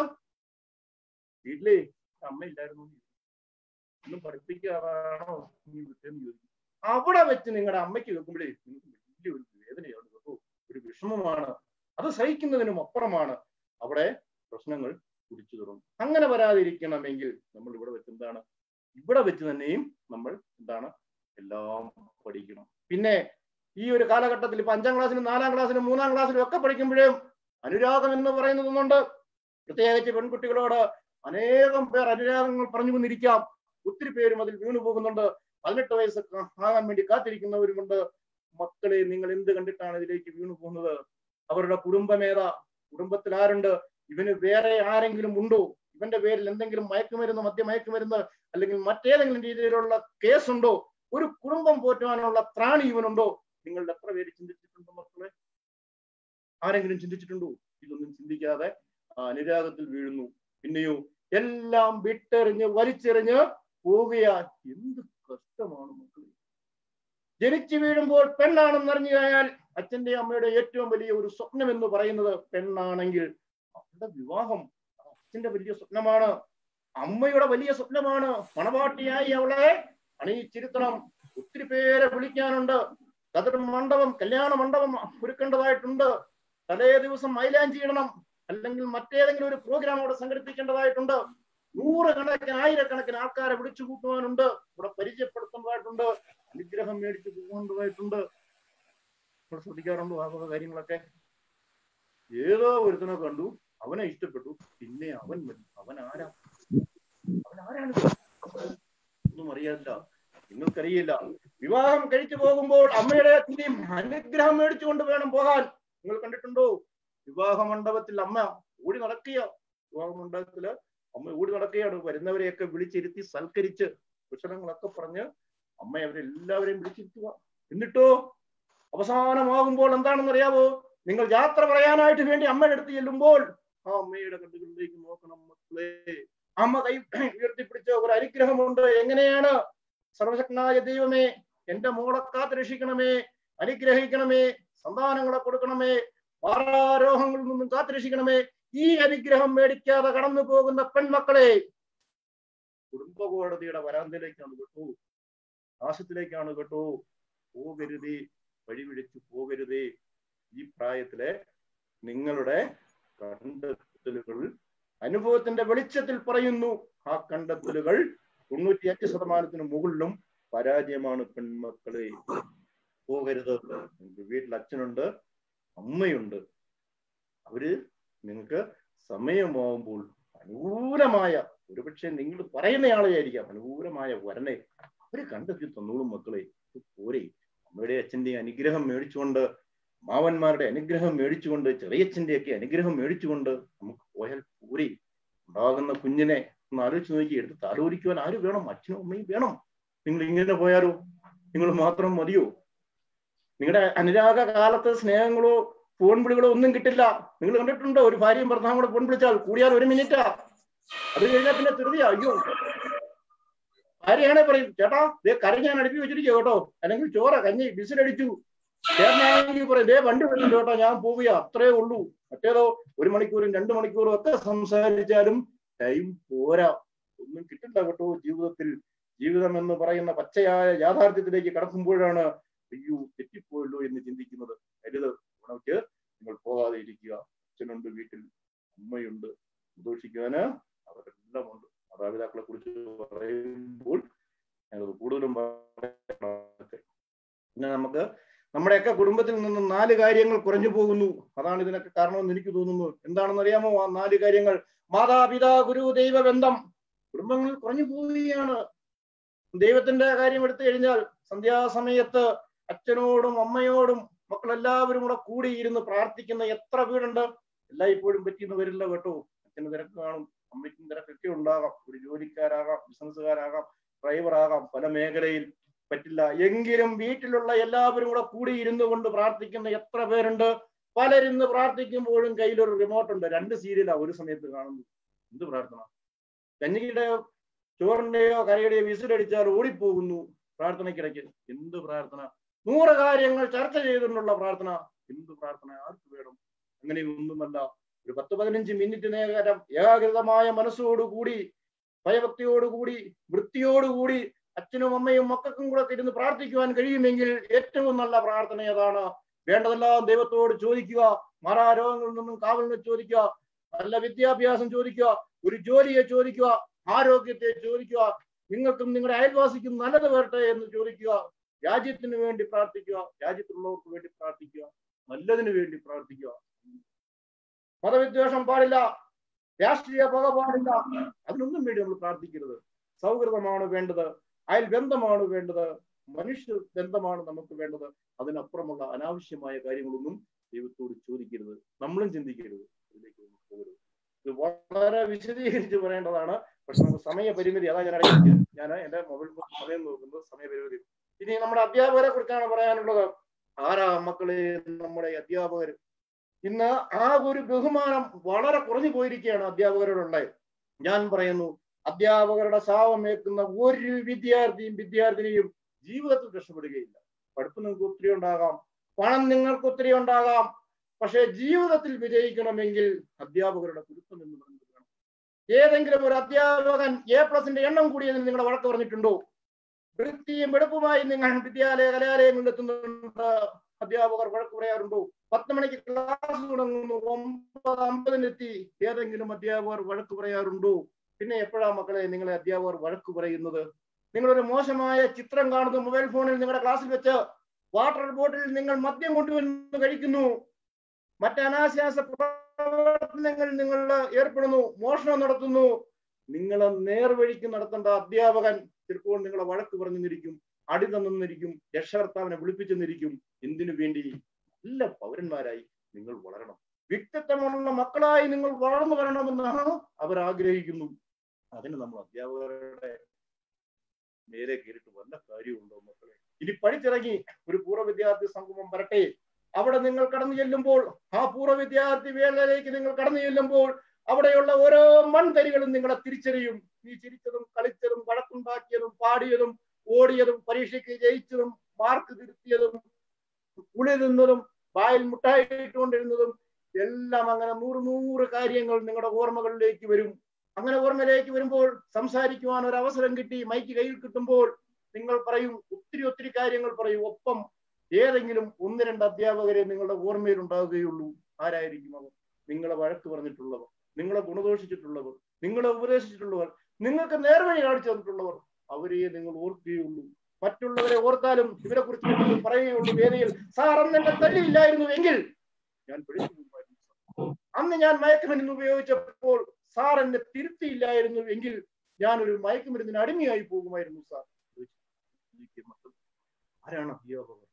വീട്ടിലേ അമ്മയില്ലായിരുന്നു ഒന്നും പഠിപ്പിക്കാതാണോ നീ വിട്ടെന്ന് ചോദിക്കും അവിടെ വെച്ച് നിങ്ങളുടെ അമ്മയ്ക്ക് വെക്കുമ്പോഴേ നിങ്ങൾക്ക് വലിയൊരു വേദനയാണ് കേട്ടോ ഒരു വിഷമമാണ് അത് സഹിക്കുന്നതിനും അപ്പുറമാണ് അവിടെ പ്രശ്നങ്ങൾ കുടിച്ചു തുടങ്ങും അങ്ങനെ വരാതിരിക്കണമെങ്കിൽ നമ്മൾ ഇവിടെ വെച്ച് എന്താണ് ഇവിടെ വെച്ച് തന്നെയും നമ്മൾ എന്താണ് എല്ലാം പഠിക്കണം പിന്നെ ഈ ഒരു കാലഘട്ടത്തിൽ ഇപ്പൊ അഞ്ചാം ക്ലാസ്സിലും നാലാം ക്ലാസ്സിലും മൂന്നാം ക്ലാസ്സിലും ഒക്കെ പഠിക്കുമ്പോഴും അനുരാഗം എന്ന് പറയുന്നത് ഒന്നുണ്ട് പ്രത്യേകിച്ച് പെൺകുട്ടികളോട് അനേകം പേർ അനുരാഗങ്ങൾ പറഞ്ഞു കൊണ്ടിരിക്കാം ഒത്തിരി പേരും അതിൽ വീണു പോകുന്നുണ്ട് പതിനെട്ട് വയസ്സ് ക- ആകാൻ വേണ്ടി കാത്തിരിക്കുന്നവരുമുണ്ട് മക്കളെ നിങ്ങൾ എന്ത് കണ്ടിട്ടാണ് ഇതിലേക്ക് വീണു പോകുന്നത് അവരുടെ കുടുംബമേതാ കുടുംബത്തിൽ ആരുണ്ട് ഇവന് വേറെ ആരെങ്കിലും ഉണ്ടോ ഇവന്റെ പേരിൽ എന്തെങ്കിലും മയക്കുമരുന്ന് മദ്യ മയക്കുമരുന്ന് അല്ലെങ്കിൽ മറ്റേതെങ്കിലും രീതിയിലുള്ള കേസുണ്ടോ ഒരു കുടുംബം പോറ്റാനുള്ള ത്രാണി ഇവനുണ്ടോ നിങ്ങളുടെ എത്ര പേര് ചിന്തിച്ചിട്ടുണ്ടോ മക്കളെ ആരെങ്കിലും ചിന്തിച്ചിട്ടുണ്ടോ ഇതൊന്നും ചിന്തിക്കാതെ ആ, അനുരാഗത്തിൽ വീഴുന്നു പിന്നെയോ എല്ലാം വിട്ടെറിഞ്ഞ് വലിച്ചെറിഞ്ഞ് പോവുകയാ എന്ത് കഷ്ടമാണ് മക്കളെ ജനിച്ചു വീഴുമ്പോൾ പെണ്ണാണെന്ന് അറിഞ്ഞു കഴിഞ്ഞാൽ അച്ഛന്റെ അമ്മയുടെ ഏറ്റവും വലിയ ഒരു സ്വപ്നം എന്ന് പറയുന്നത് പെണ്ണാണെങ്കിൽ അവരുടെ വിവാഹം അച്ഛന്റെ വലിയ സ്വപ്നമാണ് അമ്മയുടെ വലിയ സ്വപ്നമാണ് മണവാട്ടിയായി അവളെ അണിയിച്ചിരുത്തണം ഒത്തിരി പേരെ വിളിക്കാനുണ്ട് കതിർ മണ്ഡപം കല്യാണ മണ്ഡപം ഒരുക്കേണ്ടതായിട്ടുണ്ട് തലേ ദിവസം മൈലാഞ്ചി ഇടണം അല്ലെങ്കിൽ മറ്റേതെങ്കിലും ഒരു പ്രോഗ്രാം അവിടെ സംഘടിപ്പിക്കേണ്ടതായിട്ടുണ്ട് നൂറുകണക്കിന് ആയിരക്കണക്കിന് ആൾക്കാരെ വിളിച്ചു കൂട്ടുവാനുണ്ട് ഇവിടെ പരിചയപ്പെടുത്തേണ്ടതായിട്ടുണ്ട് അനുഗ്രഹം മേടിച്ച് പോകേണ്ടതായിട്ടുണ്ട് നമ്മൾ ശ്രദ്ധിക്കാറുണ്ടോ ആ വക കാര്യങ്ങളൊക്കെ ഏതോ ഒരുത്തനെ കണ്ടു അവനെ ഇഷ്ടപ്പെട്ടു പിന്നെ അവൻ മതി അവൻ ആരാ അവൻ ആരാണ് ഒന്നും അറിയാല്ല നിങ്ങൾക്കറിയില്ല വിവാഹം കഴിച്ചു പോകുമ്പോൾ അമ്മയുടെ അച്ഛന്റെയും അനുഗ്രഹം മേടിച്ചുകൊണ്ട് വേണം പോകാൻ നിങ്ങൾ കണ്ടിട്ടുണ്ടോ വിവാഹ മണ്ഡപത്തിൽ അമ്മ ഓടി നടക്കുക വിവാഹ മണ്ഡപത്തില് അമ്മ ഓടി നടക്കുകയാണ് വരുന്നവരെയൊക്കെ വിളിച്ചിരുത്തി സൽക്കരിച്ച് കുശലങ്ങളൊക്കെ പറഞ്ഞ് അമ്മ അവരെല്ലാവരെയും വിളിച്ചിരുത്തുക എന്നിട്ടോ അവസാനമാകുമ്പോൾ എന്താണെന്ന് അറിയാവോ നിങ്ങൾ യാത്ര പറയാനായിട്ട് വേണ്ടി അമ്മയുടെ അടുത്ത് ചെല്ലുമ്പോൾ ആ അമ്മയുടെ കണ്ടുകളിലേക്ക് നോക്കണം മക്കളെ അമ്മ കൈ ഉയർത്തിപ്പിടിച്ച ഒരു അനുഗ്രഹമുണ്ട് എങ്ങനെയാണ് സർവശക്തനായ ദൈവമേ എന്റെ മോളെ കാത്ത് രക്ഷിക്കണമേ അനുഗ്രഹിക്കണമേ സന്താനങ്ങളെ കൊടുക്കണമേ വാരാരോഹങ്ങളിൽ നിന്നും കാത്ത് രക്ഷിക്കണമേ ഈ അനുഗ്രഹം മേടിക്കാതെ കടന്നു പോകുന്ന പെൺമക്കളെ കുടുംബ കോടതിയുടെ വരാന്തയിലേക്കാണ് കേട്ടോ നാശത്തിലേക്കാണ് കേട്ടോ പോകരുതേ വഴിവിഴിച്ചു പോകരുതേ ഈ പ്രായത്തിലെ നിങ്ങളുടെ കണ്ടെത്തലുകൾ അനുഭവത്തിന്റെ വെളിച്ചത്തിൽ പറയുന്നു ആ കണ്ടെത്തലുകൾ തൊണ്ണൂറ്റിയഞ്ച് ശതമാനത്തിന് മുകളിലും പരാജയമാണ് പെൺമക്കളെ പോകരുത് നിങ്ങൾക്ക് വീട്ടിൽ അച്ഛനുണ്ട് അമ്മയുണ്ട് അവര് നിങ്ങൾക്ക് സമയമാവുമ്പോൾ അനുകൂലമായ ഒരുപക്ഷെ നിങ്ങൾ പറയുന്നയാളെയായിരിക്കാം അനുകൂലമായ വരനെ അവര് കണ്ടെത്തി തന്നോളും മക്കളെ ഇത് പോരെ അമ്മയുടെ അച്ഛന്റെ അനുഗ്രഹം മേടിച്ചുകൊണ്ട് മാവന്മാരുടെ അനുഗ്രഹം മേടിച്ചുകൊണ്ട് ചെറിയച്ഛന്റെ ഒക്കെ അനുഗ്രഹം മേടിച്ചുകൊണ്ട് നമുക്ക് പോയാൽ പോരെ ഉണ്ടാകുന്ന കുഞ്ഞിനെ ഒന്ന് ആലോചിച്ച് നോക്കി എടുത്ത് താലോലിക്കുവാൻ ആര് വേണം അച്ഛനും അമ്മയും വേണം നിങ്ങൾ ഇങ്ങനെ പോയാലോ നിങ്ങൾ മാത്രം മതിയോ നിങ്ങളുടെ അനുരാഗ കാലത്ത് സ്നേഹങ്ങളോ ഫോൺ വിളികളോ ഒന്നും കിട്ടില്ല നിങ്ങൾ കണ്ടിട്ടുണ്ടോ ഒരു ഭാര്യയും ഭർത്താവും കൂടെ ഫോൺ വിളിച്ചാൽ കൂടിയാൽ ഒരു മിനിറ്റാ അത് കഴിഞ്ഞാൽ പിന്നെ ധൃതിയാ അയ്യോ ഭാര്യയാണെ പറയും ചേട്ടാ ദേ കറി ഞാൻ അടുപ്പി വെച്ചിരിക്കുക കേട്ടോ അല്ലെങ്കിൽ ചോറ കഞ്ഞി വിസിലടിച്ചു ചേട്ടനാണെങ്കിൽ പറയും ദേ വണ്ടി വരുന്നുണ്ട് കേട്ടോ ഞാൻ പോവുക അത്രേ ഉള്ളൂ മറ്റേതോ ഒരു മണിക്കൂറും രണ്ടു മണിക്കൂറും ഒക്കെ സംസാരിച്ചാലും ടൈം പോരാ ഒന്നും കിട്ടില്ല കേട്ടോ ജീവിതത്തിൽ ജീവിതം എന്ന് പറയുന്ന പച്ചയായ യാഥാർത്ഥ്യത്തിലേക്ക് കടക്കുമ്പോഴാണ് അയ്യോ തെറ്റിപ്പോയല്ലോ എന്ന് ചിന്തിക്കുന്നത് കരുത് ഉണക്ക് നിങ്ങൾ പോകാതെ ഇരിക്കുക അച്ഛനുണ്ട് വീട്ടിൽ അമ്മയുണ്ട് സന്തോഷിക്കാന് അവരെല്ലാം ഉണ്ട് മാതാപിതാക്കളെ കുറിച്ച് പറയുമ്പോൾ ഞങ്ങൾ കൂടുതലും പറയണമൊക്കെ. പിന്നെ നമുക്ക് നമ്മുടെയൊക്കെ കുടുംബത്തിൽ നിന്നും നാല് കാര്യങ്ങൾ കുറഞ്ഞു പോകുന്നു അതാണ് ഇതിനൊക്കെ കാരണമെന്ന് എനിക്ക് തോന്നുന്നു എന്താണെന്ന് അറിയാമോ ആ നാല് കാര്യങ്ങൾ മാതാപിതാ ഗുരു ദൈവ ബന്ധം കുടുംബങ്ങളിൽ കുറഞ്ഞു പോവുകയാണ് ദൈവത്തിന്റെ കാര്യം എടുത്തു കഴിഞ്ഞാൽ സന്ധ്യാസമയത്ത് അച്ഛനോടും അമ്മയോടും മക്കളെല്ലാവരും കൂടെ കൂടിയിരുന്ന് പ്രാർത്ഥിക്കുന്ന എത്ര വീടുണ്ട് എല്ലായ്പ്പോഴും പറ്റിയെന്ന് വരില്ല കേട്ടോ അച്ഛന് തിരക്ക് കാണും അമ്മയ്ക്കും തിരക്കൊക്കെ ഉണ്ടാകാം ഒരു ജോലിക്കാരാകാം ബിസിനസ്സുകാരാകാം ഡ്രൈവർ ആകാം പല മേഖലയിൽ പറ്റില്ല എങ്കിലും വീട്ടിലുള്ള എല്ലാവരും കൂടെ കൂടി ഇരുന്നു കൊണ്ട് പ്രാർത്ഥിക്കുന്ന എത്ര പേരുണ്ട് പലരിന്ന് പ്രാർത്ഥിക്കുമ്പോഴും കയ്യിലൊരു റിമോട്ട് ഉണ്ട് രണ്ട് സീരിയലാ ഒരു സമയത്ത് കാണുന്നു എന്ത് പ്രാർത്ഥന കഞ്ഞിയുടെയോ ചോറിന്റെയോ കറിയുടെയോ വിസിലടിച്ചാൽ ഓടിപ്പോകുന്നു പ്രാർത്ഥനയ്ക്കിടയ്ക്ക് എന്ത് പ്രാർത്ഥന നൂറ് കാര്യങ്ങൾ ചർച്ച ചെയ്തുകൊണ്ടുള്ള പ്രാർത്ഥന എന്ത് പ്രാർത്ഥന ആർക്ക് വേണം അങ്ങനെ ഒന്നുമല്ല ഒരു പത്ത് പതിനഞ്ച് മിനിറ്റ് നേരം ഏകാഗ്രതമായ മനസ്സോടുകൂടി ഭയഭക്തിയോടുകൂടി വൃത്തിയോടുകൂടി അച്ഛനും അമ്മയും മക്കൾക്കും കൂടെ ഇരുന്ന് പ്രാർത്ഥിക്കുവാൻ കഴിയുമെങ്കിൽ ഏറ്റവും നല്ല പ്രാർത്ഥന ഏതാണ് വേണ്ടതെല്ലാം ദൈവത്തോട് ചോദിക്കുക മാറാരോഗങ്ങളിൽ നിന്നും കാവലിനെ ചോദിക്കുക നല്ല വിദ്യാഭ്യാസം ചോദിക്കുക ഒരു ജോലിയെ ചോദിക്കുക ആരോഗ്യത്തെ ചോദിക്കുക നിങ്ങൾക്കും നിങ്ങളുടെ അയൽവാസിക്കും നല്ലത് വരട്ടെ എന്ന് ചോദിക്കുക രാജ്യത്തിന് വേണ്ടി പ്രാർത്ഥിക്കുക രാജ്യത്തുള്ളവർക്ക് വേണ്ടി പ്രാർത്ഥിക്കുക നല്ലതിന് വേണ്ടി പ്രാർത്ഥിക്കുക മതവിദ്വേഷം പാടില്ല രാഷ്ട്രീയ പക പാടില്ല അതിനൊന്നും വേണ്ടി നമ്മൾ പ്രാർത്ഥിക്കരുത് സൗഹൃദമാണ് വേണ്ടത് അയൽ ബന്ധമാണ് വേണ്ടത് മനുഷ്യ ബന്ധമാണ് നമുക്ക് വേണ്ടത് അതിനപ്പുറമുള്ള അനാവശ്യമായ കാര്യങ്ങളൊന്നും ദൈവത്തോട് ചോദിക്കരുത് നമ്മളും ചിന്തിക്കരുത് അതിലേക്ക് ഒന്നും പോകരുത് ഇത് വളരെ വിശദീകരിച്ച് പറയേണ്ടതാണ് പക്ഷെ നമുക്ക് സമയപരിമിതി അതാ ഞാൻ ഇടയ്ക്ക് ഞാൻ എന്റെ മൊബൈൽ ഫോൺ സമയം നോക്കുന്നത് സമയപരിമിതി ഇനി നമ്മുടെ അധ്യാപകരെ കുറിച്ചാണ് പറയാനുള്ളത് ആരാ മക്കളെ നമ്മുടെ അധ്യാപകർ ഇന്ന് ആ ഒരു ബഹുമാനം വളരെ കുറഞ്ഞു പോയിരിക്കുകയാണ് അധ്യാപകരോടുള്ള ഞാൻ പറയുന്നു അധ്യാപകരുടെ ശാപമേക്കുന്ന ഒരു വിദ്യാർത്ഥിയും വിദ്യാർത്ഥിനിയും ജീവിതത്തിൽ രക്ഷപ്പെടുകയില്ല പഠിപ്പ് നിങ്ങൾക്ക് ഒത്തിരി ഉണ്ടാകാം പണം നിങ്ങൾക്ക് ഒത്തിരി ഉണ്ടാകാം പക്ഷേ ജീവിതത്തിൽ വിജയിക്കണമെങ്കിൽ അധ്യാപകരുടെ കുരുത്തം എന്ന് പറയുന്നത് വേണം ഏതെങ്കിലും ഒരു അധ്യാപകൻ എ പ്ലസിന്റെ എണ്ണം കൂടിയതിന് നിങ്ങളെ വഴക്ക് പറഞ്ഞിട്ടുണ്ടോ വൃത്തിയും വെടുപ്പുമായി നിങ്ങൾ വിദ്യാലയ കലാലയങ്ങളിൽ എത്തുന്നുണ്ട് അധ്യാപകർ വഴക്ക് പറയാറുണ്ടോ പത്ത് മണിക്ക് ക്ലാസ് തുടങ്ങുന്നു ഒമ്പത് അമ്പതിനെത്തി ഏതെങ്കിലും അധ്യാപകർ വഴക്ക് പറയാറുണ്ടോ പിന്നെ എപ്പോഴാ മക്കളെ നിങ്ങളെ അധ്യാപകർ വഴക്ക് പറയുന്നത് നിങ്ങളൊരു മോശമായ ചിത്രം കാണുന്നു മൊബൈൽ ഫോണിൽ നിങ്ങളുടെ ക്ലാസ്സിൽ വെച്ച് വാട്ടർ ബോട്ടിൽ നിങ്ങൾ മദ്യം കൊണ്ടുവന്ന് കഴിക്കുന്നു മറ്റ് അനാശാസ പ്രവർത്തനങ്ങളിൽ നിങ്ങൾ ഏർപ്പെടുന്നു മോഷണം നടത്തുന്നു നിങ്ങളെ നേർവഴിക്ക് നടത്തേണ്ട അധ്യാപകൻ ചിലപ്പോൾ നിങ്ങളെ വഴക്ക് പറഞ്ഞു നിന്നിരിക്കും അടി തന്നിരിക്കും രക്ഷകർത്താവിനെ വിളിപ്പിച്ചെന്നിരിക്കും എന്തിനു വേണ്ടി നല്ല പൗരന്മാരായി നിങ്ങൾ വളരണം വ്യക്തിത്വമുള്ള മക്കളായി നിങ്ങൾ വളർന്നു വരണമെന്നാണ് അവർ ആഗ്രഹിക്കുന്നു അതിന് നമ്മൾ അധ്യാപകരുടെ നേരെ കയറിയിട്ട് വല്ല കാര്യമുണ്ടോ മക്കളെ ഇനി പഠിച്ചിറങ്ങി ഒരു പൂർവ്വ വിദ്യാർത്ഥി സംഗമം വരട്ടെ അവിടെ നിങ്ങൾ കടന്നു ചെല്ലുമ്പോൾ ആ പൂർവ്വ വിദ്യാർത്ഥി വേളയിലേക്ക് നിങ്ങൾ കടന്നു ചെല്ലുമ്പോൾ അവിടെയുള്ള ഓരോ മൺതരികളും നിങ്ങളെ തിരിച്ചറിയും നീ ചിരിച്ചതും കളിച്ചതും വഴക്കുണ്ടാക്കിയതും പാടിയതും ഓടിയതും പരീക്ഷയ്ക്ക് ജയിച്ചതും മാർക്ക് തിരുത്തിയതും കുളി നിന്നതും വായിൽ മുട്ടായിട്ടുകൊണ്ടിരുന്നതും എല്ലാം അങ്ങനെ നൂറ് നൂറ് കാര്യങ്ങൾ നിങ്ങളുടെ ഓർമ്മകളിലേക്ക് വരും അങ്ങനെ ഓർമ്മയിലേക്ക് വരുമ്പോൾ സംസാരിക്കുവാൻ ഒരു അവസരം കിട്ടി മൈക്ക് കയ്യിൽ കിട്ടുമ്പോൾ നിങ്ങൾ പറയും ഒത്തിരി ഒത്തിരി കാര്യങ്ങൾ പറയും ഒപ്പം ഏതെങ്കിലും ഒന്ന് രണ്ട് അധ്യാപകരെ നിങ്ങളുടെ ഓർമ്മയിൽ ഉണ്ടാവുകയുള്ളൂ ആരായിരിക്കും അവർ നിങ്ങളെ വഴക്ക് പറഞ്ഞിട്ടുള്ളവർ നിങ്ങളെ ഗുണദോഷിച്ചിട്ടുള്ളവർ നിങ്ങളെ ഉപദേശിച്ചിട്ടുള്ളവർ നിങ്ങൾക്ക് നേർവഴി കാണിച്ചു തന്നിട്ടുള്ളവർ അവരെ നിങ്ങൾ ഓർക്കുകയുള്ളൂ മറ്റുള്ളവരെ ഓർത്താലും ഇവരെ കുറിച്ച് പറയുകയുള്ളൂ വേദിയിൽ സാർ അന്ന് എന്നെ തല്ലിയില്ലായിരുന്നു എങ്കിൽ ഞാൻ പിടിച്ചു പോകുമായിരുന്നു സാർ. അന്ന് ഞാൻ മയക്കുമരുന്ന് ഉപയോഗിച്ചപ്പോൾ സാർ എന്നെ തിരുത്തിയില്ലായിരുന്നു എങ്കിൽ ഞാൻ ഒരു മയക്കുമരുന്നിന് അടിമയായി പോകുമായിരുന്നു സാർ ചോദിക്കും മക്കൾ. ആരാണ് അധ്യാപകർ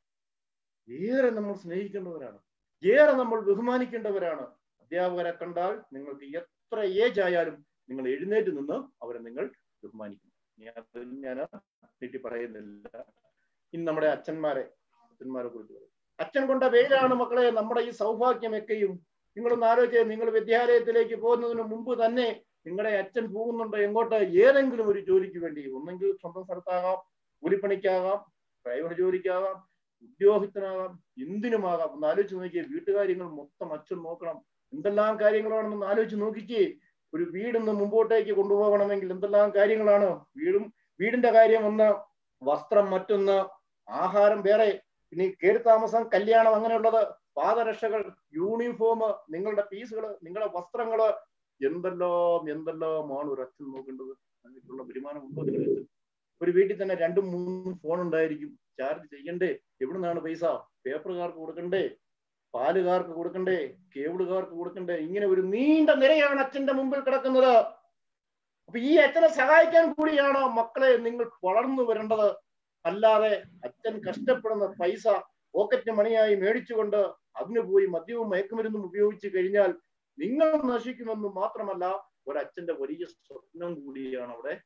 ഏറെ നമ്മൾ സ്നേഹിക്കേണ്ടവരാണ് ഏറെ നമ്മൾ ബഹുമാനിക്കേണ്ടവരാണ് അധ്യാപകരെ കണ്ടാൽ നിങ്ങൾക്ക് എത്ര ഏജ് ആയാലും നിങ്ങൾ എഴുന്നേറ്റ് നിന്ന് അവരെ നിങ്ങൾ ബഹുമാനിക്കണം ഞാൻ ഞാൻ നീട്ടി പറയുന്നില്ല ഇനി നമ്മുടെ അച്ഛന്മാരെ അച്ഛന്മാരെ കുറിച്ച് പറയും അച്ഛൻ കൊണ്ട പേരാണ് മക്കളെ നമ്മുടെ ഈ സൗഭാഗ്യമൊക്കെയും നിങ്ങളൊന്ന് ആലോചിച്ച് നിങ്ങൾ വിദ്യാലയത്തിലേക്ക് പോകുന്നതിന് മുമ്പ് തന്നെ നിങ്ങളുടെ അച്ഛൻ പോകുന്നുണ്ട് എങ്ങോട്ട് ഏതെങ്കിലും ഒരു ജോലിക്ക് വേണ്ടി ഒന്നെങ്കിൽ സ്വന്തം സ്ഥലത്താകാം കൂലിപ്പണിക്കാകാം ഡ്രൈവർ ജോലിക്കാകാം ഉദ്യോഗസ്ഥനാകാം എന്തിനുമാകാം ഒന്ന് ആലോചിച്ച് നോക്കിയേ വീട്ടുകാര്യങ്ങൾ മൊത്തം അച്ഛൻ നോക്കണം എന്തെല്ലാം കാര്യങ്ങളാണെന്ന് ആലോചിച്ച് നോക്കിക്കേ ഒരു വീടിന്ന് മുമ്പോട്ടേക്ക് കൊണ്ടുപോകണമെങ്കിൽ എന്തെല്ലാം കാര്യങ്ങളാണ് വീടും വീടിന്റെ കാര്യം ഒന്ന് വസ്ത്രം മറ്റൊന്ന് ആഹാരം വേറെ ഇനി കയറി താമസം കല്യാണം അങ്ങനെയുള്ളത് പാദരക്ഷകൾ യൂണിഫോം നിങ്ങളുടെ ഫീസുകൾ നിങ്ങളുടെ വസ്ത്രങ്ങള് എന്തെല്ലാം എന്തെല്ലാമാണ് ഒരു അച്ഛൻ നോക്കേണ്ടത് അതിനുള്ള വരുമാനം ഉണ്ടോ നിങ്ങൾക്ക് ഒരു വീട്ടിൽ തന്നെ രണ്ടും മൂന്നും ഫോൺ ഉണ്ടായിരിക്കും ചാർജ് ചെയ്യണ്ടേ എവിടുന്നാണ് പൈസ പേപ്പറുകാർക്ക് കൊടുക്കണ്ടേ പാലുകാർക്ക് കൊടുക്കണ്ടേ കേബിളുകാർക്ക് കൊടുക്കണ്ടേ ഇങ്ങനെ ഒരു നീണ്ട നിരയാണ് അച്ഛന്റെ മുമ്പിൽ കിടക്കുന്നത് അപ്പൊ ഈ അച്ഛനെ സഹായിക്കാൻ കൂടിയാണ് മക്കളെ നിങ്ങൾ വളർന്നു വരേണ്ടത് അല്ലാതെ അച്ഛൻ കഷ്ടപ്പെടുന്ന പൈസ പോക്കറ്റ് മണിയായി മേടിച്ചുകൊണ്ട് അതിന് പോയി മദ്യവും മയക്കുമരുന്നും ഉപയോഗിച്ചു കഴിഞ്ഞാൽ നിങ്ങൾ നശിക്കുമെന്ന് മാത്രമല്ല ഒരച്ഛന്റെ വലിയ സ്വപ്നം കൂടിയാണ് അവിടെ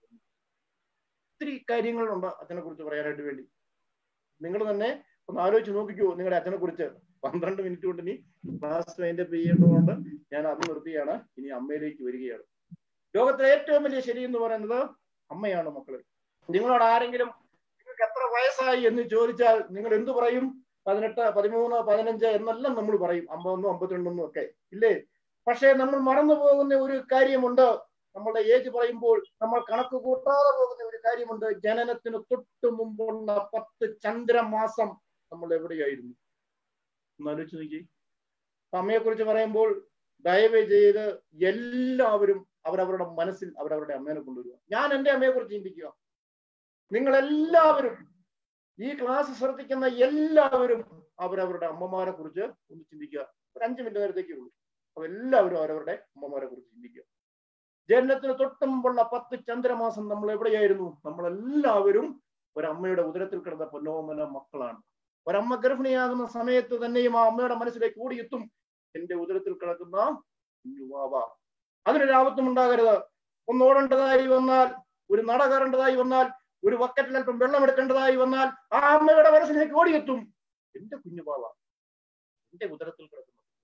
ഒത്തിരി കാര്യങ്ങളുണ്ട് അച്ഛനെ കുറിച്ച് പറയാനായിട്ട് വേണ്ടി നിങ്ങൾ തന്നെ ഒന്ന് ആലോചിച്ച് നോക്കിക്കോ നിങ്ങളുടെ അച്ഛനെ കുറിച്ച് പന്ത്രണ്ട് മിനിറ്റ് കൊണ്ട് ഇനി ക്ലാസ് അതിന്റെ ചെയ്യേണ്ടതുകൊണ്ട് ഞാൻ അത് നിർത്തിയാണ് ഇനി അമ്മയിലേക്ക് വരികയാണ് ലോകത്തിലെ ഏറ്റവും വലിയ ശരി എന്ന് പറയുന്നത് അമ്മയാണ് മക്കളെ നിങ്ങളോട് ആരെങ്കിലും നിങ്ങൾക്ക് എത്ര വയസ്സായി എന്ന് ചോദിച്ചാൽ നിങ്ങൾ എന്തു പറയും പതിനെട്ട് പതിമൂന്ന് പതിനഞ്ച് എന്നെല്ലാം നമ്മൾ പറയും അമ്പതൊന്നും അമ്പത്തിരണ്ടൊന്നും ഒക്കെ ഇല്ലേ പക്ഷേ നമ്മൾ മറന്നു പോകുന്ന ഒരു കാര്യമുണ്ട് നമ്മളുടെ ഏജ് പറയുമ്പോൾ നമ്മൾ കണക്ക് കൂട്ടാതെ പോകുന്ന ഒരു കാര്യമുണ്ട് ജനനത്തിന് തൊട്ട് മുമ്പുള്ള പത്ത് ചന്ദ്രമാസം നമ്മൾ എവിടെയായിരുന്നു ഒന്ന് ആലോചിച്ച് നോക്കി അമ്മയെ കുറിച്ച് പറയുമ്പോൾ ദയവ് ചെയ്ത് എല്ലാവരും അവരവരുടെ മനസ്സിൽ അവരവരുടെ അമ്മേനെ കൊണ്ടുവരിക ഞാൻ എൻ്റെ അമ്മയെ കുറിച്ച് ചിന്തിക്കുക നിങ്ങൾ എല്ലാവരും ഈ ക്ലാസ് ശ്രദ്ധിക്കുന്ന എല്ലാവരും അവരവരുടെ അമ്മമാരെ കുറിച്ച് ഒന്ന് ചിന്തിക്കുക ഒരു അഞ്ചു മിനിറ്റ് നേരത്തേക്കേ ഉള്ളൂ അപ്പൊ എല്ലാവരും അവരവരുടെ അമ്മമാരെ കുറിച്ച് ചിന്തിക്കുക ജനനത്തിന് തൊട്ട് മുമ്പുള്ള പത്ത് ചന്ദ്രമാസം നമ്മൾ എവിടെയായിരുന്നു നമ്മളെല്ലാവരും ഒരമ്മയുടെ ഉദരത്തിൽ കിടന്ന പൊന്നോമന മക്കളാണ് ഒരമ്മ ഗർഭിണിയാകുന്ന സമയത്ത് തന്നെയും ആ അമ്മയുടെ മനസ്സിലേക്ക് ഓടിയെത്തും എന്റെ ഉദരത്തിൽ കിടക്കുന്ന കുഞ്ഞുവാവ അതിനൊരു ആപത്തും ഉണ്ടാകരുത് ഒന്ന് ഓടേണ്ടതായി വന്നാൽ ഒരു നട കയറേണ്ടതായി വന്നാൽ ഒരു വക്കറ്റിൽ അല്പം വെള്ളം എടുക്കേണ്ടതായി വന്നാൽ ആ അമ്മയുടെ മനസ്സിലേക്ക് ഓടിയെത്തും എന്റെ കുഞ്ഞുവാവ എന്റെ ഉദരത്തിൽ കിടക്കുന്ന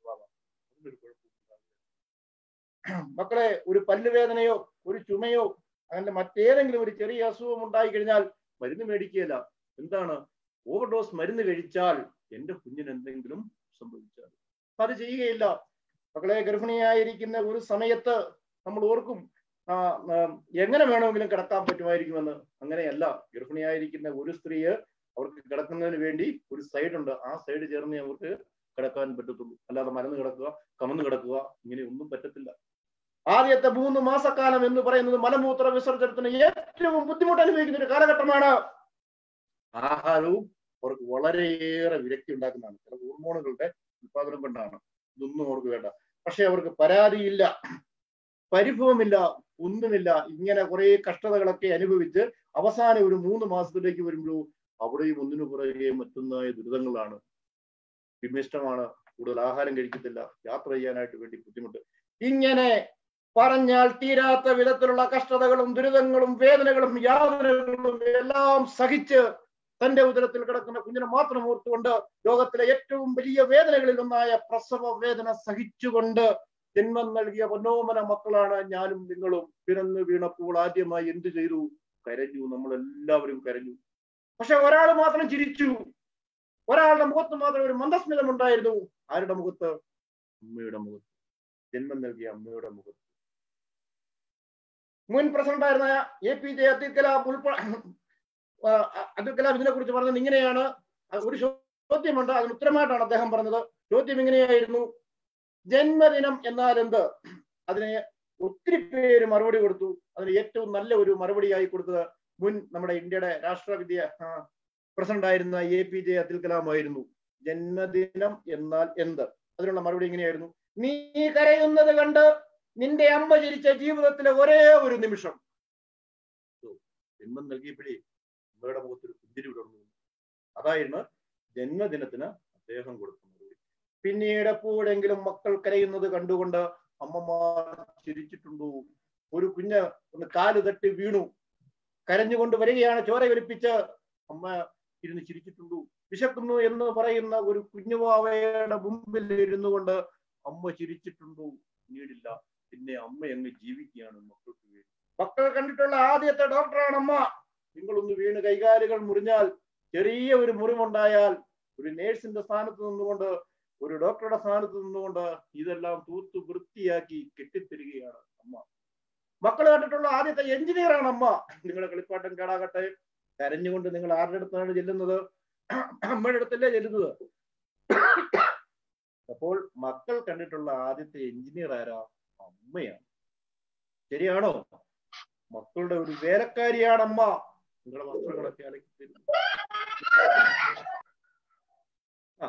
ഒരു കുഴപ്പവും മക്കളെ ഒരു പല്ലുവേദനയോ ഒരു ചുമയോ അങ്ങനെ മറ്റേതെങ്കിലും ഒരു ചെറിയ അസുഖം ഉണ്ടായി കഴിഞ്ഞാൽ മരുന്ന് മേടിക്കുകയില്ല എന്താണ് ഓവർഡോസ് മരുന്ന് കഴിച്ചാൽ എന്റെ കുഞ്ഞിന് എന്തെങ്കിലും സംഭവിച്ചാൽ അത് ചെയ്യുകയില്ല മക്കളെ ഗർഭിണിയായിരിക്കുന്ന ഒരു സമയത്ത് നമ്മൾ ഓർക്കും ആ, ആ, എങ്ങനെ വേണമെങ്കിലും കിടക്കാൻ പറ്റുമായിരിക്കുമെന്ന് അങ്ങനെയല്ല ഗർഭിണിയായിരിക്കുന്ന ഒരു സ്ത്രീയെ അവർക്ക് കിടക്കുന്നതിന് വേണ്ടി ഒരു സൈഡ് ഉണ്ട് ആ സൈഡ് ചേർന്ന് അവർക്ക് കിടക്കാൻ പറ്റത്തുള്ളൂ അല്ലാതെ മരന്ന് കിടക്കുക കമന്ന് കിടക്കുക ഇങ്ങനെ ഒന്നും പറ്റത്തില്ല ആദ്യത്തെ മൂന്ന് മാസക്കാലം എന്ന് പറയുന്നത് മലമൂത്ര വിസർജനത്തിന് ഏറ്റവും ബുദ്ധിമുട്ട് അനുഭവിക്കുന്ന ഒരു കാലഘട്ടമാണ് ആഹാരവും അവർക്ക് വളരെയേറെ വിരക്തി ഉണ്ടാക്കുന്നതാണ് ചില ഹോർമോണുകളുടെ ഉത്പാദനം കൊണ്ടാണ് ഇതൊന്നും അവർക്ക് വേണ്ട പക്ഷെ അവർക്ക് പരാതിയില്ല പരിഭവമില്ല ഒന്നുമില്ല ഇങ്ങനെ കുറെ കഷ്ടതകളൊക്കെ അനുഭവിച്ച് അവസാനം ഒരു മൂന്ന് മാസത്തിലേക്ക് വരുമ്പോഴോ അവിടെയും ഒന്നിനു പുറകെ മറ്റൊന്നായ ദുരിതങ്ങളാണ് വിമിഷ്ടമാണ് കൂടുതൽ ആഹാരം കഴിക്കത്തില്ല യാത്ര ചെയ്യാനായിട്ട് വേണ്ടി ബുദ്ധിമുട്ട് ഇങ്ങനെ പറഞ്ഞാൽ തീരാത്ത വിധത്തിലുള്ള കഷ്ടതകളും ദുരിതങ്ങളും വേദനകളും യാതനകളും എല്ലാം സഹിച്ച് തന്റെ ഉദരത്തിൽ കിടക്കുന്ന കുഞ്ഞിനെ മാത്രം ഓർത്തുകൊണ്ട് ലോകത്തിലെ ഏറ്റവും വലിയ വേദനകളിൽ ഒന്നായ പ്രസവ വേദന സഹിച്ചുകൊണ്ട് ജന്മം നൽകിയ പൊന്നോമന മക്കളാണ് ഞാനും നിങ്ങളും പിറന്നു വീണപ്പോൾ ആദ്യമായി എന്തു ചെയ്തു കരഞ്ഞു നമ്മൾ എല്ലാവരും കരഞ്ഞു പക്ഷെ ഒരാൾ മാത്രം ചിരിച്ചു ഒരാളുടെ മുഖത്ത് മാത്രം ഒരു മന്ദസ്മിതം ഉണ്ടായിരുന്നു ആരുടെ മുഖത്ത് അമ്മയുടെ മുഖത്ത് ജന്മം നൽകിയ അമ്മയുടെ മുഖത്ത് മുൻ പ്രസിഡന്റായിരുന്ന A P J Abdul Kalam ഉൾപ്പെടെ അബ്ദുൽ കലാം ഇതിനെ കുറിച്ച് പറഞ്ഞത് ഇങ്ങനെയാണ് അത് ഒരു ചോദ്യമുണ്ട് അതിന് ഉത്തരമായിട്ടാണ് അദ്ദേഹം പറഞ്ഞത് ചോദ്യം ഇങ്ങനെയായിരുന്നു ജന്മദിനം എന്നാൽ എന്ത് അതിന് ഒത്തിരി പേര് മറുപടി കൊടുത്തു അതിന് ഏറ്റവും നല്ല ഒരു മറുപടിയായി കൊടുത്തത് മുൻ നമ്മുടെ ഇന്ത്യയുടെ രാഷ്ട്രവിദ്യ പ്രസിഡന്റ് ആയിരുന്ന A P J Abdul Kalam ആയിരുന്നു ജന്മദിനം എന്നാൽ എന്ത് അതിനുള്ള മറുപടി ഇങ്ങനെയായിരുന്നു നീ കരയുന്നത് കണ്ട് നിന്റെ അമ്മ ജനിച്ച ജീവിതത്തിലെ ഒരേ ഒരു നിമിഷം ജന്മം നൽകിയപ്പോഴേ അമ്മയുടെ മുഖത്തൊരു പുഞ്ചിരി വിടർന്നു അതായിരുന്നു ജന്മദിനത്തിന് അദ്ദേഹം കൊടുത്ത മറുപടി പിന്നീട് എപ്പോഴെങ്കിലും മക്കൾ കരയുന്നത് കണ്ടുകൊണ്ട് അമ്മമാർ ചിരിച്ചിട്ടുണ്ടോ ഒരു കുഞ്ഞ് ഒന്ന് കാല് തട്ടി വീണു കരഞ്ഞുകൊണ്ട് വരികയാണ് ചോര ഒലിപ്പിച്ച് അമ്മ ഇരുന്ന് ചിരിച്ചിട്ടുണ്ടോ വിശക്കുന്നു എന്ന് പറയുന്ന ഒരു കുഞ്ഞുവാവയുടെ മുമ്പിൽ ഇരുന്നു കൊണ്ട് അമ്മ ചിരിച്ചിട്ടുണ്ടോ പിന്നീടില്ല പിന്നെ അമ്മ അങ്ങ് ജീവിക്കുകയാണ് മക്കൾക്ക് വേണ്ടി മക്കൾ കണ്ടിട്ടുള്ള ആദ്യത്തെ ഡോക്ടറാണ് അമ്മ നിങ്ങളൊന്ന് വീണ് കൈകാലുകൾ മുറിഞ്ഞാൽ ചെറിയ ഒരു മുറിവുണ്ടായാൽ ഒരു നേഴ്സിന്റെ സ്ഥാനത്ത് നിന്നുകൊണ്ട് ഒരു ഡോക്ടറുടെ സ്ഥാനത്ത് നിന്നുകൊണ്ട് ഇതെല്ലാം തൂത്ത് വൃത്തിയാക്കി കെട്ടിത്തരികയാണ് അമ്മ മക്കൾ കണ്ടിട്ടുള്ള ആദ്യത്തെ എഞ്ചിനീയറാണ് അമ്മ നിങ്ങളുടെ കളിപ്പാട്ടം കേടാകട്ടെ കരഞ്ഞുകൊണ്ട് നിങ്ങൾ ആരുടെ അടുത്താണ് ചെല്ലുന്നത് അമ്മയുടെ അടുത്തല്ലേ ചെല്ലുന്നത് അപ്പോൾ മക്കൾ കണ്ടിട്ടുള്ള ആദ്യത്തെ എഞ്ചിനീയർ ആരാ അമ്മയാണ് ശരിയാണോ മക്കളുടെ ഒരു വേലക്കാരിയാണ് അമ്മ നിങ്ങളുടെ വസ്ത്രങ്ങളൊക്കെ അലക്കി തരും ആ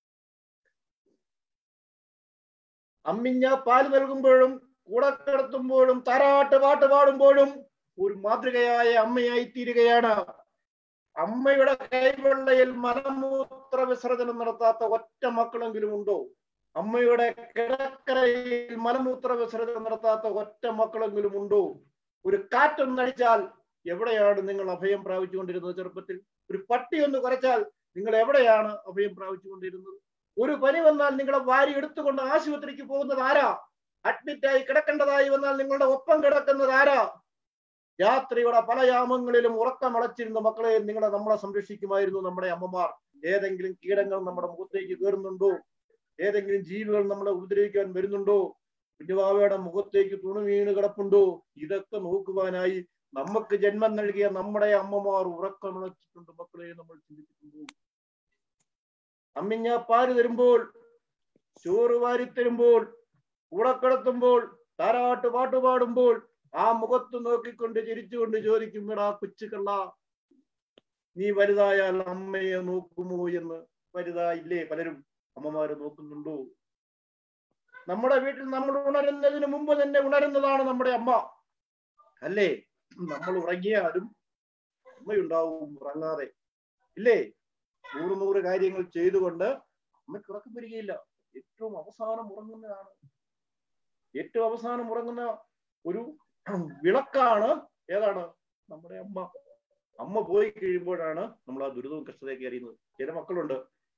അമ്മിഞ്ഞ പാല് നൽകുമ്പോഴും കൂടെ കിടത്തുമ്പോഴും താരാട്ട് പാട്ട് പാടുമ്പോഴും ഒരു മാതൃകയായ അമ്മയായി തീരുകയാണ് അമ്മയുടെ കൈവെള്ളയിൽ മലമൂത്ര വിസർജനം നടത്താത്ത ഒറ്റ മക്കളെങ്കിലും ഉണ്ടോ അമ്മയുടെ കിടക്കരയിൽ മലമൂത്ര വിസർജനം നടത്താത്ത ഒറ്റ മക്കളെങ്കിലും ഉണ്ടോ ഒരു കാറ്റൊന്നടിച്ചാൽ എവിടെയാണ് നിങ്ങൾ അഭയം പ്രാപിച്ചുകൊണ്ടിരുന്നത് ചെറുപ്പത്തിൽ ഒരു പട്ടി ഒന്ന് കുറച്ചാൽ നിങ്ങൾ എവിടെയാണ് അഭയം പ്രാപിച്ചുകൊണ്ടിരുന്നത് ഒരു പനി വന്നാൽ നിങ്ങളെ വാരി എടുത്തുകൊണ്ട് ആശുപത്രിക്ക് പോകുന്നത് ആരാ അഡ്മിറ്റായി കിടക്കേണ്ടതായി വന്നാൽ നിങ്ങളുടെ ഒപ്പം കിടക്കുന്നത് ആരാ രാത്രിയുടെ പല യാമങ്ങളിലും ഉറക്കമടച്ചിരുന്ന മക്കളെ നിങ്ങളെ നമ്മളെ സംരക്ഷിക്കുമായിരുന്നു നമ്മുടെ അമ്മമാർ ഏതെങ്കിലും കീടങ്ങൾ നമ്മുടെ മുഖത്തേക്ക് കയറുന്നുണ്ടോ ഏതെങ്കിലും ജീവികൾ നമ്മളെ ഉപദ്രവിക്കാൻ വരുന്നുണ്ടോ കുഞ്ഞുവാവയുടെ മുഖത്തേക്ക് തുണി വീണ് കിടപ്പുണ്ടോ ഇതൊക്കെ നോക്കുവാനായി നമുക്ക് ജന്മം നൽകിയ നമ്മുടെ അമ്മമാർ ഉറക്കമിളച്ചിട്ടുണ്ട് മക്കളെ നമ്മൾ ചിന്തിച്ചിട്ടുണ്ടോ അമ്മിഞ്ഞ പാല് തരുമ്പോൾ ചോറ് വാരി തരുമ്പോൾ കൂടക്കിടത്തുമ്പോൾ താരാട്ട് പാട്ട് പാടുമ്പോൾ ആ മുഖത്ത് നോക്കിക്കൊണ്ട് ചിരിച്ചുകൊണ്ട് ചോദിക്കും എടാ കൊച്ചുകള്ള നീ വലുതായാൽ അമ്മയെ നോക്കുമോ എന്ന് വലുതായില്ലേ പലരും അമ്മമാര് നോക്കുന്നുണ്ടോ നമ്മുടെ വീട്ടിൽ നമ്മൾ ഉണരുന്നതിന് മുമ്പ് തന്നെ ഉണരുന്നതാണ് നമ്മുടെ അമ്മ അല്ലേ നമ്മൾ ഉറങ്ങിയാലും അമ്മയുണ്ടാവും ഉറങ്ങാതെ ഇല്ലേ നൂറ് നൂറ് കാര്യങ്ങൾ ചെയ്തുകൊണ്ട് അമ്മയ്ക്ക് ഉറക്കം വരികയില്ല ഏറ്റവും അവസാനം ഉറങ്ങുന്നതാണ് ഏറ്റവും അവസാനം ഉറങ്ങുന്ന ഒരു വിളക്കാണ് ഏതാണ് നമ്മുടെ അമ്മ അമ്മ പോയി കഴിയുമ്പോഴാണ് നമ്മൾ ആ ദുരിതവും കഷ്ടതയൊക്കെ അറിയുന്നത് ചില മക്കളുണ്ട്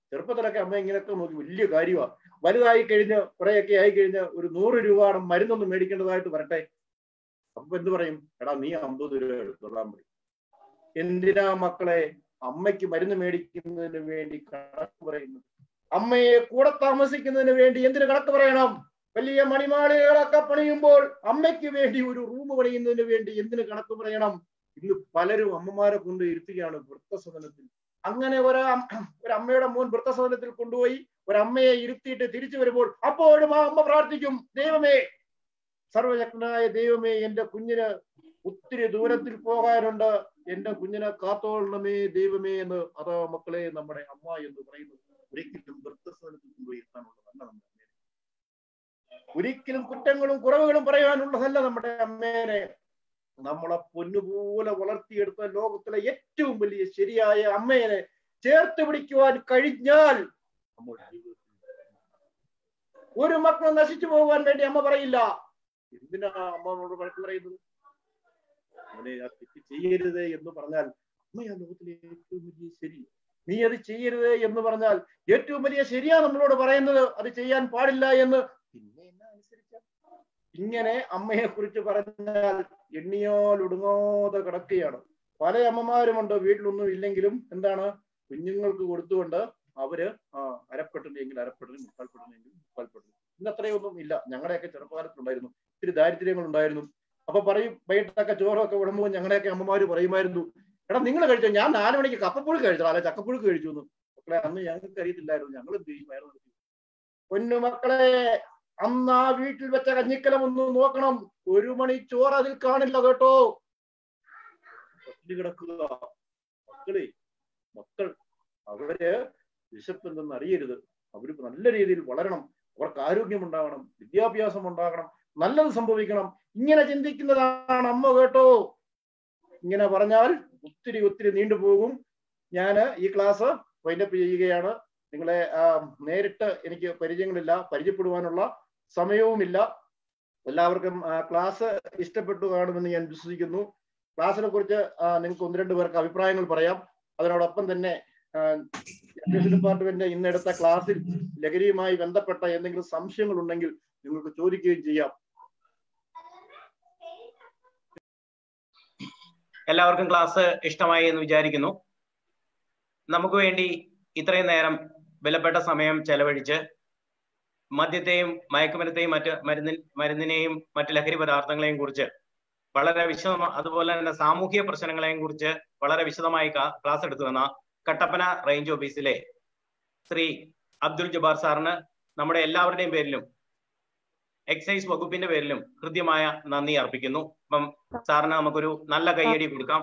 ചെറുപ്പത്തിലൊക്കെ അമ്മ ഇങ്ങനെയൊക്കെ നോക്കി വലിയ കാര്യമാണ് വലുതായി കഴിഞ്ഞ് കുറെയൊക്കെ ആയി കഴിഞ്ഞ് ഒരു നൂറ് രൂപയുടെ മരുന്നൊന്നും മേടിക്കേണ്ടതായിട്ട് വരട്ടെ അപ്പൊ എന്ത് പറയും എടാ നീ അമ്പത് രൂപ എടുത്തോളാൻ പറയും എന്തിനാ മക്കളെ അമ്മയ്ക്ക് മരുന്ന് മേടിക്കുന്നതിന് വേണ്ടി കണക്ക് പറയുന്നത് അമ്മയെ കൂടെ താമസിക്കുന്നതിന് വേണ്ടി എന്തിന് കണക്ക് പറയണം വലിയ മണിമാളികളൊക്കെ പണിയുമ്പോൾ അമ്മയ്ക്ക് വേണ്ടി ഒരു റൂം പണിയുന്നതിന് വേണ്ടി എന്തിന് കണക്ക് പറയണം ഇന്ന് പലരും അമ്മമാരെ കൊണ്ട് ഇരുത്തുകയാണ് വൃത്തസദനത്തിൽ അങ്ങനെ ഒരു ഒരു അമ്മയുടെ മോൻ വൃത്തസദനത്തിൽ കൊണ്ടുപോയി ഒരു അമ്മയെ ഇരുത്തിയിട്ട് തിരിച്ചു വരുമ്പോൾ അപ്പോഴും ആ അമ്മ പ്രാർത്ഥിക്കും ദൈവമേ സർവശക്തനായ ദൈവമേ എന്റെ കുഞ്ഞിന് ഒത്തിരി ദൂരത്തിൽ പോകാനുണ്ട് എന്റെ കുഞ്ഞിനെ കാത്തോളണമേ ദൈവമേ എന്ന് അതാ മക്കളെ നമ്മുടെ അമ്മ എന്ന് പറയുന്നത് ഒരിക്കലും വൃത്തസദനത്തിൽ കൊണ്ടുപോയി ഇരുത്താനുള്ളതല്ല നമ്മുടെ അമ്മേനെ ഒരിക്കലും കുറ്റങ്ങളും കുറവുകളും പറയാനുള്ളതല്ല നമ്മുടെ അമ്മേനെ നമ്മളെ പൊന്നുപോലെ വളർത്തിയെടുത്ത ലോകത്തിലെ ഏറ്റവും വലിയ ശരിയായ അമ്മേനെ ചേർത്ത് പിടിക്കുവാൻ കഴിഞ്ഞാൽ നമ്മൾ ജീവിതത്തിൽ ഒരു മക്കളും നശിച്ചു പോകാൻ വേണ്ടി അമ്മ പറയില്ല എന്തിനാ അമ്മനോട് വഴക്ക് പറയുന്നത് അവനെ ആ തെറ്റ് ചെയ്യരുത് എന്ന് പറഞ്ഞാൽ അമ്മയാ ലോകത്തിലെ ഏറ്റവും വലിയ ശരി നീ അത് ചെയ്യരുത് എന്ന് പറഞ്ഞാൽ ഏറ്റവും വലിയ ശരിയാ നമ്മളോട് പറയുന്നത് അത് ചെയ്യാൻ പാടില്ല എന്ന് പിന്നെ എന്നാ അനുസരിച്ച ഇങ്ങനെ അമ്മയെ കുറിച്ച് പറഞ്ഞാൽ എണ്ണിയാൽ ഒടുങ്ങാതെ കിടക്കുകയാണ് പല അമ്മമാരുമുണ്ട് വീട്ടിലൊന്നും ഇല്ലെങ്കിലും എന്താണ് കുഞ്ഞുങ്ങൾക്ക് കൊടുത്തുകൊണ്ട് അവര് ആ അരപ്പെട്ടില്ലെങ്കിൽ അരപ്പെട്ടിന് മുക്കാൽപ്പെട്ടില്ലെങ്കിൽ മുക്കാൽപ്പെട്ടിന് ഇന്ന് അത്രയൊന്നും ഇല്ല ഞങ്ങളുടെയൊക്കെ ചെറുപ്പകാലത്തുണ്ടായിരുന്നു ഇത്തിരി ദാരിദ്ര്യങ്ങൾ ഉണ്ടായിരുന്നു അപ്പൊ പറയും വൈകിട്ടൊക്കെ ചോറൊക്കെ വിടുമ്പോൾ ഞങ്ങളുടെയൊക്കെ അമ്മമാര് പറയുമായിരുന്നു എടാ നിങ്ങൾ കഴിച്ചോ ഞാൻ നാല് മണിക്ക് കപ്പപ്പുഴുക്ക് കഴിച്ചോ അല്ലെ ചക്കപ്പുഴുക്ക് കഴിച്ചു എന്ന് മക്കളെ അന്ന് ഞങ്ങൾക്ക് അറിയത്തില്ലായിരുന്നു ഞങ്ങൾ എന്ത് ചെയ്യും വയറ് നിറച്ചു പൊന്നു മക്കളെ അന്ന് ആ വീട്ടിൽ വെച്ച കഞ്ഞിക്കലം ഒന്ന് നോക്കണം ഒരു മണി ചോറ് അതിൽ കാണില്ല കേട്ടോ പട്ടിണി കിടക്കുക മക്കളെ മക്കൾ അവര് വിശപ്പ് എന്തെന്ന് അറിയരുത് അവര് നല്ല രീതിയിൽ വളരണം അവർക്ക് ആരോഗ്യം ഉണ്ടാകണം വിദ്യാഭ്യാസം ഉണ്ടാകണം നല്ലത് സംഭവിക്കണം ഇങ്ങനെ ചിന്തിക്കുന്നതാണ് അമ്മ കേട്ടോ ഇങ്ങനെ പറഞ്ഞാൽ ഒത്തിരി ഒത്തിരി നീണ്ടുപോകും ഞാൻ ഈ ക്ലാസ് വൈൻഡപ്പ് ചെയ്യുകയാണ് നിങ്ങളെ ആ, നേരിട്ട് എനിക്ക് പരിചയങ്ങളില്ല പരിചയപ്പെടുവാനുള്ള സമയവുമില്ല എല്ലാവർക്കും ആ, ക്ലാസ് ഇഷ്ടപ്പെട്ടു കാണുമെന്ന് ഞാൻ വിശ്വസിക്കുന്നു ക്ലാസ്സിനെ കുറിച്ച് ആ, നിങ്ങൾക്ക് ഒന്ന് രണ്ട് പേർക്ക് അഭിപ്രായങ്ങൾ പറയാം അതിനോടൊപ്പം തന്നെ എഡ്യൂക്കേഷൻ ഡിപ്പാർട്ട്മെന്റ് ഇന്നെടുത്ത ക്ലാസ്സിൽ ലഹരിയുമായി ബന്ധപ്പെട്ട എന്തെങ്കിലും സംശയങ്ങൾ ഉണ്ടെങ്കിൽ നിങ്ങൾക്ക് ചോദിക്കുകയും ചെയ്യാം എല്ലാവർക്കും ക്ലാസ് ഇഷ്ടമായി എന്ന് വിചാരിക്കുന്നു നമുക്ക് വേണ്ടി ഇത്രയും നേരം വിലപ്പെട്ട സമയം ചെലവഴിച്ച് മദ്യത്തെയും മയക്കുമരുത്തെയും മറ്റ് മരുന്നിൻ മരുന്നിനെയും മറ്റ് ലഹരി പദാർത്ഥങ്ങളെയും കുറിച്ച് വളരെ വിശദമായി അതുപോലെ തന്നെ സാമൂഹിക പ്രശ്നങ്ങളെയും കുറിച്ച് വളരെ വിശദമായി കാ- ക്ലാസ് എടുത്തു വന്ന കട്ടപ്പന റേഞ്ച് ഓഫീസിലെ ശ്രീ അബ്ദുൽ ജബ്ബാർ സാറിന് നമ്മുടെ എല്ലാവരുടെയും പേരിലും എക്സൈസ് വകുപ്പിന്റെ പേരിലും ഹൃദ്യമായ നന്ദി അർപ്പിക്കുന്നു അപ്പം സാറിന് നമുക്കൊരു നല്ല കയ്യടി കൊടുക്കാം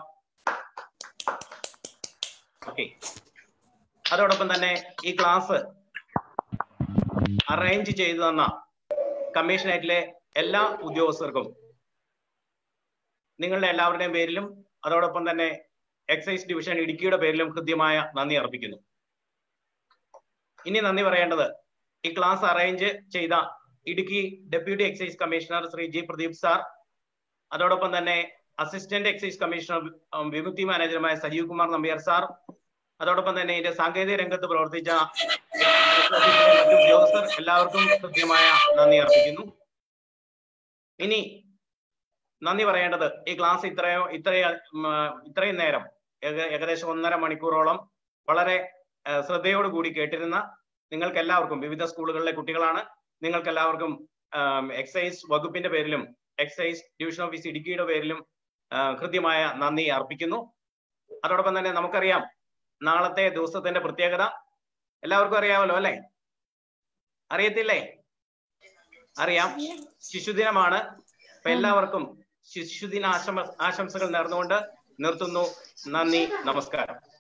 ഓക്കെ അതോടൊപ്പം തന്നെ ഈ ക്ലാസ് അറേഞ്ച് ചെയ്തു തന്ന കമ്മീഷനേറ്റിലെ എല്ലാ ഉദ്യോഗസ്ഥർക്കും നിങ്ങളുടെ എല്ലാവരുടെയും പേരിലും അതോടൊപ്പം തന്നെ എക്സൈസ് ഡിവിഷൻ ഇടുക്കിയുടെ പേരിലും ഹൃദ്യമായ നന്ദി അർപ്പിക്കുന്നു ഇനി നന്ദി പറയേണ്ടത് ഈ ക്ലാസ് അറേഞ്ച് ചെയ്ത Idukki deputy excise commissioner Shri G Pradeep sir അതോടൊപ്പം തന്നെ അസിസ്റ്റന്റ് എക്സൈസ് കമ്മീഷണർ ഉം, വിമുക്തി മാനേജറുമായ സജീവ് കുമാർ നമ്പ്യാർ സാർ അതോടൊപ്പം തന്നെ ഇതിന്റെ സാങ്കേതിക രംഗത്ത് പ്രവർത്തിച്ച മറ്റു ഉദ്യോഗസ്ഥർ എല്ലാവർക്കും കൃത്യമായ നന്ദി അർപ്പിക്കുന്നു ഇനി നന്ദി പറയേണ്ടത് ഈ ക്ലാസ് ഇത്രയോ ഇത്രയും ഉം, ഇത്രയും നേരം ഏക- ഏകദേശം ഒന്നര മണിക്കൂറോളം വളരെ ആ, ശ്രദ്ധയോടുകൂടി കേട്ടിരുന്ന നിങ്ങൾക്ക് എല്ലാവർക്കും വിവിധ സ്കൂളുകളിലെ കുട്ടികളാണ് നിങ്ങൾക്ക് എല്ലാവർക്കും എക്സൈസ് വകുപ്പിന്റെ പേരിലും എക്സൈസ് ഡിവിഷൻ ഓഫീസ് ഇടുക്കിയുടെ പേരിലും ആ, കൃത്യമായ നന്ദി അർപ്പിക്കുന്നു അതോടൊപ്പം തന്നെ നമുക്കറിയാം നാളത്തെ ദിവസത്തിന്റെ പ്രത്യേകത എല്ലാവർക്കും അറിയാമല്ലോ അല്ലെ അറിയത്തില്ലേ അറിയാം ശിശുദിനമാണ് അപ്പൊ എല്ലാവർക്കും ശിശുദിന ആശംസ ആശംസകൾ നേർന്നുകൊണ്ട് നിർത്തുന്നു നന്ദി നമസ്കാരം